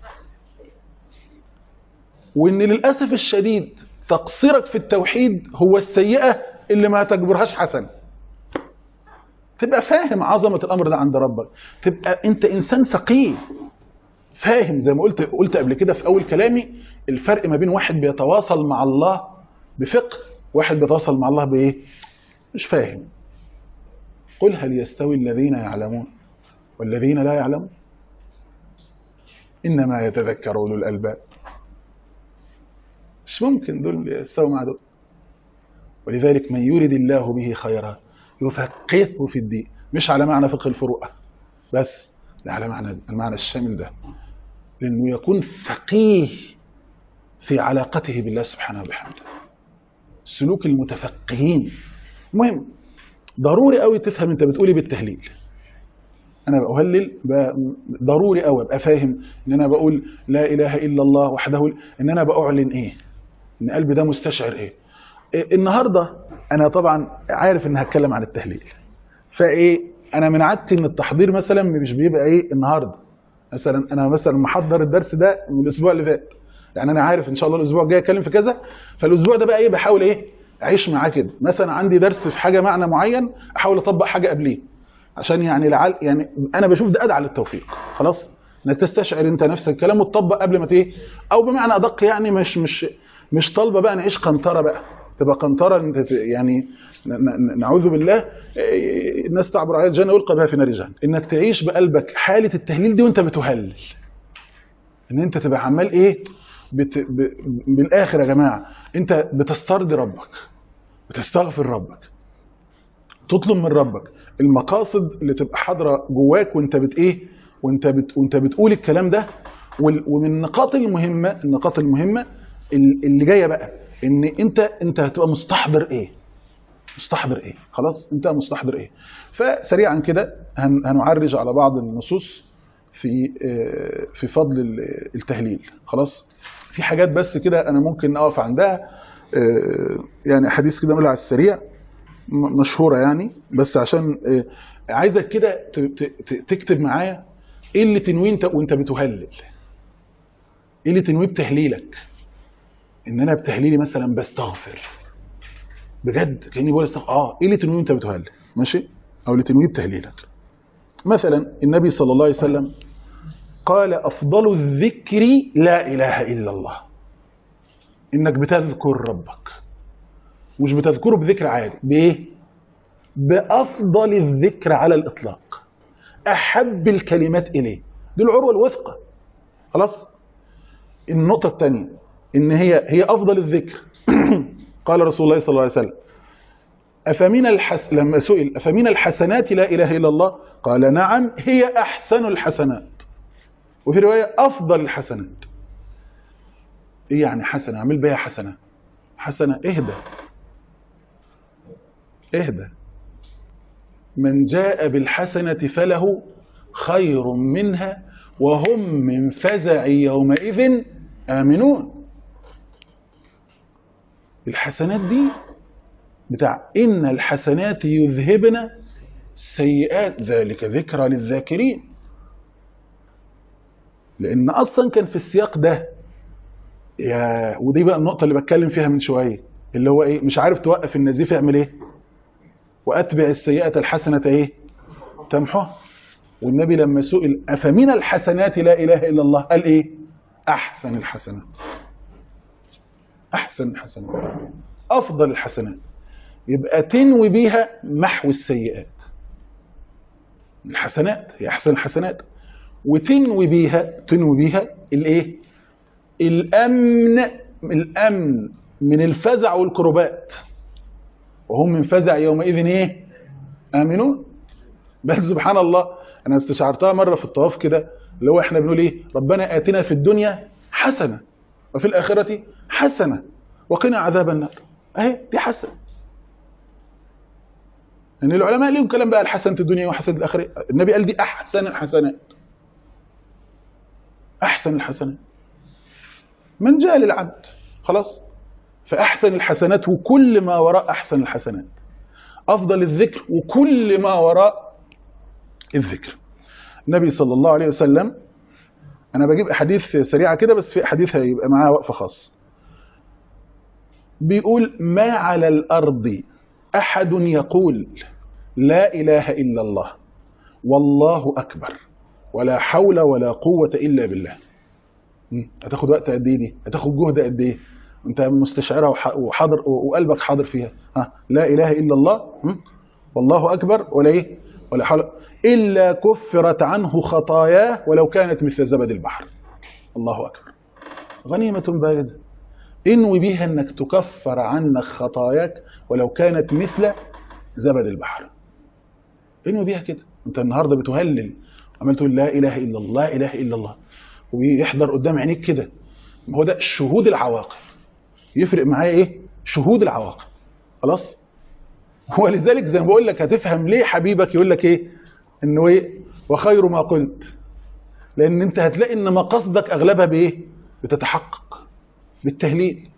وان للأسف الشديد تقصيرك في التوحيد هو السيئة اللي ما تجبرهاش حسنة تبقى فاهم عظمة الأمر ده عند ربك تبقى أنت إنسان فقيه فاهم زي ما قلت قلت قبل كده في أول كلامي الفرق ما بين واحد بيتواصل مع الله بفقه واحد بيتواصل مع الله بإيه مش فاهم قل هل يستوي الذين يعلمون والذين لا يعلمون إنما يتذكر أولو الألباب مش ممكن دول يستووا مع دول ولذلك من يريد الله به خيرا يفقهه في الدين مش على معنى فقه الفروع بس لا على معنى المعنى الشامل ده لأنه يكون فقيه في علاقته بالله سبحانه وبحمده سلوك المتفقهين المهم ضروري قوي تفهم انت بتقولي بالتهليل انا بأهلل ب- ضروري قوي ابقى فاهم ان انا بقول لا اله الا الله وحده ان انا باعلن ايه ان قلبي ده مستشعر ايه إيه، النهارده انا طبعا عارف ان هتكلم عن التهليل فايه انا من عادتي ان التحضير مثلا مش بيبقى ايه النهارده مثلا انا مثلا محضر الدرس ده من الاسبوع اللي فات يعني انا عارف ان شاء الله الاسبوع الجاي اتكلم في كذا فالاسبوع ده بقى ايه بحاول ايه اعيش معاه كده مثلا عندي درس في حاجه معنى معين احاول اطبق حاجه قبليه عشان يعني لعل يعني انا بشوف ده ادعى للتوفيق خلاص انك تستشعر انت نفس الكلام وتطبق قبل ما ايه او بمعنى ادق يعني مش مش مش طالبه بقى نعيش قنطره بقى تبقى قنطره انت ت- يعني ن- ن- نعوذ بالله إيه، الناس تعبر على الجنه يلقى بها في نار جهنم انك تعيش بقلبك حاله التهليل دي وانت بتهلل ان انت تبقى عمال ايه بت... ب... بالاخر يا جماعه انت بتسترضي ربك بتستغفر ربك تطلب من ربك المقاصد اللي تبقى حاضره جواك وانت بت ايه وانت بت... وانت بتقول الكلام ده وال... ومن النقاط المهمه النقاط المهمه ال- اللي جايه بقى ان انت انت هتبقى مستحضر ايه مستحضر ايه خلاص انت مستحضر ايه فسريعا كده هن... هنعرج على بعض النصوص في آه، في فضل ال- التهليل خلاص في حاجات بس كده انا ممكن اقف عندها آه، يعني احاديث كده نقولها على السريع م- مشهوره يعني بس عشان آه، عايزك كده ت- ت- ت- تكتب معايا ايه اللي تنويه انت وانت بتهلل ايه اللي تنويه بتهليلك ان انا بتهليلي مثلا بستغفر بجد كاني بقول استغفر اه ايه اللي تنويه وانت بتهلل ماشي او اللي تنويه بتهليلك مثلا النبي صلى الله عليه وسلم قال افضل الذكر لا اله الا الله انك بتذكر ربك مش بتذكره بذكر عادي بايه بافضل الذكر على الاطلاق احب الكلمات اليه دي العروه الوثقه خلاص النقطه الثانيه ان هي هي افضل الذكر قال رسول الله صلى الله عليه وسلم أفمن الحس... لما سئل أفمن الحسنات لا إله إلا الله قال نعم هي أحسن الحسنات وفي رواية أفضل الحسنات إيه يعني حسنة أعمل بها حسنة حسنة اهدى اهدى من جاء بالحسنة فله خير منها وهم من فزع يومئذ آمنون الحسنات دي بتاع إن الحسنات يذهبن السيئات ذلك ذكرى للذاكرين لأن أصلا كان في السياق ده يا ودي بقى النقطة اللي بتكلم فيها من شوية اللي هو إيه مش عارف توقف النزيف يعمل إيه وأتبع السيئة الحسنة إيه تمحوها والنبي لما سئل أفمن الحسنات لا إله إلا الله قال إيه أحسن الحسنات أحسن الحسنات أفضل الحسنات يبقى تنوي بيها محو السيئات الحسنات هي أحسن الحسنات وتنوي بيها تنوي بيها الايه الامن الامن من الفزع والكربات وهم من فزع يومئذ ايه امنون بل سبحان الله انا استشعرتها مره في الطواف كده اللي هو احنا بنقول ايه ربنا اتنا في الدنيا حسنه وفي الاخره حسنه وقنا عذاب النار اهي دي حسنه ان يعني العلماء ليهم كلام بقى الحسنه الدنيا وحسنه الاخره النبي قال دي احسن الحسنات احسن الحسنات من جاء للعبد خلاص فاحسن الحسنات وكل ما وراء احسن الحسنات افضل الذكر وكل ما وراء الذكر النبي صلى الله عليه وسلم انا بجيب احاديث سريعه كده بس في احاديث هيبقى معاها وقفه خاصه بيقول ما على الارض احد يقول لا اله الا الله والله اكبر ولا حول ولا قوه الا بالله هتاخد وقت قد ايه دي هتاخد جهد قد ايه انت مستشعرها وحاضر وقلبك حاضر فيها ها لا اله الا الله والله اكبر ولا ايه ولا حول الا كفرت عنه خطاياه ولو كانت مثل زبد البحر الله اكبر غنيمه بارده انوي بها انك تكفر عنك خطاياك ولو كانت مثل زبد البحر انوي بيها كده انت النهارده بتهلل عمال تقول لا اله الا الله لا اله الا الله ويحضر قدام عينيك كده هو ده شهود العواقب يفرق معايا ايه شهود العواقب خلاص ولذلك زي ما بقول لك هتفهم ليه حبيبك يقول لك ايه انه ايه وخير ما قلت لان انت هتلاقي ان مقاصدك اغلبها بايه بتتحقق بالتهليل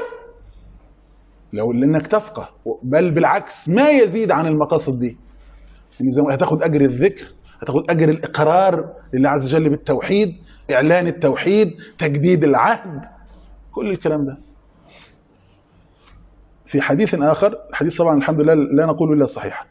لو لانك تفقه بل بالعكس ما يزيد عن المقاصد دي يعني زي ما هتاخد اجر الذكر هتاخد اجر الاقرار لله عز وجل بالتوحيد اعلان التوحيد تجديد العهد كل الكلام ده في حديث اخر الحديث طبعا الحمد لله لا نقول الا الصحيح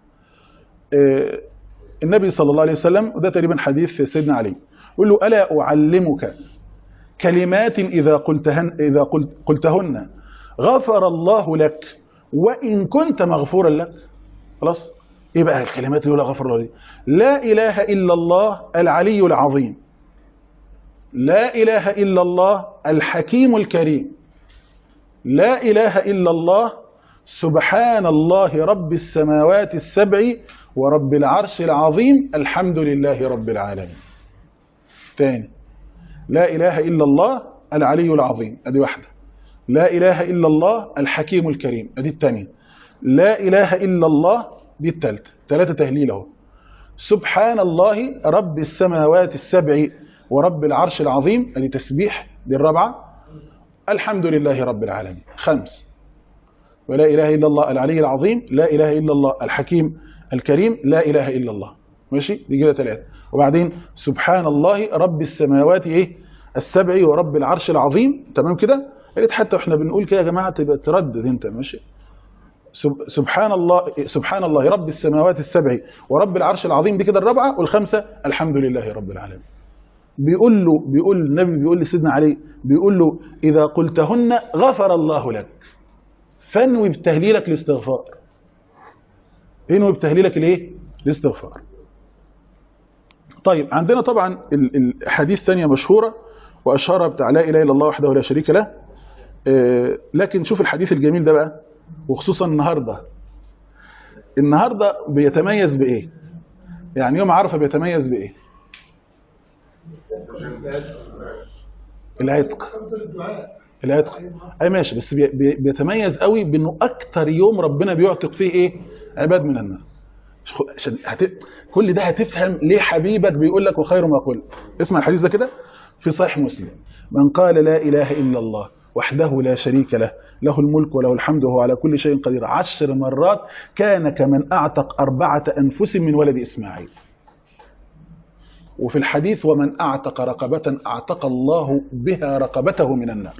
النبي صلى الله عليه وسلم وده تقريبا حديث سيدنا علي يقول له الا اعلمك كلمات اذا قلتهن اذا قلت قلتهن غفر الله لك وان كنت مغفورا لك خلاص ايه بقى الكلمات اللي غفر الله دي لا اله الا الله العلي العظيم لا اله الا الله الحكيم الكريم لا اله الا الله سبحان الله رب السماوات السبع ورب العرش العظيم الحمد لله رب العالمين تاني لا اله الا الله العلي العظيم ادي واحده لا اله الا الله الحكيم الكريم ادي الثانيه لا اله الا الله دي الثالثه ثلاثه تهليل اهو سبحان الله رب السماوات السبع ورب العرش العظيم ادي تسبيح دي الرابعه الحمد لله رب العالمين خمس ولا اله الا الله العلي العظيم لا اله الا الله الحكيم الكريم لا اله الا الله ماشي دي كده ثلاثه وبعدين سبحان الله رب السماوات ايه السبع ورب العرش العظيم تمام كده يا ريت حتى احنا بنقول كده يا جماعه تبقى تردد انت ماشي سبحان الله سبحان الله رب السماوات السبع ورب العرش العظيم دي كده الرابعه والخامسه الحمد لله رب العالمين بيقول له بيقول النبي بيقول لسيدنا علي بيقول له اذا قلتهن غفر الله لك فانوي بتهليلك الاستغفار انوي بتهليلك الايه الاستغفار طيب عندنا طبعا الحديث ثانيه مشهوره واشهرها بتاع لا اله الا الله وحده لا شريك له لكن شوف الحديث الجميل ده بقى وخصوصا النهارده النهارده بيتميز بايه يعني يوم عرفه بيتميز بايه العتق العتق اي ماشي بس بي بيتميز قوي بانه اكتر يوم ربنا بيعتق فيه ايه عباد من النار عشان هت... كل ده هتفهم ليه حبيبك بيقول لك وخير ما قلت اسمع الحديث ده كده في صحيح مسلم من قال لا اله الا الله وحده لا شريك له له الملك وله الحمد وهو على كل شيء قدير عشر مرات كان كمن أعتق أربعة أنفس من ولد إسماعيل وفي الحديث ومن أعتق رقبة أعتق الله بها رقبته من النار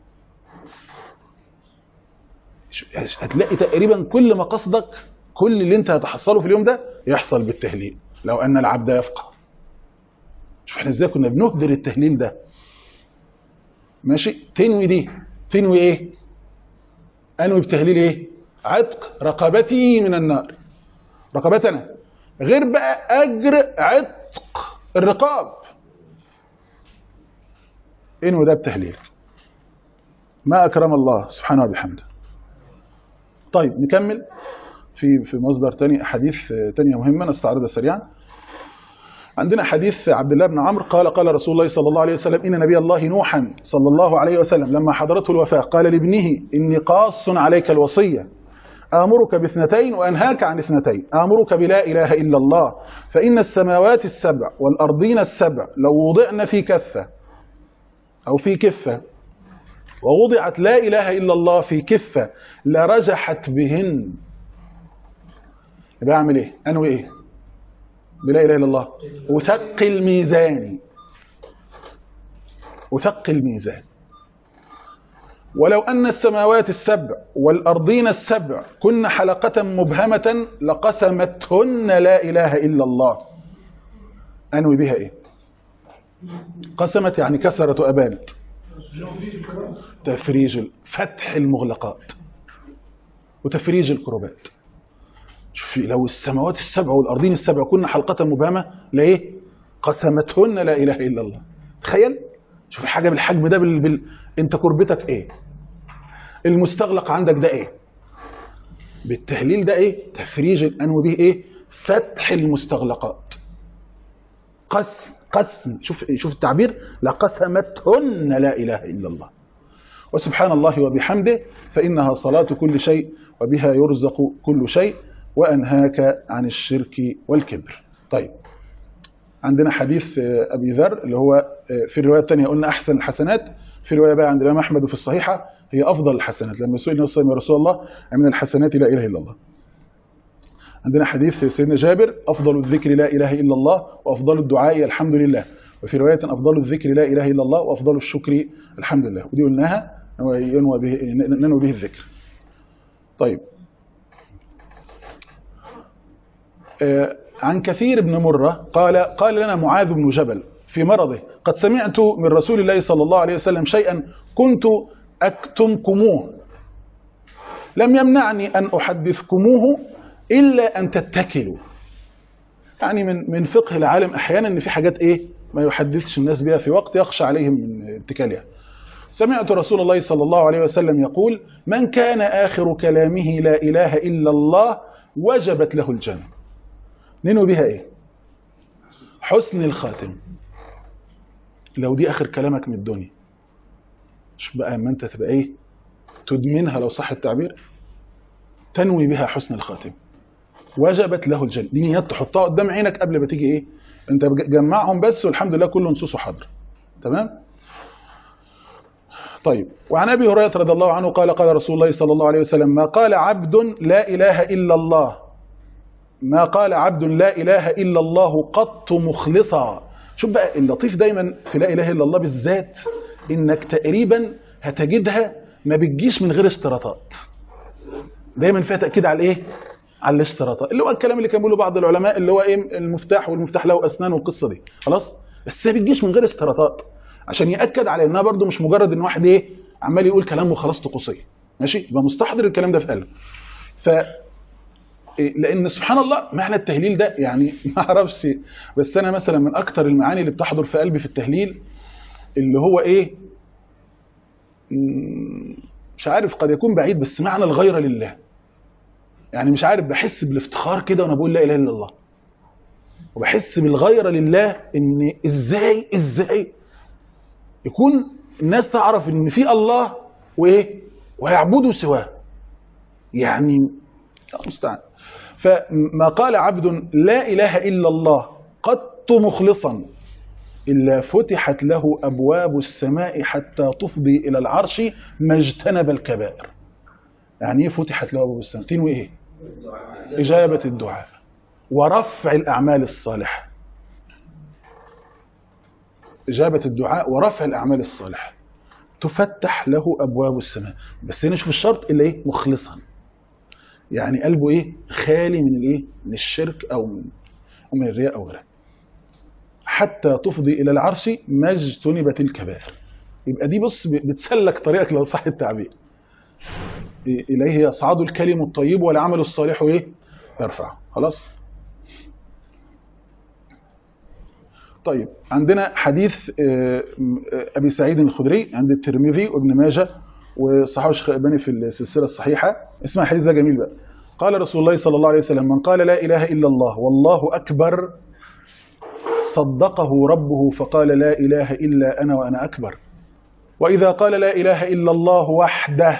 هتلاقي تقريبا كل مقاصدك كل اللي انت هتحصله في اليوم ده يحصل بالتهليل لو أن العبد يفقه شوف احنا ازاي كنا بنهدر التهليل ده ماشي تنوي دي تنوي ايه انوي بتهليل ايه عتق رقبتي من النار رقبتنا غير بقى اجر عتق الرقاب انوي ده بتهليل ما اكرم الله سبحانه وبحمده طيب نكمل في في مصدر تاني احاديث تانية مهمه نستعرضها سريعا عندنا حديث عبد الله بن عمرو قال قال رسول الله صلى الله عليه وسلم ان نبي الله نوحا صلى الله عليه وسلم لما حضرته الوفاه قال لابنه اني قاص عليك الوصيه آمرك باثنتين وأنهاك عن اثنتين آمرك بلا إله إلا الله فإن السماوات السبع والأرضين السبع لو وضعن في كفة أو في كفة ووضعت لا إله إلا الله في كفة لرجحت بهن يبقى أعمل إيه؟ أنوي إيه؟ بلا إله إلا الله وثقل ميزاني وثقل ميزان ولو أن السماوات السبع والأرضين السبع كن حلقة مبهمة لقسمتهن لا إله إلا الله أنوي بها إيه قسمت يعني كسرت وأبانت تفريج فتح المغلقات وتفريج الكربات شوفي لو السماوات السبع والأرضين السبع كن حلقة مبهمة لإيه قسمتهن لا إله إلا الله تخيل شوف حاجة بالحجم ده بال... بال... انت كربتك ايه المستغلق عندك ده ايه بالتهليل ده ايه تفريج الانو به ايه فتح المستغلقات قسم قسم شوف شوف التعبير لقسمتهن لا اله الا الله وسبحان الله وبحمده فانها صلاه كل شيء وبها يرزق كل شيء وانهاك عن الشرك والكبر طيب عندنا حديث ابي ذر اللي هو في الروايه الثانيه قلنا احسن الحسنات في روايه بقى عند الامام احمد وفي الصحيحه هي افضل الحسنات لما سئل النبي صلى الله عليه وسلم يا رسول الله من الحسنات لا اله الا الله عندنا حديث سيدنا جابر افضل الذكر لا اله الا الله وافضل الدعاء الحمد لله وفي روايه افضل الذكر لا اله الا الله وافضل الشكر الحمد لله ودي قلناها ينوى به ننوي به الذكر طيب عن كثير بن مرة قال قال لنا معاذ بن جبل في مرضه قد سمعت من رسول الله صلى الله عليه وسلم شيئا كنت أكتمكموه لم يمنعني أن أحدثكموه إلا أن تتكلوا يعني من من فقه العالم أحيانا أن في حاجات إيه ما يحدثش الناس بها في وقت يخشى عليهم من اتكالها سمعت رسول الله صلى الله عليه وسلم يقول من كان آخر كلامه لا إله إلا الله وجبت له الجنة ننوي بها إيه حسن الخاتم لو دي آخر كلامك من الدنيا شوف بقى اما انت تبقى ايه تدمنها لو صح التعبير تنوي بها حسن الخاتم وجبت له الجنة دي نيات تحطها قدام عينك قبل ما تيجي ايه انت جمعهم بس والحمد لله كل نصوصه حاضر تمام طيب وعن ابي هريره رضي الله عنه قال قال رسول الله صلى الله عليه وسلم ما قال عبد لا اله الا الله ما قال عبد لا اله الا الله قط مخلصا شوف بقى اللطيف دايما في لا اله الا الله بالذات انك تقريبا هتجدها ما بتجيش من غير اشتراطات دايما فيها تاكيد على ايه على الاشتراطات اللي هو الكلام اللي كان بيقوله بعض العلماء اللي هو ايه المفتاح والمفتاح له اسنان والقصه دي خلاص بس هي بتجيش من غير اشتراطات عشان ياكد على انها برده مش مجرد ان واحد ايه عمال يقول كلام وخلاص طقوسيه ماشي يبقى مستحضر الكلام ده في قلبه ف لان سبحان الله معنى التهليل ده يعني ما اعرفش بس انا مثلا من اكتر المعاني اللي بتحضر في قلبي في التهليل اللي هو ايه مش عارف قد يكون بعيد بس معنى الغيرة لله يعني مش عارف بحس بالافتخار كده وانا بقول لا اله الا الله وبحس بالغيرة لله ان ازاي ازاي يكون الناس تعرف ان في الله وايه ويعبدوا سواه يعني مستعان فما قال عبد لا اله الا الله قط مخلصا إلا فتحت له أبواب السماء حتى تفضي إلى العرش ما اجتنب الكبائر يعني ايه فتحت له أبواب السماء تنوي إيه إجابة الدعاء ورفع الأعمال الصالحة إجابة الدعاء ورفع الأعمال الصالحة تفتح له أبواب السماء بس هنا شوف الشرط إلا إيه مخلصا يعني قلبه إيه خالي من الإيه من الشرك أو من, أو من الرياء أو غيره حتى تفضي الى العرش ما اجتنبت الكبائر يبقى دي بص بتسلك طريقك لو صح التعبير اليه يصعد الكلم الطيب والعمل الصالح ايه يرفعه خلاص طيب عندنا حديث آه، آه، ابي سعيد الخدري عند الترمذي وابن ماجه وصححه الشيخ الالباني في السلسله الصحيحه اسمع الحديث ده جميل بقى قال رسول الله صلى الله عليه وسلم من قال لا اله الا الله والله اكبر صدقه ربه فقال لا اله الا انا وانا اكبر واذا قال لا اله الا الله وحده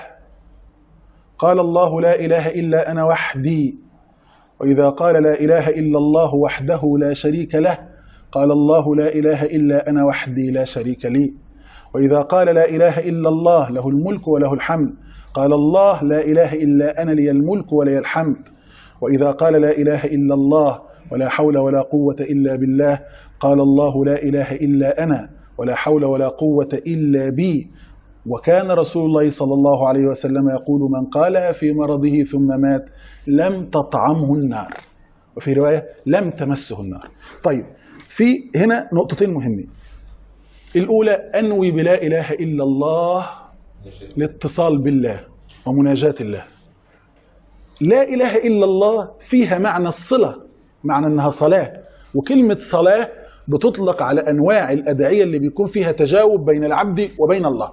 قال الله لا اله الا انا وحدي واذا قال لا اله الا الله وحده لا شريك له قال الله لا اله الا انا وحدي لا شريك لي واذا قال لا اله الا الله له الملك وله الحمد قال الله لا اله الا انا لي الملك ولي الحمد واذا قال لا اله الا الله ولا حول ولا قوه الا بالله قال الله لا اله الا انا ولا حول ولا قوه الا بي وكان رسول الله صلى الله عليه وسلم يقول من قالها في مرضه ثم مات لم تطعمه النار وفي روايه لم تمسه النار طيب في هنا نقطتين مهمين الاولى انوي بلا اله الا الله الاتصال بالله ومناجاة الله لا إله إلا الله فيها معنى الصلة معنى أنها صلاة وكلمة صلاة بتطلق على أنواع الأدعية اللي بيكون فيها تجاوب بين العبد وبين الله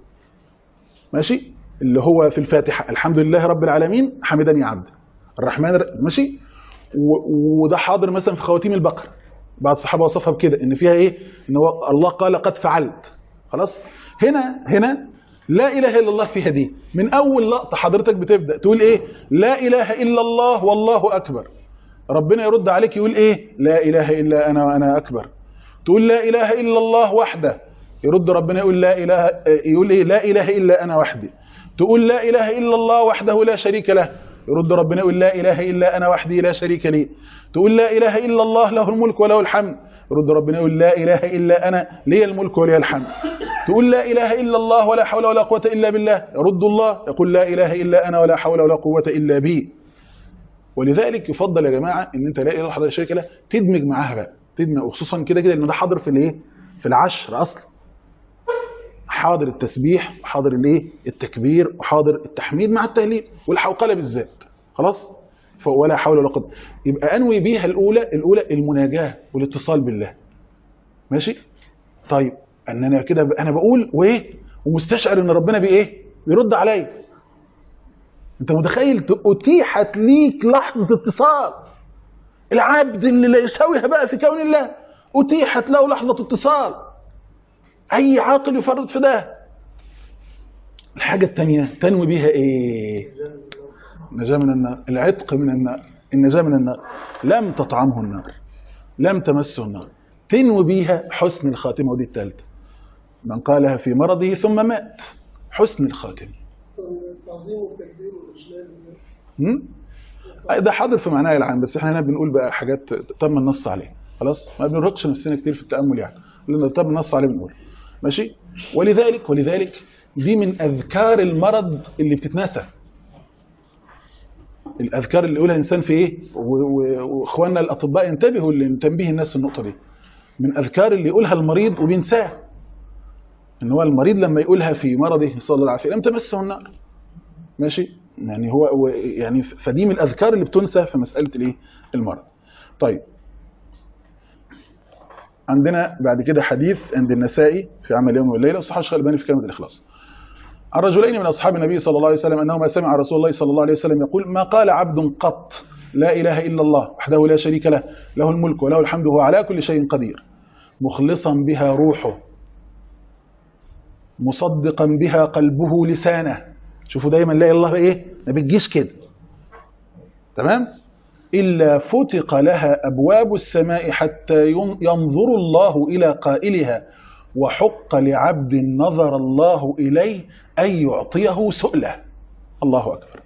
ماشي اللي هو في الفاتحة الحمد لله رب العالمين حمدني عبد الرحمن الر- ماشي و- وده حاضر مثلا في خواتيم البقرة بعض الصحابة وصفها بكده ان فيها ايه ان هو الله قال قد فعلت خلاص هنا هنا لا اله الا الله فيها دي من اول لقطه حضرتك بتبدا تقول ايه لا اله الا الله والله اكبر ربنا يرد عليك يقول ايه لا اله الا انا وانا اكبر تقول لا اله الا الله وحده يرد ربنا يقول لا اله يقول ايه لا اله الا انا وحدي تقول لا اله الا الله وحده لا شريك له يرد ربنا يقول لا اله الا انا وحدي لا شريك لي تقول لا اله الا الله له الملك وله الحمد يرد ربنا يقول لا اله الا انا لي الملك ولي الحمد تقول لا اله الا الله ولا حول ولا قوه الا بالله يرد الله يقول لا اله الا انا ولا حول ولا قوه الا بي ولذلك يفضل يا جماعه ان انت لا اله الا الله شريك له تدمج معاها بقى تدمج وخصوصا كده كده ان ده حاضر في الايه في العشر اصلا حاضر التسبيح وحاضر الايه التكبير وحاضر التحميد مع التهليل والحوقله بالذات خلاص ف- ولا حول ولا قوه يبقى انوي بيها الاولى الاولى المناجاه والاتصال بالله ماشي طيب ان انا كده ب- انا بقول وايه ومستشعر ان ربنا بايه بيرد عليا انت متخيل ت- اتيحت ليك لحظه اتصال العبد اللي لا يساويها بقى في كون الله اتيحت له لحظه اتصال اي عاقل يفرط في ده الحاجه الثانيه تنوي بيها ايه النجاه من النار العتق من النار النجاه من النار لم تطعمه النار لم تمسه النار تنوي بيها حسن الخاتمه ودي الثالثه من قالها في مرضه ثم مات حسن الخاتمه التعظيم والتكبير والاجلال هم؟ أي ده حاضر في معناه العام بس احنا هنا بنقول بقى حاجات تم النص عليها خلاص ما بنرهقش نفسنا كتير في التامل يعني لان تم النص عليه بنقول ماشي ولذلك ولذلك دي من اذكار المرض اللي بتتنسى الاذكار اللي يقولها الانسان في ايه و- و- واخواننا الاطباء ينتبهوا لتنبيه الناس في النقطه دي من اذكار اللي يقولها المريض وبينساه ان هو المريض لما يقولها في مرضه صلى الله عليه وسلم لم تمسه النار ماشي يعني هو هو- يعني فدي من الاذكار اللي بتنسى في مساله الايه المرض طيب عندنا بعد كده حديث عند النسائي في عمل اليوم والليله وصححه الشيخ الالباني في كلمه الاخلاص عن رجلين من اصحاب النبي صلى الله عليه وسلم انهما سمع رسول الله صلى الله عليه وسلم يقول ما قال عبد قط لا اله الا الله وحده لا شريك له له الملك وله الحمد وهو على كل شيء قدير مخلصا بها روحه مصدقا بها قلبه لسانه شوفوا دايما لا اله الا الله ايه ما بتجيش كده تمام الا فتق لها ابواب السماء حتى ين- ينظر الله الى قائلها وحق لعبد نظر الله اليه ان يعطيه سؤله الله اكبر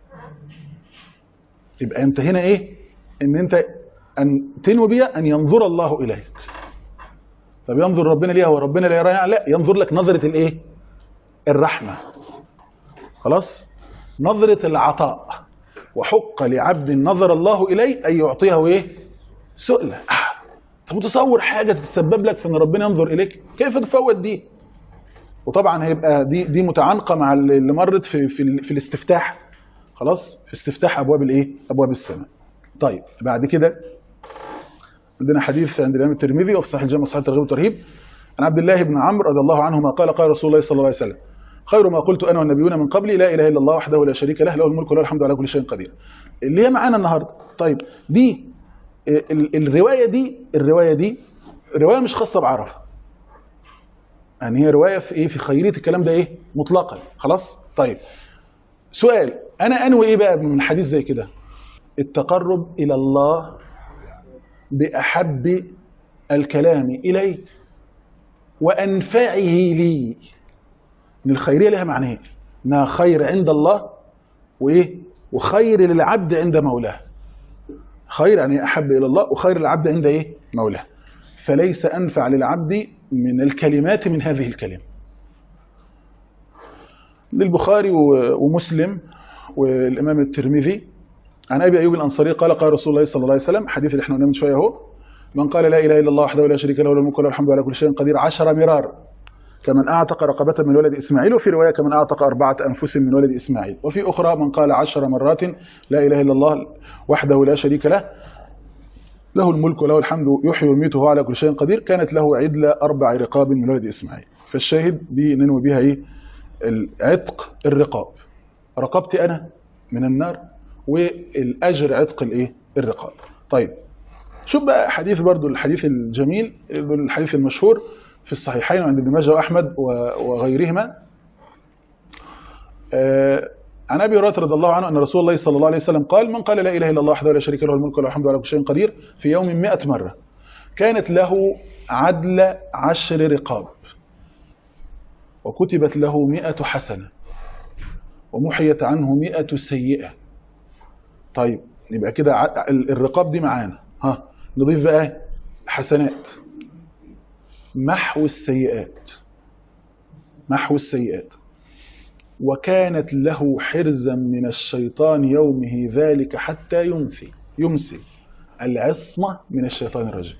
يبقى انت هنا ايه ان انت ان تنوي بيها ان ينظر الله اليك طب ينظر ربنا ليها وربنا لا يراها لا ينظر لك نظره الايه الرحمه خلاص نظرة العطاء وحق لعبد نظر الله إليه أن يعطيه إيه سؤلة آه. انت متصور حاجه تتسبب لك في ان ربنا ينظر اليك كيف تفوت دي وطبعا هيبقى دي دي متعانقه مع اللي مرت في في, ال- في الاستفتاح خلاص في استفتاح ابواب الايه ابواب السماء طيب بعد كده عندنا حديث عند الامام الترمذي وفي صحيح الجامع صحيح الترغيب والترهيب عن عبد الله بن عمرو رضي الله عنهما قال قال رسول الله صلى الله عليه وسلم خير ما قلت انا والنبيون من قبلي لا اله الا الله وحده لا شريك له له الملك وله الحمد على كل شيء قدير اللي هي معانا النهارده طيب دي ال- الروايه دي الروايه دي روايه مش خاصه بعرفه يعني هي روايه في ايه في خيريه الكلام ده ايه مطلقا خلاص طيب سؤال انا انوي ايه بقى من حديث زي كده التقرب الى الله باحب الكلام الي وانفعه لي ان الخيريه لها معنيين انها خير عند الله وايه وخير للعبد عند مولاه خير يعني احب الى الله وخير للعبد عند ايه مولاه فليس انفع للعبد من الكلمات من هذه الكلمه للبخاري و- ومسلم والامام الترمذي عن ابي ايوب الانصاري قال قال رسول الله صلى الله عليه وسلم حديث اللي احنا قلنا من شويه اهو من قال لا اله الا الله وحده لا شريك له له الملك وله الحمد على كل شيء قدير عشر مرار كمن اعتق رقبه من ولد اسماعيل وفي روايه كمن اعتق اربعه انفس من ولد اسماعيل وفي اخرى من قال عشر مرات لا اله الا الله وحده لا شريك له له الملك وله الحمد يحيي ويميت وهو على كل شيء قدير كانت له عدل اربع رقاب من ولد اسماعيل فالشاهد دي ننوي بها ايه العتق الرقاب رقبتي انا من النار والاجر عتق الايه الرقاب طيب شوف بقى حديث برضو الحديث الجميل الحديث المشهور في الصحيحين عند ابن ماجه واحمد و- وغيرهما آه، عن ابي هريره رضي الله عنه ان رسول الله صلى الله عليه وسلم قال من قال لا اله الا الله وحده لا شريك له الملك وله الحمد على كل شيء قدير في يوم 100 مره كانت له عدل عشر رقاب وكتبت له مئة حسنة ومحيت عنه مئة سيئة طيب يبقى كده ع- ال- الرقاب دي معانا ها نضيف بقى حسنات محو السيئات محو السيئات وكانت له حرزا من الشيطان يومه ذلك حتى يمسي يمسي العصمة من الشيطان الرجيم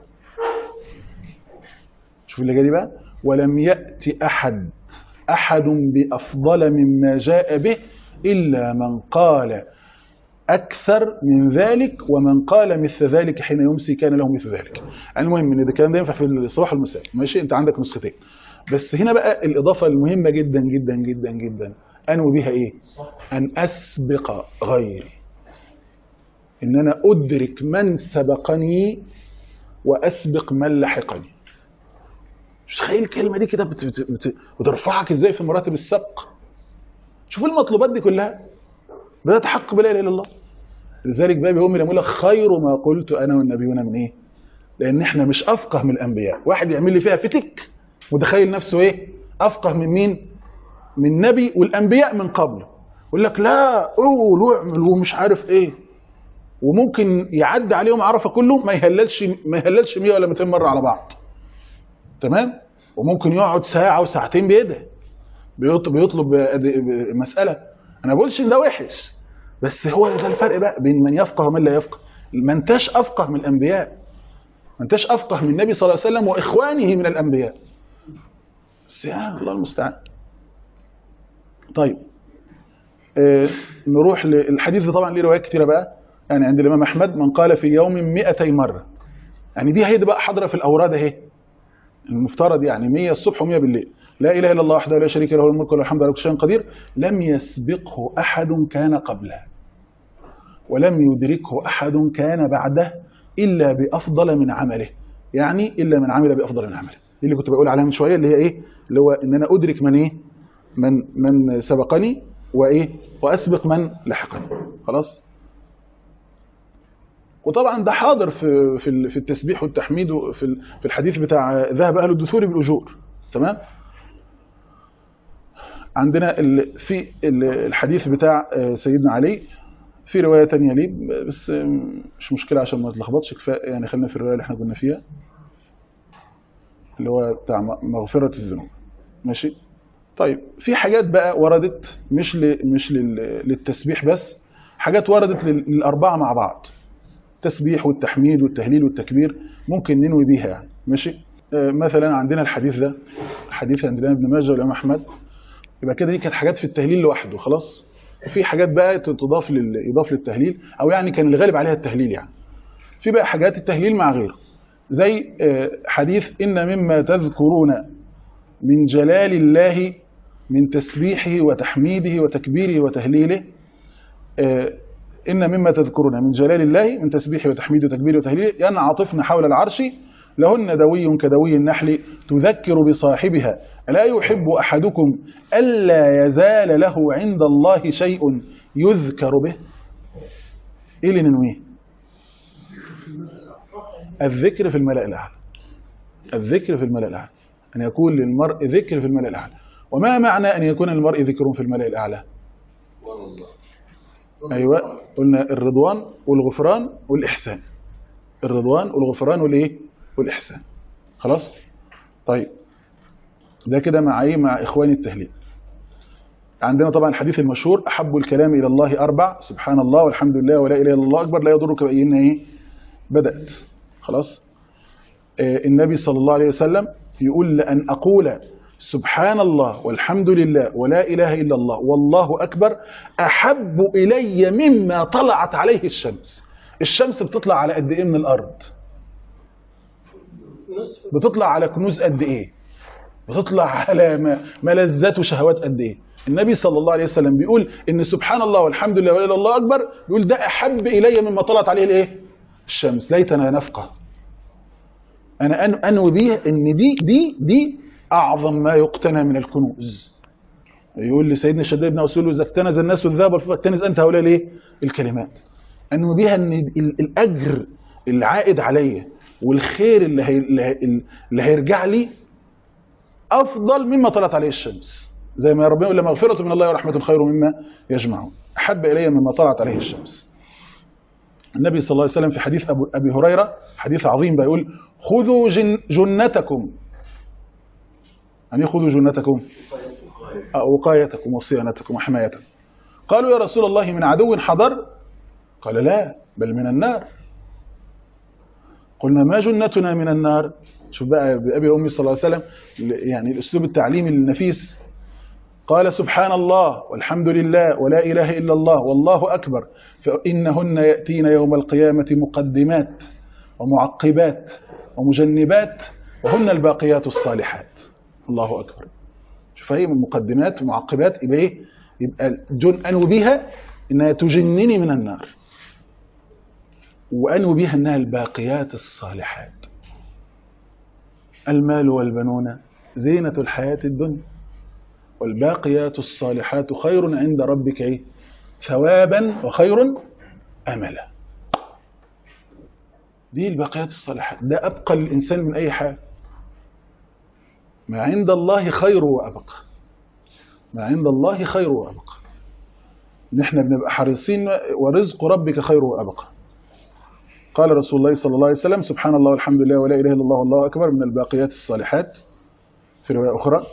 شوف اللي جاي دي بقى ولم يأتي أحد أحد بأفضل مما جاء به إلا من قال أكثر من ذلك ومن قال مثل ذلك حين يمسي كان له مثل ذلك المهم ان الكلام ده ينفع في الصباح والمساء ماشي انت عندك نسختين بس هنا بقى الإضافة المهمة جدا جدا جدا جدا أنوي بها إيه أن أسبق غيري إن أنا أدرك من سبقني وأسبق من لحقني مش تخيل الكلمة دي كده بت- بت- بت- بترفعك إزاي في مراتب السبق شوف المطلوبات دي كلها بدأت حق بلا إله إلا الله لذلك بقى بيقوم يقول لك خير ما قلت أنا والنبيون من إيه لأن إحنا مش أفقه من الأنبياء واحد يعمل لي فيها فتك متخيل نفسه إيه أفقه من مين من نبي والأنبياء من قبله يقول لك لا قول واعمل ومش عارف إيه وممكن يعدي عليهم عرفه كله ما يهللش ما يهللش 100 ولا 200 مره على بعض تمام وممكن يقعد ساعه وساعتين بيدعي بيطلب بيطلب أد- مساله انا بقولش ان ده وحش بس هو ده الفرق بقى بين من يفقه ومن لا يفقه ما انتش افقه من الانبياء ما انتش افقه من النبي صلى الله عليه وسلم واخوانه من الانبياء بس يا الله المستعان طيب آه نروح للحديث ده طبعا ليه روايات كتيره بقى يعني عند الامام احمد من قال في يوم 200 مره يعني دي هي دي بقى حاضره في الاوراد اهي المفترض يعني 100 الصبح و100 بالليل لا اله الا الله وحده لا شريك له الملك وله الحمد على كل شيء قدير لم يسبقه احد كان قبله ولم يدركه احد كان بعده الا بافضل من عمله يعني الا من عمل بافضل من عمله دي اللي كنت بقول عليها من شويه اللي هي ايه اللي هو ان انا ادرك من ايه من من سبقني وايه واسبق من لحقني خلاص وطبعا ده حاضر في في في التسبيح والتحميد وفي ال- في الحديث بتاع ذهب اهل الدثور بالاجور تمام عندنا ال- في ال- الحديث بتاع آه، سيدنا علي في روايه تانية ليه بس آم، مش مشكله عشان ما نتلخبطش كفايه يعني خلينا في الروايه اللي احنا كنا فيها اللي هو بتاع م- مغفره الذنوب ماشي طيب في حاجات بقى وردت مش ل... مش لل... للتسبيح بس حاجات وردت لل... للاربعه مع بعض التسبيح والتحميد والتهليل والتكبير ممكن ننوي بيها يعني ماشي آه، مثلا عندنا الحديث ده حديث عند الإمام ابن ماجه والإمام أحمد يبقى كده دي كانت حاجات في التهليل لوحده خلاص وفي حاجات بقى تضاف لل... يضاف للتهليل او يعني كان الغالب عليها التهليل يعني في بقى حاجات التهليل مع غيره زي آه، حديث ان مما تذكرون من جلال الله من تسبيحه وتحميده وتكبيره وتهليله آه، إن مما تذكرون من جلال الله من تسبيحه وتحميده وتكبيره وتهليله ينعطفن حول العرش لهن دوي كدوي النحل تذكر بصاحبها ألا يحب أحدكم ألا يزال له عند الله شيء يذكر به إيه اللي ننويه الذكر في الملأ الأعلى الذكر في الملأ الأعلى أن يكون للمرء ذكر في الملأ الأعلى وما معنى أن يكون للمرء ذكر في الملأ الأعلى أيوة قلنا الرضوان والغفران والإحسان الرضوان والغفران والإيه والإحسان خلاص طيب ده كده مع إيه مع إخواني التهليل عندنا طبعا الحديث المشهور أحب الكلام إلى الله أربع سبحان الله والحمد لله ولا إله إلا الله أكبر لا يضرك بأينا إيه بدأت خلاص آه النبي صلى الله عليه وسلم يقول لأن أقول سبحان الله والحمد لله ولا إله إلا الله والله أكبر أحب إلي مما طلعت عليه الشمس الشمس بتطلع على قد إيه من الأرض بتطلع على كنوز قد إيه بتطلع على ملذات وشهوات قد إيه النبي صلى الله عليه وسلم بيقول إن سبحان الله والحمد لله ولا إله إلا الله أكبر بيقول ده أحب إلي مما طلعت عليه الإيه الشمس ليتنا نفقه أنا أنوي بيه إن دي دي دي أعظم ما يقتنى من الكنوز يقول لسيدنا شداد بن أسول إذا اكتنز الناس الذهب فاكتنز أنت هؤلاء ليه الكلمات أنه بها أن الأجر العائد عليا والخير اللي, هي اللي هيرجع لي أفضل مما طلعت عليه الشمس زي ما ربنا يقول مغفرة من الله ورحمة خير مما يجمعون أحب إلي مما طلعت عليه الشمس النبي صلى الله عليه وسلم في حديث أبو أبي هريرة حديث عظيم بيقول خذوا جن جنتكم يعني خذوا جنتكم وقايتكم وصيانتكم وحمايتكم قالوا يا رسول الله من عدو حضر قال لا بل من النار قلنا ما جنتنا من النار شوف بقى بأبي وأمي صلى الله عليه وسلم يعني الأسلوب التعليمي النفيس قال سبحان الله والحمد لله ولا إله إلا الله والله أكبر فإنهن يأتين يوم القيامة مقدمات ومعقبات ومجنبات وهن الباقيات الصالحات الله أكبر شوف هي من مقدمات ومعقبات يبقى إيه يبقى جن أنو بها إنها تجنني من النار وأنو بها أنها الباقيات الصالحات المال والبنون زينة الحياة الدنيا والباقيات الصالحات خير عند ربك إيه؟ ثوابا وخير أملا دي الباقيات الصالحات ده أبقى الإنسان من أي حال ما عند الله خير وأبقى ما عند الله خير وأبقى نحن بنبقى حريصين ورزق ربك خير وأبقى قال رسول الله صلى الله عليه وسلم سبحان الله والحمد لله ولا إله إلا الله والله أكبر من الباقيات الصالحات في رواية أخرى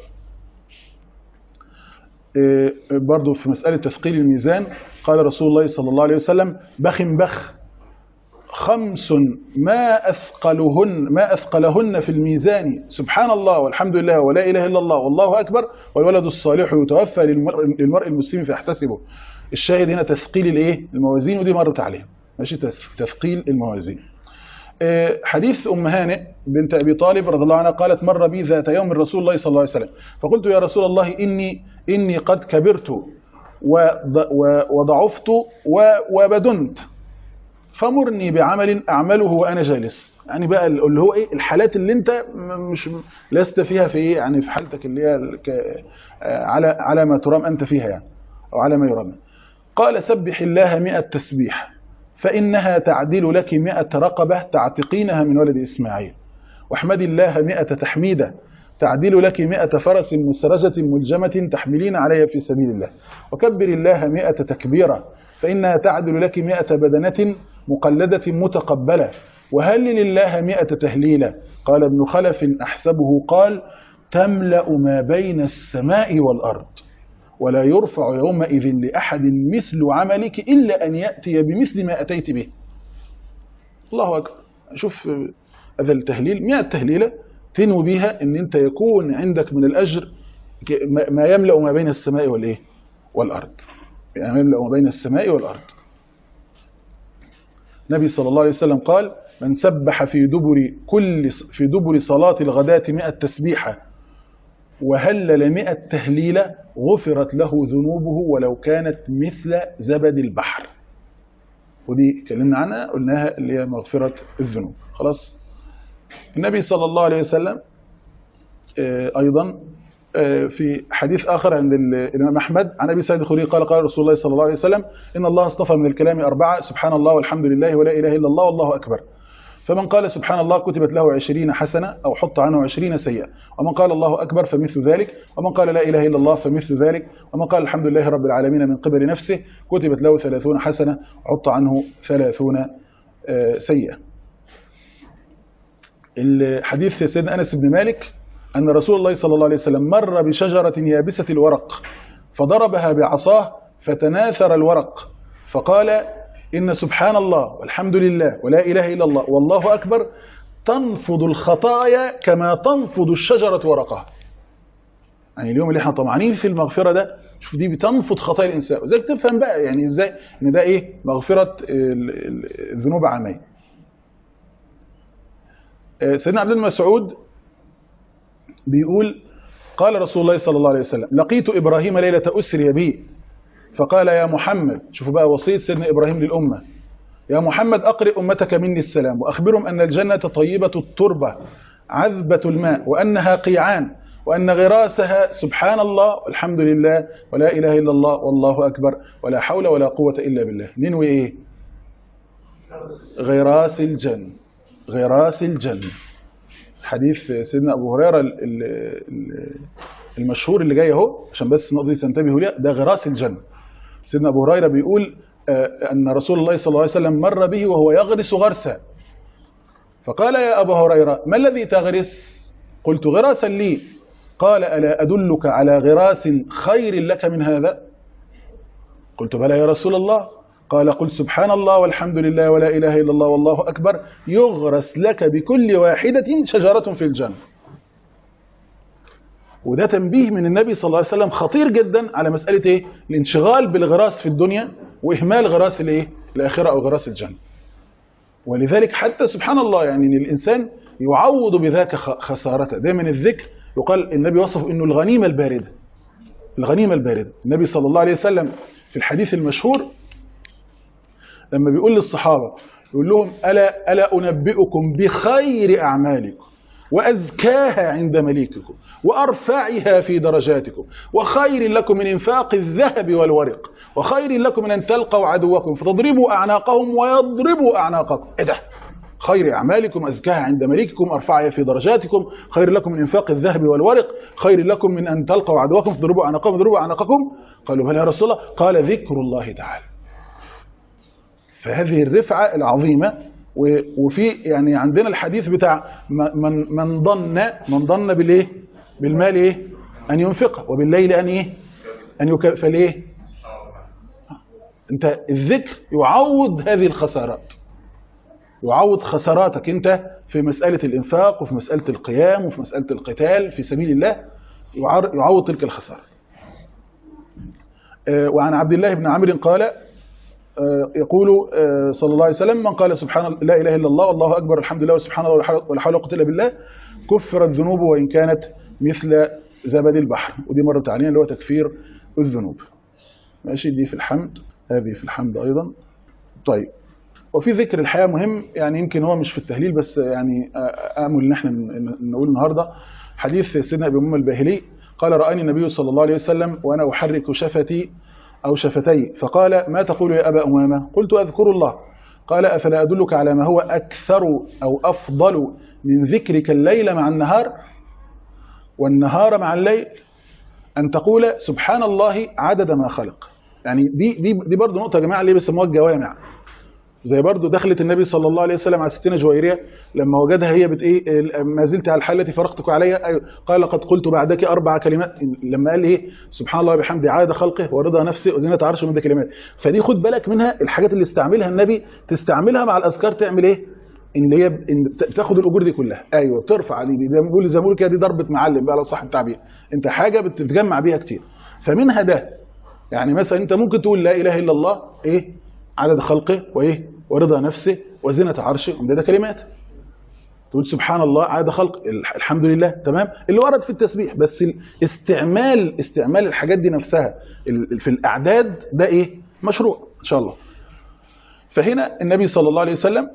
برضو في مسألة تثقيل الميزان قال رسول الله صلى الله عليه وسلم بخ بخ خمس ما أثقلهن ما أثقلهن في الميزان سبحان الله والحمد لله ولا إله إلا الله والله أكبر والولد الصالح يتوفى للمرء, للمرء المسلم فيحتسبه الشاهد هنا تثقيل الايه الموازين ودي مرت عليها ماشي تثقيل الموازين حديث أم هانئ بنت أبي طالب رضي الله عنها قالت مر بي ذات يوم رسول الله صلى الله عليه وسلم فقلت يا رسول الله إني, إني قد كبرت وضعفت وبدنت فمرني بعمل أعمله وأنا جالس يعني بقى اللي هو إيه الحالات اللي أنت مش لست فيها في إيه يعني في حالتك اللي هي على على ما ترام أنت فيها يعني أو على ما يرام قال سبح الله مئة تسبيح فإنها تعدل لك مئة رقبة تعتقينها من ولد إسماعيل واحمد الله مئة تحميدة تعدل لك مئة فرس مسرجة ملجمة تحملين عليها في سبيل الله وكبر الله مئة تكبيرة فإنها تعدل لك مئة بدنة مقلدة متقبلة وهل لله مئة تهليلة قال ابن خلف أحسبه قال تملأ ما بين السماء والأرض ولا يرفع يومئذ لأحد مثل عملك إلا أن يأتي بمثل ما أتيت به الله اكبر شوف هذا التهليل 100 تهليله تنوي بيها ان انت يكون عندك من الاجر ك- ما ما يملا ما بين السماء والايه والارض يعني ما يملا ما بين السماء والارض النبي صلى الله عليه وسلم قال من سبح في دبر كل في دبر صلاة الغداة 100 تسبيحة وهلل 100 تهليلة غفرت له ذنوبه ولو كانت مثل زبد البحر ودي اتكلمنا عنها قلناها اللي هي مغفرة الذنوب خلاص النبي صلى الله عليه وسلم آه، أيضا آه، في حديث آخر عند ال- الإمام أحمد عن أبي سعيد الخدري قال قال رسول الله صلى الله عليه وسلم إن الله اصطفى من الكلام أربعة سبحان الله والحمد لله ولا إله إلا الله والله أكبر فمن قال سبحان الله كتبت له عشرين حسنة أو حط عنه عشرين سيئة ومن قال الله أكبر فمثل ذلك ومن قال لا إله إلا الله فمثل ذلك ومن قال الحمد لله رب العالمين من قبل نفسه كتبت له ثلاثون حسنة حط عنه ثلاثون آه، سيئة الحديث سيدنا أنس بن مالك أن رسول الله صلى الله عليه وسلم مر بشجرة يابسة الورق فضربها بعصاه فتناثر الورق فقال إن سبحان الله والحمد لله ولا إله إلا الله والله أكبر تنفض الخطايا كما تنفض الشجرة ورقها يعني اليوم اللي احنا طمعانين في المغفرة ده شوف دي بتنفض خطايا الإنسان وزيك تفهم بقى يعني إزاي إن ده إيه مغفرة ال- ال- الذنوب عامين آه، سيدنا عبد الله بن مسعود بيقول قال رسول الله صلى الله عليه وسلم لقيت إبراهيم ليلة أسري بي فقال يا محمد شوفوا بقى وصية سيدنا إبراهيم للأمة يا محمد أقرئ أمتك مني السلام وأخبرهم أن الجنة طيبة التربة عذبة الماء وأنها قيعان وأن غراسها سبحان الله والحمد لله ولا إله إلا الله والله أكبر ولا حول ولا قوة إلا بالله ننوي إيه غراس الجنة غراس الجنة حديث سيدنا أبو هريرة ال- ال- ال- المشهور اللي جاي اهو عشان بس النقطة دي تنتبهوا ليها ده غراس الجنة سيدنا أبو هريرة بيقول آه، أن رسول الله صلى الله عليه وسلم مر به وهو يغرس غرسا فقال يا أبا هريرة ما الذي تغرس قلت غراسا لي قال ألا أدلك على غراس خير لك من هذا قلت بلى يا رسول الله قال قل سبحان الله والحمد لله ولا إله إلا الله والله أكبر يغرس لك بكل واحدة شجرة في الجنة وده تنبيه من النبي صلى الله عليه وسلم خطير جدا على مسألة إيه؟ الانشغال بالغراس في الدنيا وإهمال غراس الإيه؟ الآخرة أو غراس الجنة ولذلك حتى سبحان الله يعني إن الإنسان يعوض بذاك خ- خسارته دايما الذكر يقال النبي وصف إنه الغنيمة الباردة الغنيمة الباردة النبي صلى الله عليه وسلم في الحديث المشهور لما بيقول للصحابة يقول لهم ألا, ألا أنبئكم بخير أعمالكم وأزكاها عند مليككم وأرفعها في درجاتكم وخير لكم من إنفاق الذهب والورق وخير لكم من أن تلقوا عدوكم فتضربوا أعناقهم ويضربوا أعناقكم إيه ده؟ خير أعمالكم أزكاها عند مليككم أرفعها في درجاتكم خير لكم من إنفاق الذهب والورق خير لكم من أن تلقوا عدوكم فتضربوا أعناقهم وتضربوا أعناقكم قالوا بلى يا رسول الله قال ذكر الله تعالى فهذه الرفعة العظيمة و- وفي يعني عندنا الحديث بتاع م- من من ظن من ظن بالايه بالمال ايه ان ينفقه وبالليل ان ايه ان يك فليه انت الذكر يعوض هذه الخسارات يعوض خساراتك انت في مسألة الانفاق وفي مسألة القيام وفي مسألة القتال في سبيل الله يعر- يعوض تلك الخسارة آه، وعن عبد الله بن عمرو قال آه، يقول آه، صلى الله عليه وسلم من قال سبحان الله لا اله الا الله والله اكبر الحمد لله وسبحان الله ولا حول- ولا حول ولا قوه الا بالله كفرت ذنوبه وان كانت مثل زبد البحر ودي مرت علينا اللي هو تكفير الذنوب ماشي دي في الحمد هذه في الحمد ايضا طيب وفي ذكر الحياه مهم يعني يمكن هو مش في التهليل بس يعني آه، امل ان احنا ن- ن- نقول النهارده حديث سيدنا ابي امام الباهلي قال راني النبي صلى الله عليه وسلم وانا احرك شفتي أو شفتي فقال ما تقول يا أبا أمامة قلت أذكر الله قال أفلا أدلك على ما هو أكثر أو أفضل من ذكرك الليل مع النهار والنهار مع الليل أن تقول سبحان الله عدد ما خلق يعني دي دي دي برضه نقطة يا جماعة اللي بيسموها الجوامع زي برضه دخلت النبي صلى الله عليه وسلم على ستنا جويرية لما وجدها هي بت ايه ما زلت على الحال التي فرقتك عليها أيوة. قال قد قلت بعدك اربع كلمات لما قال ايه سبحان الله بحمده عدد خلقه ورضا نفسه وزنة عرشه من كلمات فدي خد بالك منها الحاجات اللي استعملها النبي تستعملها مع الاذكار تعمل ايه ان هي ب- إن ت- تاخد الاجور دي كلها ايوه ترفع دي دي- زي ما بيقول زي ما بيقول كده دي ضربه معلم بقى لو صح التعبير انت حاجه بت- بتجمع بيها كتير فمنها ده يعني مثلا انت ممكن تقول لا اله الا الله ايه عدد خلقه وايه ورضا نفسه وزنة عرشه ده, ده كلمات تقول سبحان الله عدد خلق الح- الحمد لله تمام اللي ورد في التسبيح بس استعمال استعمال الحاجات دي نفسها ال- في الاعداد ده ايه مشروع ان شاء الله فهنا النبي صلى الله عليه وسلم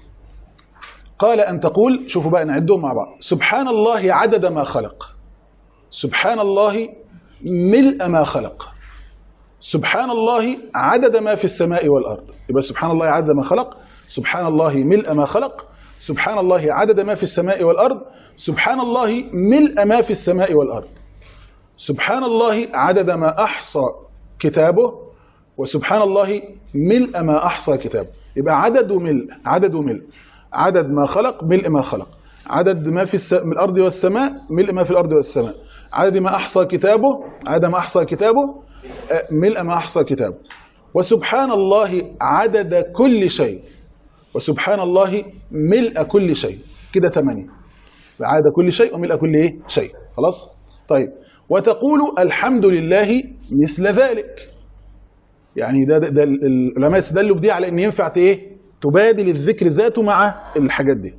قال ان تقول شوفوا بقى نعدهم مع بعض سبحان الله عدد ما خلق سبحان الله ملء ما خلق سبحان الله عدد ما في السماء والارض يبقى سبحان الله عدد ما خلق سبحان الله ملء ما خلق سبحان الله عدد ما في السماء والارض سبحان الله ملء ما في السماء والارض سبحان الله عدد ما احصى كتابه وسبحان الله ملء ما احصى كتابه يبقى عدد وملء عدد وملء عدد ما خلق ملء ما خلق عدد ما في الس... من الارض والسماء ملء ما في الارض والسماء عدد ما احصى كتابه عدد ما احصى كتابه آه، ملء ما احصى كتابه وسبحان الله عدد كل شيء وسبحان الله ملء كل شيء كده ثمانية عدد كل شيء وملء كل ايه شيء خلاص طيب وتقول الحمد لله مثل ذلك يعني ده, ده, ده العلماء استدلوا بدي على ان ينفع ت- ايه تبادل الذكر ذاته مع الحاجات دي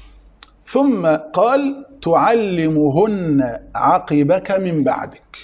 ثم قال تعلمهن عقبك من بعدك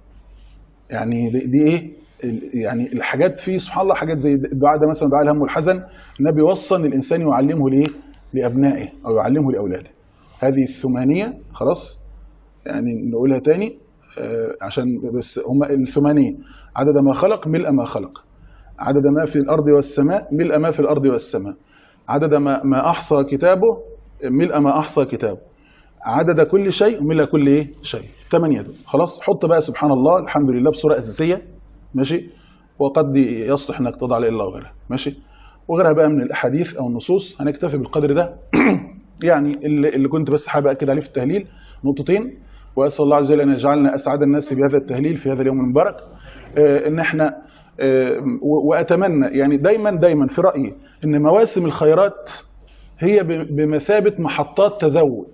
يعني دي, دي ايه ال- يعني الحاجات في سبحان الله حاجات زي الدعاء ده مثلا دعاء الهم والحزن النبي وصى ان الانسان يعلمه لايه لابنائه او يعلمه لاولاده هذه الثمانيه خلاص يعني نقولها تاني آه، عشان بس هم الثمانيه عدد ما خلق ملء ما خلق عدد ما في الارض والسماء ملء ما في الارض والسماء عدد ما ما احصى كتابه ملء ما احصى كتابه عدد كل شيء وملء كل ايه شيء ثمانيه دول خلاص حط بقى سبحان الله الحمد لله بصوره اساسيه ماشي وقد يصلح انك تضع لا اله الا غيرها ماشي وغيرها بقى من الاحاديث او النصوص هنكتفي بالقدر ده يعني اللي, اللي كنت بس حابب اكد عليه في التهليل نقطتين واسال الله عز وجل ان يجعلنا اسعد الناس بهذا التهليل في هذا اليوم المبارك آه، ان احنا آه، و- واتمنى يعني دايما دايما في رايي ان مواسم الخيرات هي ب- بمثابه محطات تزود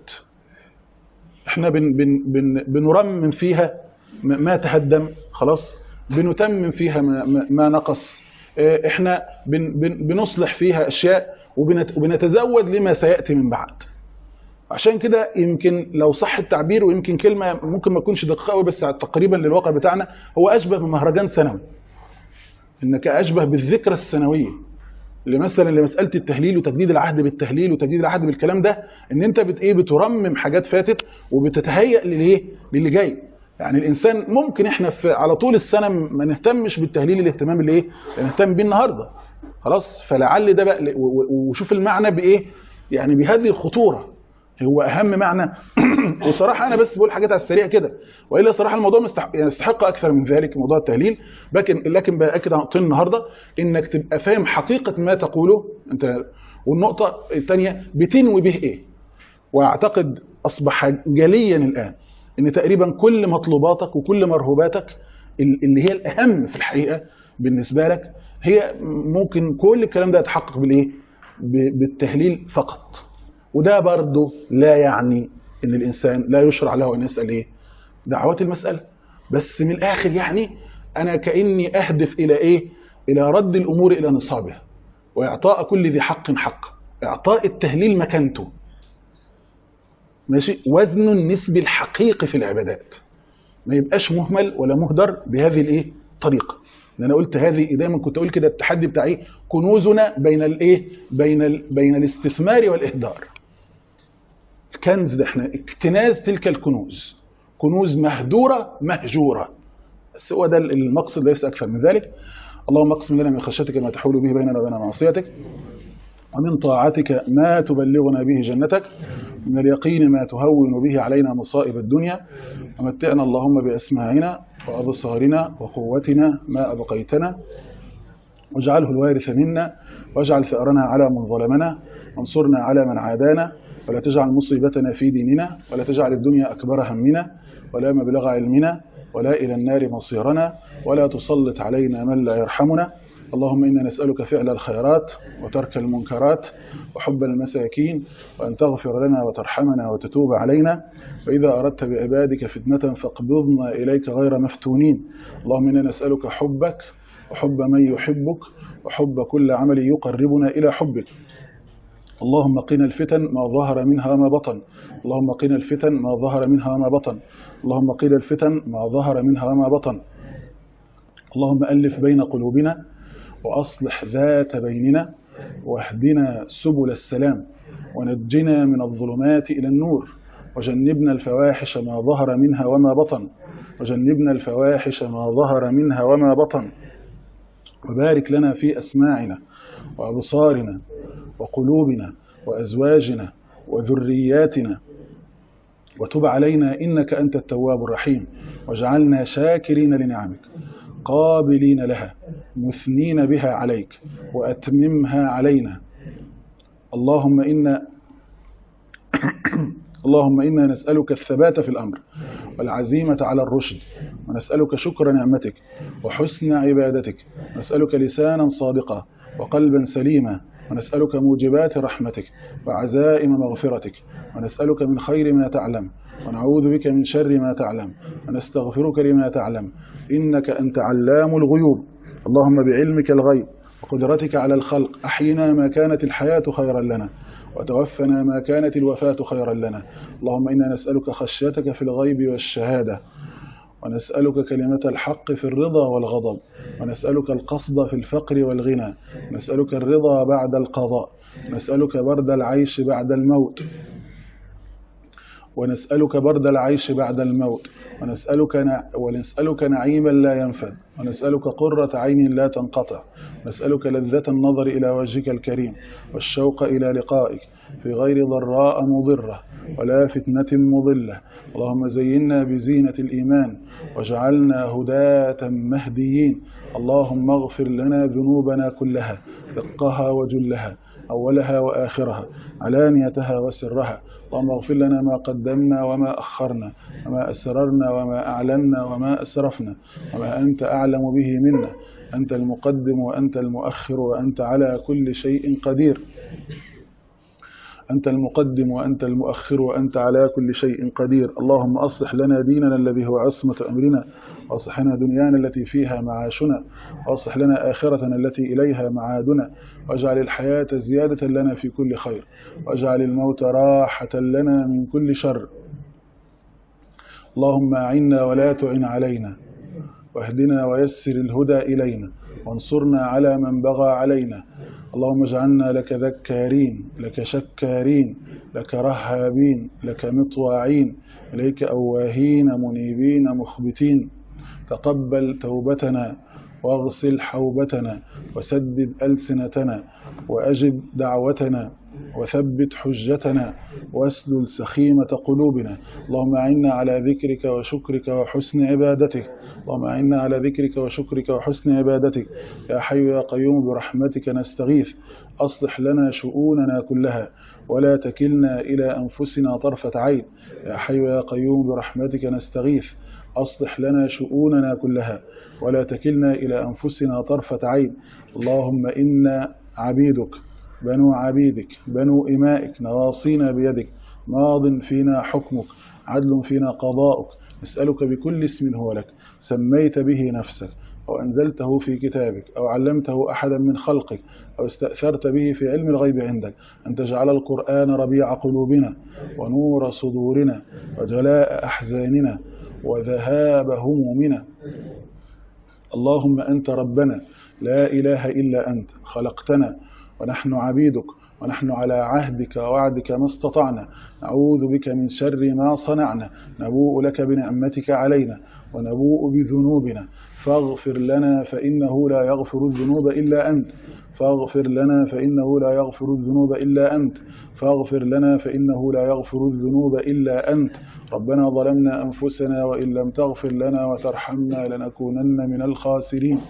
احنا بن بن بن بنرمم فيها م- ما تهدم خلاص بنتمم فيها ما, ما, ما نقص اه، احنا بن بن بنصلح فيها اشياء وبنت وبنتزود لما سياتي من بعد عشان كده يمكن لو صح التعبير ويمكن كلمه ممكن ما تكونش دقيقه قوي بس تقريبا للواقع بتاعنا هو اشبه بمهرجان سنوي انك اشبه بالذكرى السنويه اللي مثلا لمساله التهليل وتجديد العهد بالتهليل وتجديد العهد بالكلام ده ان انت بت ايه بترمم حاجات فاتت وبتتهيأ للايه للي جاي يعني الانسان ممكن احنا في على طول السنه ما نهتمش بالتهليل الاهتمام اللي ايه اللي نهتم بيه النهارده خلاص فلعل ده بقى و- و- وشوف المعنى بايه يعني بهذه الخطوره هو اهم معنى وصراحه انا بس بقول حاجات على السريع كده والا صراحه الموضوع مستحق يعني يستحق اكثر من ذلك موضوع التهليل لكن لكن باكد على نقطتين النهارده انك تبقى فاهم حقيقه ما تقوله انت والنقطه الثانيه بتنوي به ايه واعتقد اصبح جليا الان ان تقريبا كل مطلوباتك وكل مرهوباتك ال- اللي هي الاهم في الحقيقه بالنسبه لك هي ممكن كل الكلام ده يتحقق بالايه ب- بالتهليل فقط وده برضه لا يعني ان الانسان لا يشرع له ان يسال ايه دعوات المساله بس من الاخر يعني انا كاني اهدف الى ايه الى رد الامور الى نصابها واعطاء كل ذي حق حق اعطاء التهليل مكانته ماشي وزن النسبي الحقيقي في العبادات ما يبقاش مهمل ولا مهدر بهذه الايه الطريقه لأن انا قلت هذه دايما كنت اقول كده التحدي بتاعي كنوزنا بين الايه بين ال... بين الاستثمار والاهدار الكنز ده احنا اكتناز تلك الكنوز كنوز مهدوره مهجوره بس هو ده المقصد ليس اكثر من ذلك اللهم اقسم لنا من خشيتك ما تحول به بيننا وبين معصيتك ومن طاعتك ما تبلغنا به جنتك من اليقين ما تهون به علينا مصائب الدنيا ومتعنا اللهم بأسماعنا وأبصارنا وقوتنا ما أبقيتنا واجعله الوارث منا واجعل ثأرنا على من ظلمنا وانصرنا على من عادانا ولا تجعل مصيبتنا في ديننا ولا تجعل الدنيا أكبر همنا ولا مبلغ علمنا ولا إلى النار مصيرنا ولا تسلط علينا من لا يرحمنا اللهم إنا نسألك فعل الخيرات وترك المنكرات وحب المساكين وأن تغفر لنا وترحمنا وتتوب علينا وإذا أردت بعبادك فتنة فاقبضنا إليك غير مفتونين اللهم إنا نسألك حبك وحب من يحبك وحب كل عمل يقربنا إلى حبك اللهم قنا الفتن ما ظهر منها وما بطن اللهم قنا الفتن ما ظهر منها وما بطن اللهم قنا الفتن ما ظهر منها وما بطن اللهم ألف بين قلوبنا وأصلح ذات بيننا واهدنا سبل السلام ونجنا من الظلمات إلى النور وجنبنا الفواحش ما ظهر منها وما بطن وجنبنا الفواحش ما ظهر منها وما بطن وبارك لنا في أسماعنا وأبصارنا وقلوبنا وأزواجنا وذرياتنا وتب علينا إنك أنت التواب الرحيم واجعلنا شاكرين لنعمك قابلين لها مثنين بها عليك وأتممها علينا اللهم إنا اللهم إنا نسألك الثبات في الأمر والعزيمة على الرشد ونسألك شكر نعمتك وحسن عبادتك نسألك لسانا صادقا وقلبا سليما ونسألك موجبات رحمتك وعزائم مغفرتك ونسألك من خير ما تعلم ونعوذ بك من شر ما تعلم ونستغفرك لما تعلم إنك أنت علام الغيوب اللهم بعلمك الغيب وقدرتك على الخلق أحينا ما كانت الحياة خيرا لنا وتوفنا ما كانت الوفاة خيرا لنا اللهم إنا نسألك خشيتك في الغيب والشهادة ونسألك كلمة الحق في الرضا والغضب ونسألك القصد في الفقر والغنى نسألك الرضا بعد القضاء نسألك برد العيش بعد الموت ونسألك برد العيش بعد الموت ونسألك, نع... ونسألك نعيما لا ينفد ونسألك قرة عين لا تنقطع نسألك لذة النظر إلى وجهك الكريم والشوق إلى لقائك في غير ضراء مضرة ولا فتنة مضلة اللهم زينا بزينة الإيمان وجعلنا هداة مهديين اللهم اغفر لنا ذنوبنا كلها دقها وجلها أولها وآخرها علانيتها وسرها اللهم اغفر لنا ما قدمنا وما أخرنا وما أسررنا وما أعلنا وما أسرفنا وما أنت أعلم به منا أنت المقدم وأنت المؤخر وأنت على كل شيء قدير أنت المقدم وأنت المؤخر وأنت على كل شيء قدير اللهم أصلح لنا ديننا الذي هو عصمة أمرنا وأصلح لنا دنيانا التي فيها معاشنا وأصلح لنا آخرتنا التي إليها معادنا واجعل الحياة زيادة لنا في كل خير واجعل الموت راحة لنا من كل شر اللهم أعنا ولا تعن علينا واهدنا ويسر الهدى إلينا وانصرنا على من بغى علينا اللهم اجعلنا لك ذكارين لك شكارين لك رهابين لك مطواعين إليك أواهين منيبين مخبتين تقبل توبتنا واغسل حوبتنا وسدد ألسنتنا وأجب دعوتنا وثبت حجتنا واسلل سخيمة قلوبنا اللهم أعنا على ذكرك وشكرك وحسن عبادتك اللهم أعنا على ذكرك وشكرك وحسن عبادتك يا حي يا قيوم برحمتك نستغيث أصلح لنا شؤوننا كلها ولا تكلنا إلى أنفسنا طرفة عين يا حي يا قيوم برحمتك نستغيث أصلح لنا شؤوننا كلها ولا تكلنا إلى أنفسنا طرفة عين اللهم إنا عبيدك بنو عبيدك بنو إمائك نواصينا بيدك ماض فينا حكمك عدل فينا قضاؤك نسألك بكل اسم هو لك سميت به نفسك أو أنزلته في كتابك أو علمته أحدا من خلقك أو استأثرت به في علم الغيب عندك أن تجعل القرآن ربيع قلوبنا ونور صدورنا وجلاء أحزاننا وذهاب همومنا اللهم أنت ربنا لا إله إلا أنت خلقتنا ونحن عبيدك ونحن على عهدك ووعدك ما استطعنا نعوذ بك من شر ما صنعنا نبوء لك بنعمتك علينا ونبوء بذنوبنا فاغفر لنا فإنه لا يغفر الذنوب إلا أنت فاغفر لنا فإنه لا يغفر الذنوب إلا أنت فاغفر لنا فإنه لا يغفر الذنوب إلا أنت ربنا ظلمنا أنفسنا وإن لم تغفر لنا وترحمنا لنكونن من الخاسرين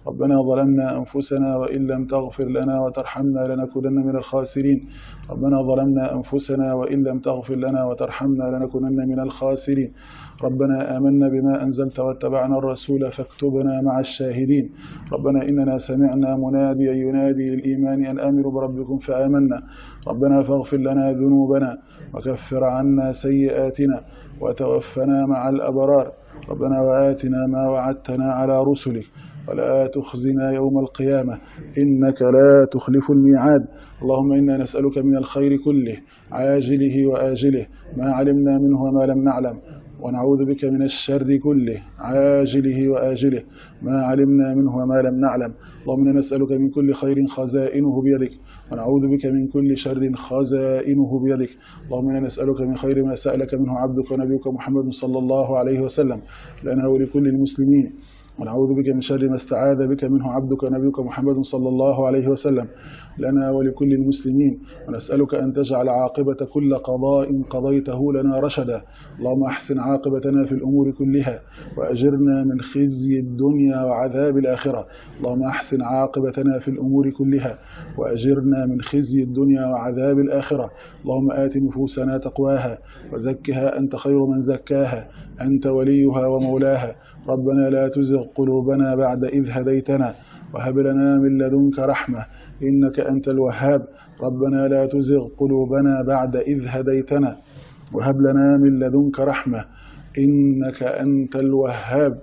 ربنا ظلمنا أنفسنا وإن لم تغفر لنا وترحمنا لنكونن من الخاسرين ربنا ظلمنا أنفسنا وإن لم تغفر لنا وترحمنا لنكونن من الخاسرين ربنا آمنا بما أنزلت واتبعنا الرسول فاكتبنا مع الشاهدين ربنا إننا سمعنا مناديا ينادي للإيمان أن آمنوا بربكم فآمنا ربنا فاغفر لنا ذنوبنا وكفر عنا سيئاتنا وتوفنا مع الأبرار ربنا وآتنا ما وعدتنا على رسلك ولا تخزنا يوم القيامة إنك لا تخلف الميعاد اللهم إنا نسألك من الخير كله عاجله وآجله ما علمنا منه وما لم نعلم ونعوذ بك من الشر كله عاجله وآجله ما علمنا منه وما لم نعلم اللهم إنا نسألك من كل خير خزائنه بيدك ونعوذ بك من كل شر خزائنه بيدك اللهم إنا نسألك من خير ما سألك منه عبدك ونبيك محمد صلى الله عليه وسلم لنا ولكل المسلمين ونعوذ بك من شر ما استعاذ بك منه عبدك ونبيك محمد صلى الله عليه وسلم لنا ولكل المسلمين ونسألك أن تجعل عاقبة كل قضاء قضيته لنا رشدا اللهم أحسن عاقبتنا في الأمور كلها وأجرنا من خزي الدنيا وعذاب الآخرة اللهم أحسن عاقبتنا في الأمور كلها وأجرنا من خزي الدنيا وعذاب الآخرة اللهم آت نفوسنا تقواها وزكها أنت خير من زكاها أنت وليها ومولاها ربنا لا تزغ قلوبنا بعد إذ هديتنا وهب لنا من لدنك رحمة إنك أنت الوهاب ربنا لا تزغ قلوبنا بعد إذ هديتنا وهب لنا من لدنك رحمة إنك أنت الوهاب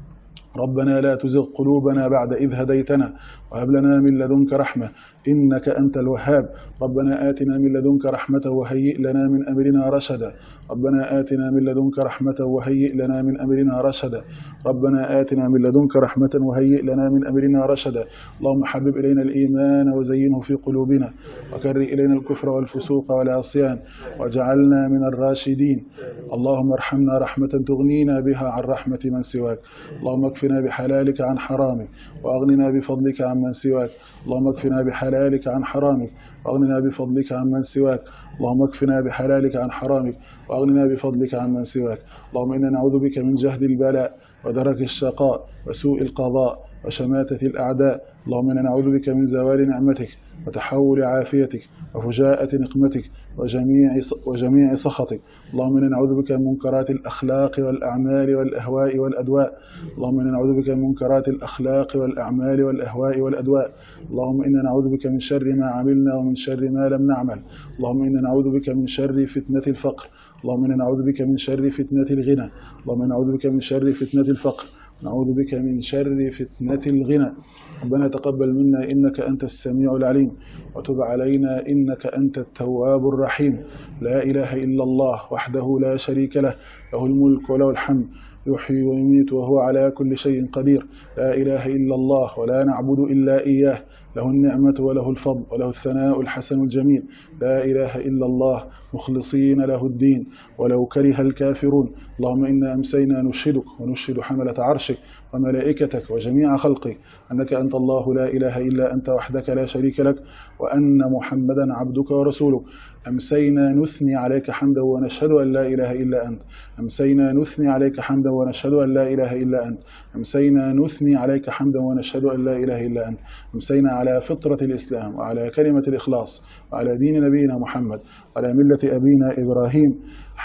ربنا لا تزغ قلوبنا بعد إذ هديتنا وهب لنا من لدنك رحمة إنك أنت الوهاب ربنا آتنا من لدنك رحمة وهيئ لنا من أمرنا رشدا ربنا آتنا من لدنك رحمة وهيئ لنا من أمرنا رشدا ربنا آتنا من لدنك رحمة وهيئ لنا من أمرنا رشدا اللهم حبب إلينا الإيمان وزينه في قلوبنا وكره إلينا الكفر والفسوق والعصيان واجعلنا من الراشدين اللهم ارحمنا رحمة تغنينا بها عن رحمة من سواك اللهم اكفنا بحلالك عن حرامك وأغننا بفضلك عن من سواك اللهم اكفنا بحلالك عن حرامك واغننا بفضلك عن من سواك اللهم اكفنا بحلالك عن حرامك واغننا بفضلك عن من سواك اللهم إنا نعوذ بك من جهد البلاء ودرك الشقاء وسوء القضاء وشماتة الأعداء اللهم إنا نعوذ بك من زوال نعمتك وتحول عافيتك وفجاءة نقمتك وجميع وجميع سخطك اللهم إنا نعوذ بك من منكرات الأخلاق والأعمال والأهواء والأدواء اللهم إنا نعوذ بك من منكرات الأخلاق والأعمال والأهواء والأدواء اللهم إنا نعوذ بك من شر ما عملنا ومن شر ما لم نعمل اللهم إنا نعوذ بك من شر فتنة الفقر اللهم إنا نعوذ بك من شر فتنة الغنى اللهم إنا نعوذ بك من شر فتنة الفقر نعوذ بك من شر فتنة الغنى ربنا تقبل منا إنك أنت السميع العليم وتب علينا إنك أنت التواب الرحيم لا إله إلا الله وحده لا شريك له له الملك وله الحمد يحيي ويميت وهو على كل شيء قدير لا إله إلا الله ولا نعبد إلا إياه له النعمة وله الفضل وله الثناء الحسن الجميل لا إله إلا الله مخلصين له الدين ولو كره الكافرون اللهم إنا أمسينا نشهدك ونشهد حملة عرشك وملائكتك وجميع خلقك أنك أنت الله لا إله إلا أنت وحدك لا شريك لك وأن محمدا عبدك ورسولك أمسينا نثني عليك حمدا ونشهد أن لا إله إلا أنت أمسينا نثني عليك حمدا ونشهد أن لا إله إلا أنت أمسينا نثني عليك حمدا ونشهد أن لا إله إلا أنت أمسينا على فطرة الإسلام وعلى كلمة الإخلاص وعلى دين نبينا محمد وعلى ملة أبينا إبراهيم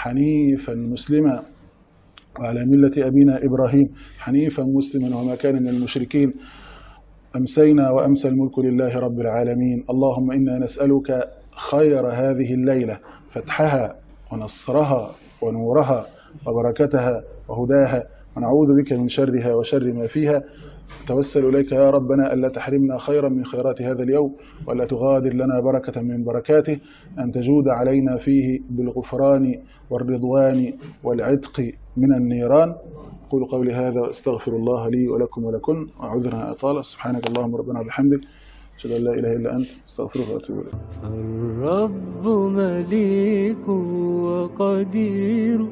حنيفا مسلما وعلى ملة أبينا إبراهيم حنيفا مسلما وما كان من المشركين أمسينا وأمسى الملك لله رب العالمين اللهم إنا نسألك خير هذه الليلة فتحها ونصرها ونورها وبركتها وهداها ونعوذ بك من شرها وشر ما فيها توسل إليك يا ربنا ألا تحرمنا خيرا من خيرات هذا اليوم ولا تغادر لنا بركة من بركاته أن تجود علينا فيه بالغفران والرضوان والعتق من النيران أقول قولي هذا وأستغفر الله لي ولكم ولكم وأعوذنا أطالة سبحانك اللهم ربنا وبحمدك أشهد أن لا إله إلا أنت استغفرك وأتوب إليك الرب مليك وقدير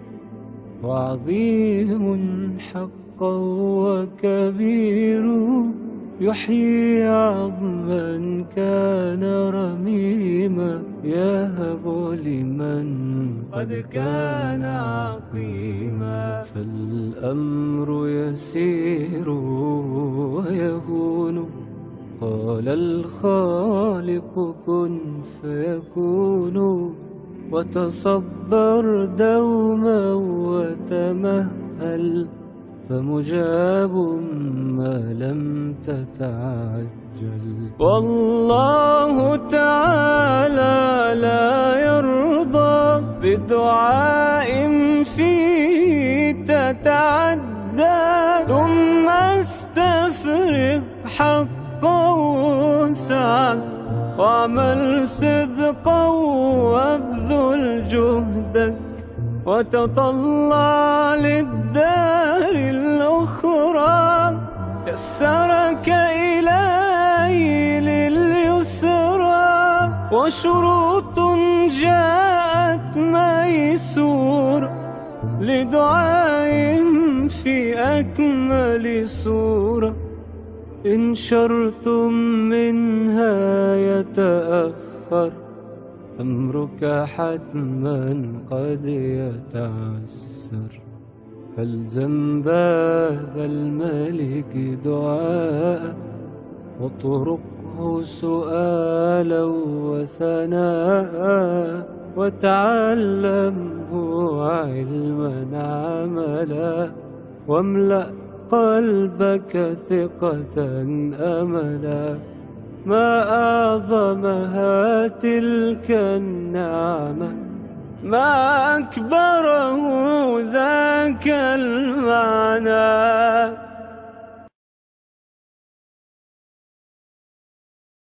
وعظيم حقا وكبير يحيي عظما كان رميما يهب لمن قد كان عقيما فالأمر يسير ويهون وتصبر دوما وتمهل فمجاب ما لم تتعجل والله تعالى لا يرضى بدعاء فيه تتعدى ثم استفرغ حقا وسعه واعمل صدقا وابذل جهدك وتطلع للدار الأخرى يسرك إلهي لليسرى وشروط جاءت ميسورة لدعاء في أكمل صورة إن شرط منها يتأخر أمرك حتما قد يتعسر فالزم باب الملك دعاء واطرقه سؤالا وثناء وتعلمه علما عملا واملأ قلبك ثقة أملا ما أعظمها تلك النعمة ما أكبره ذاك المعنى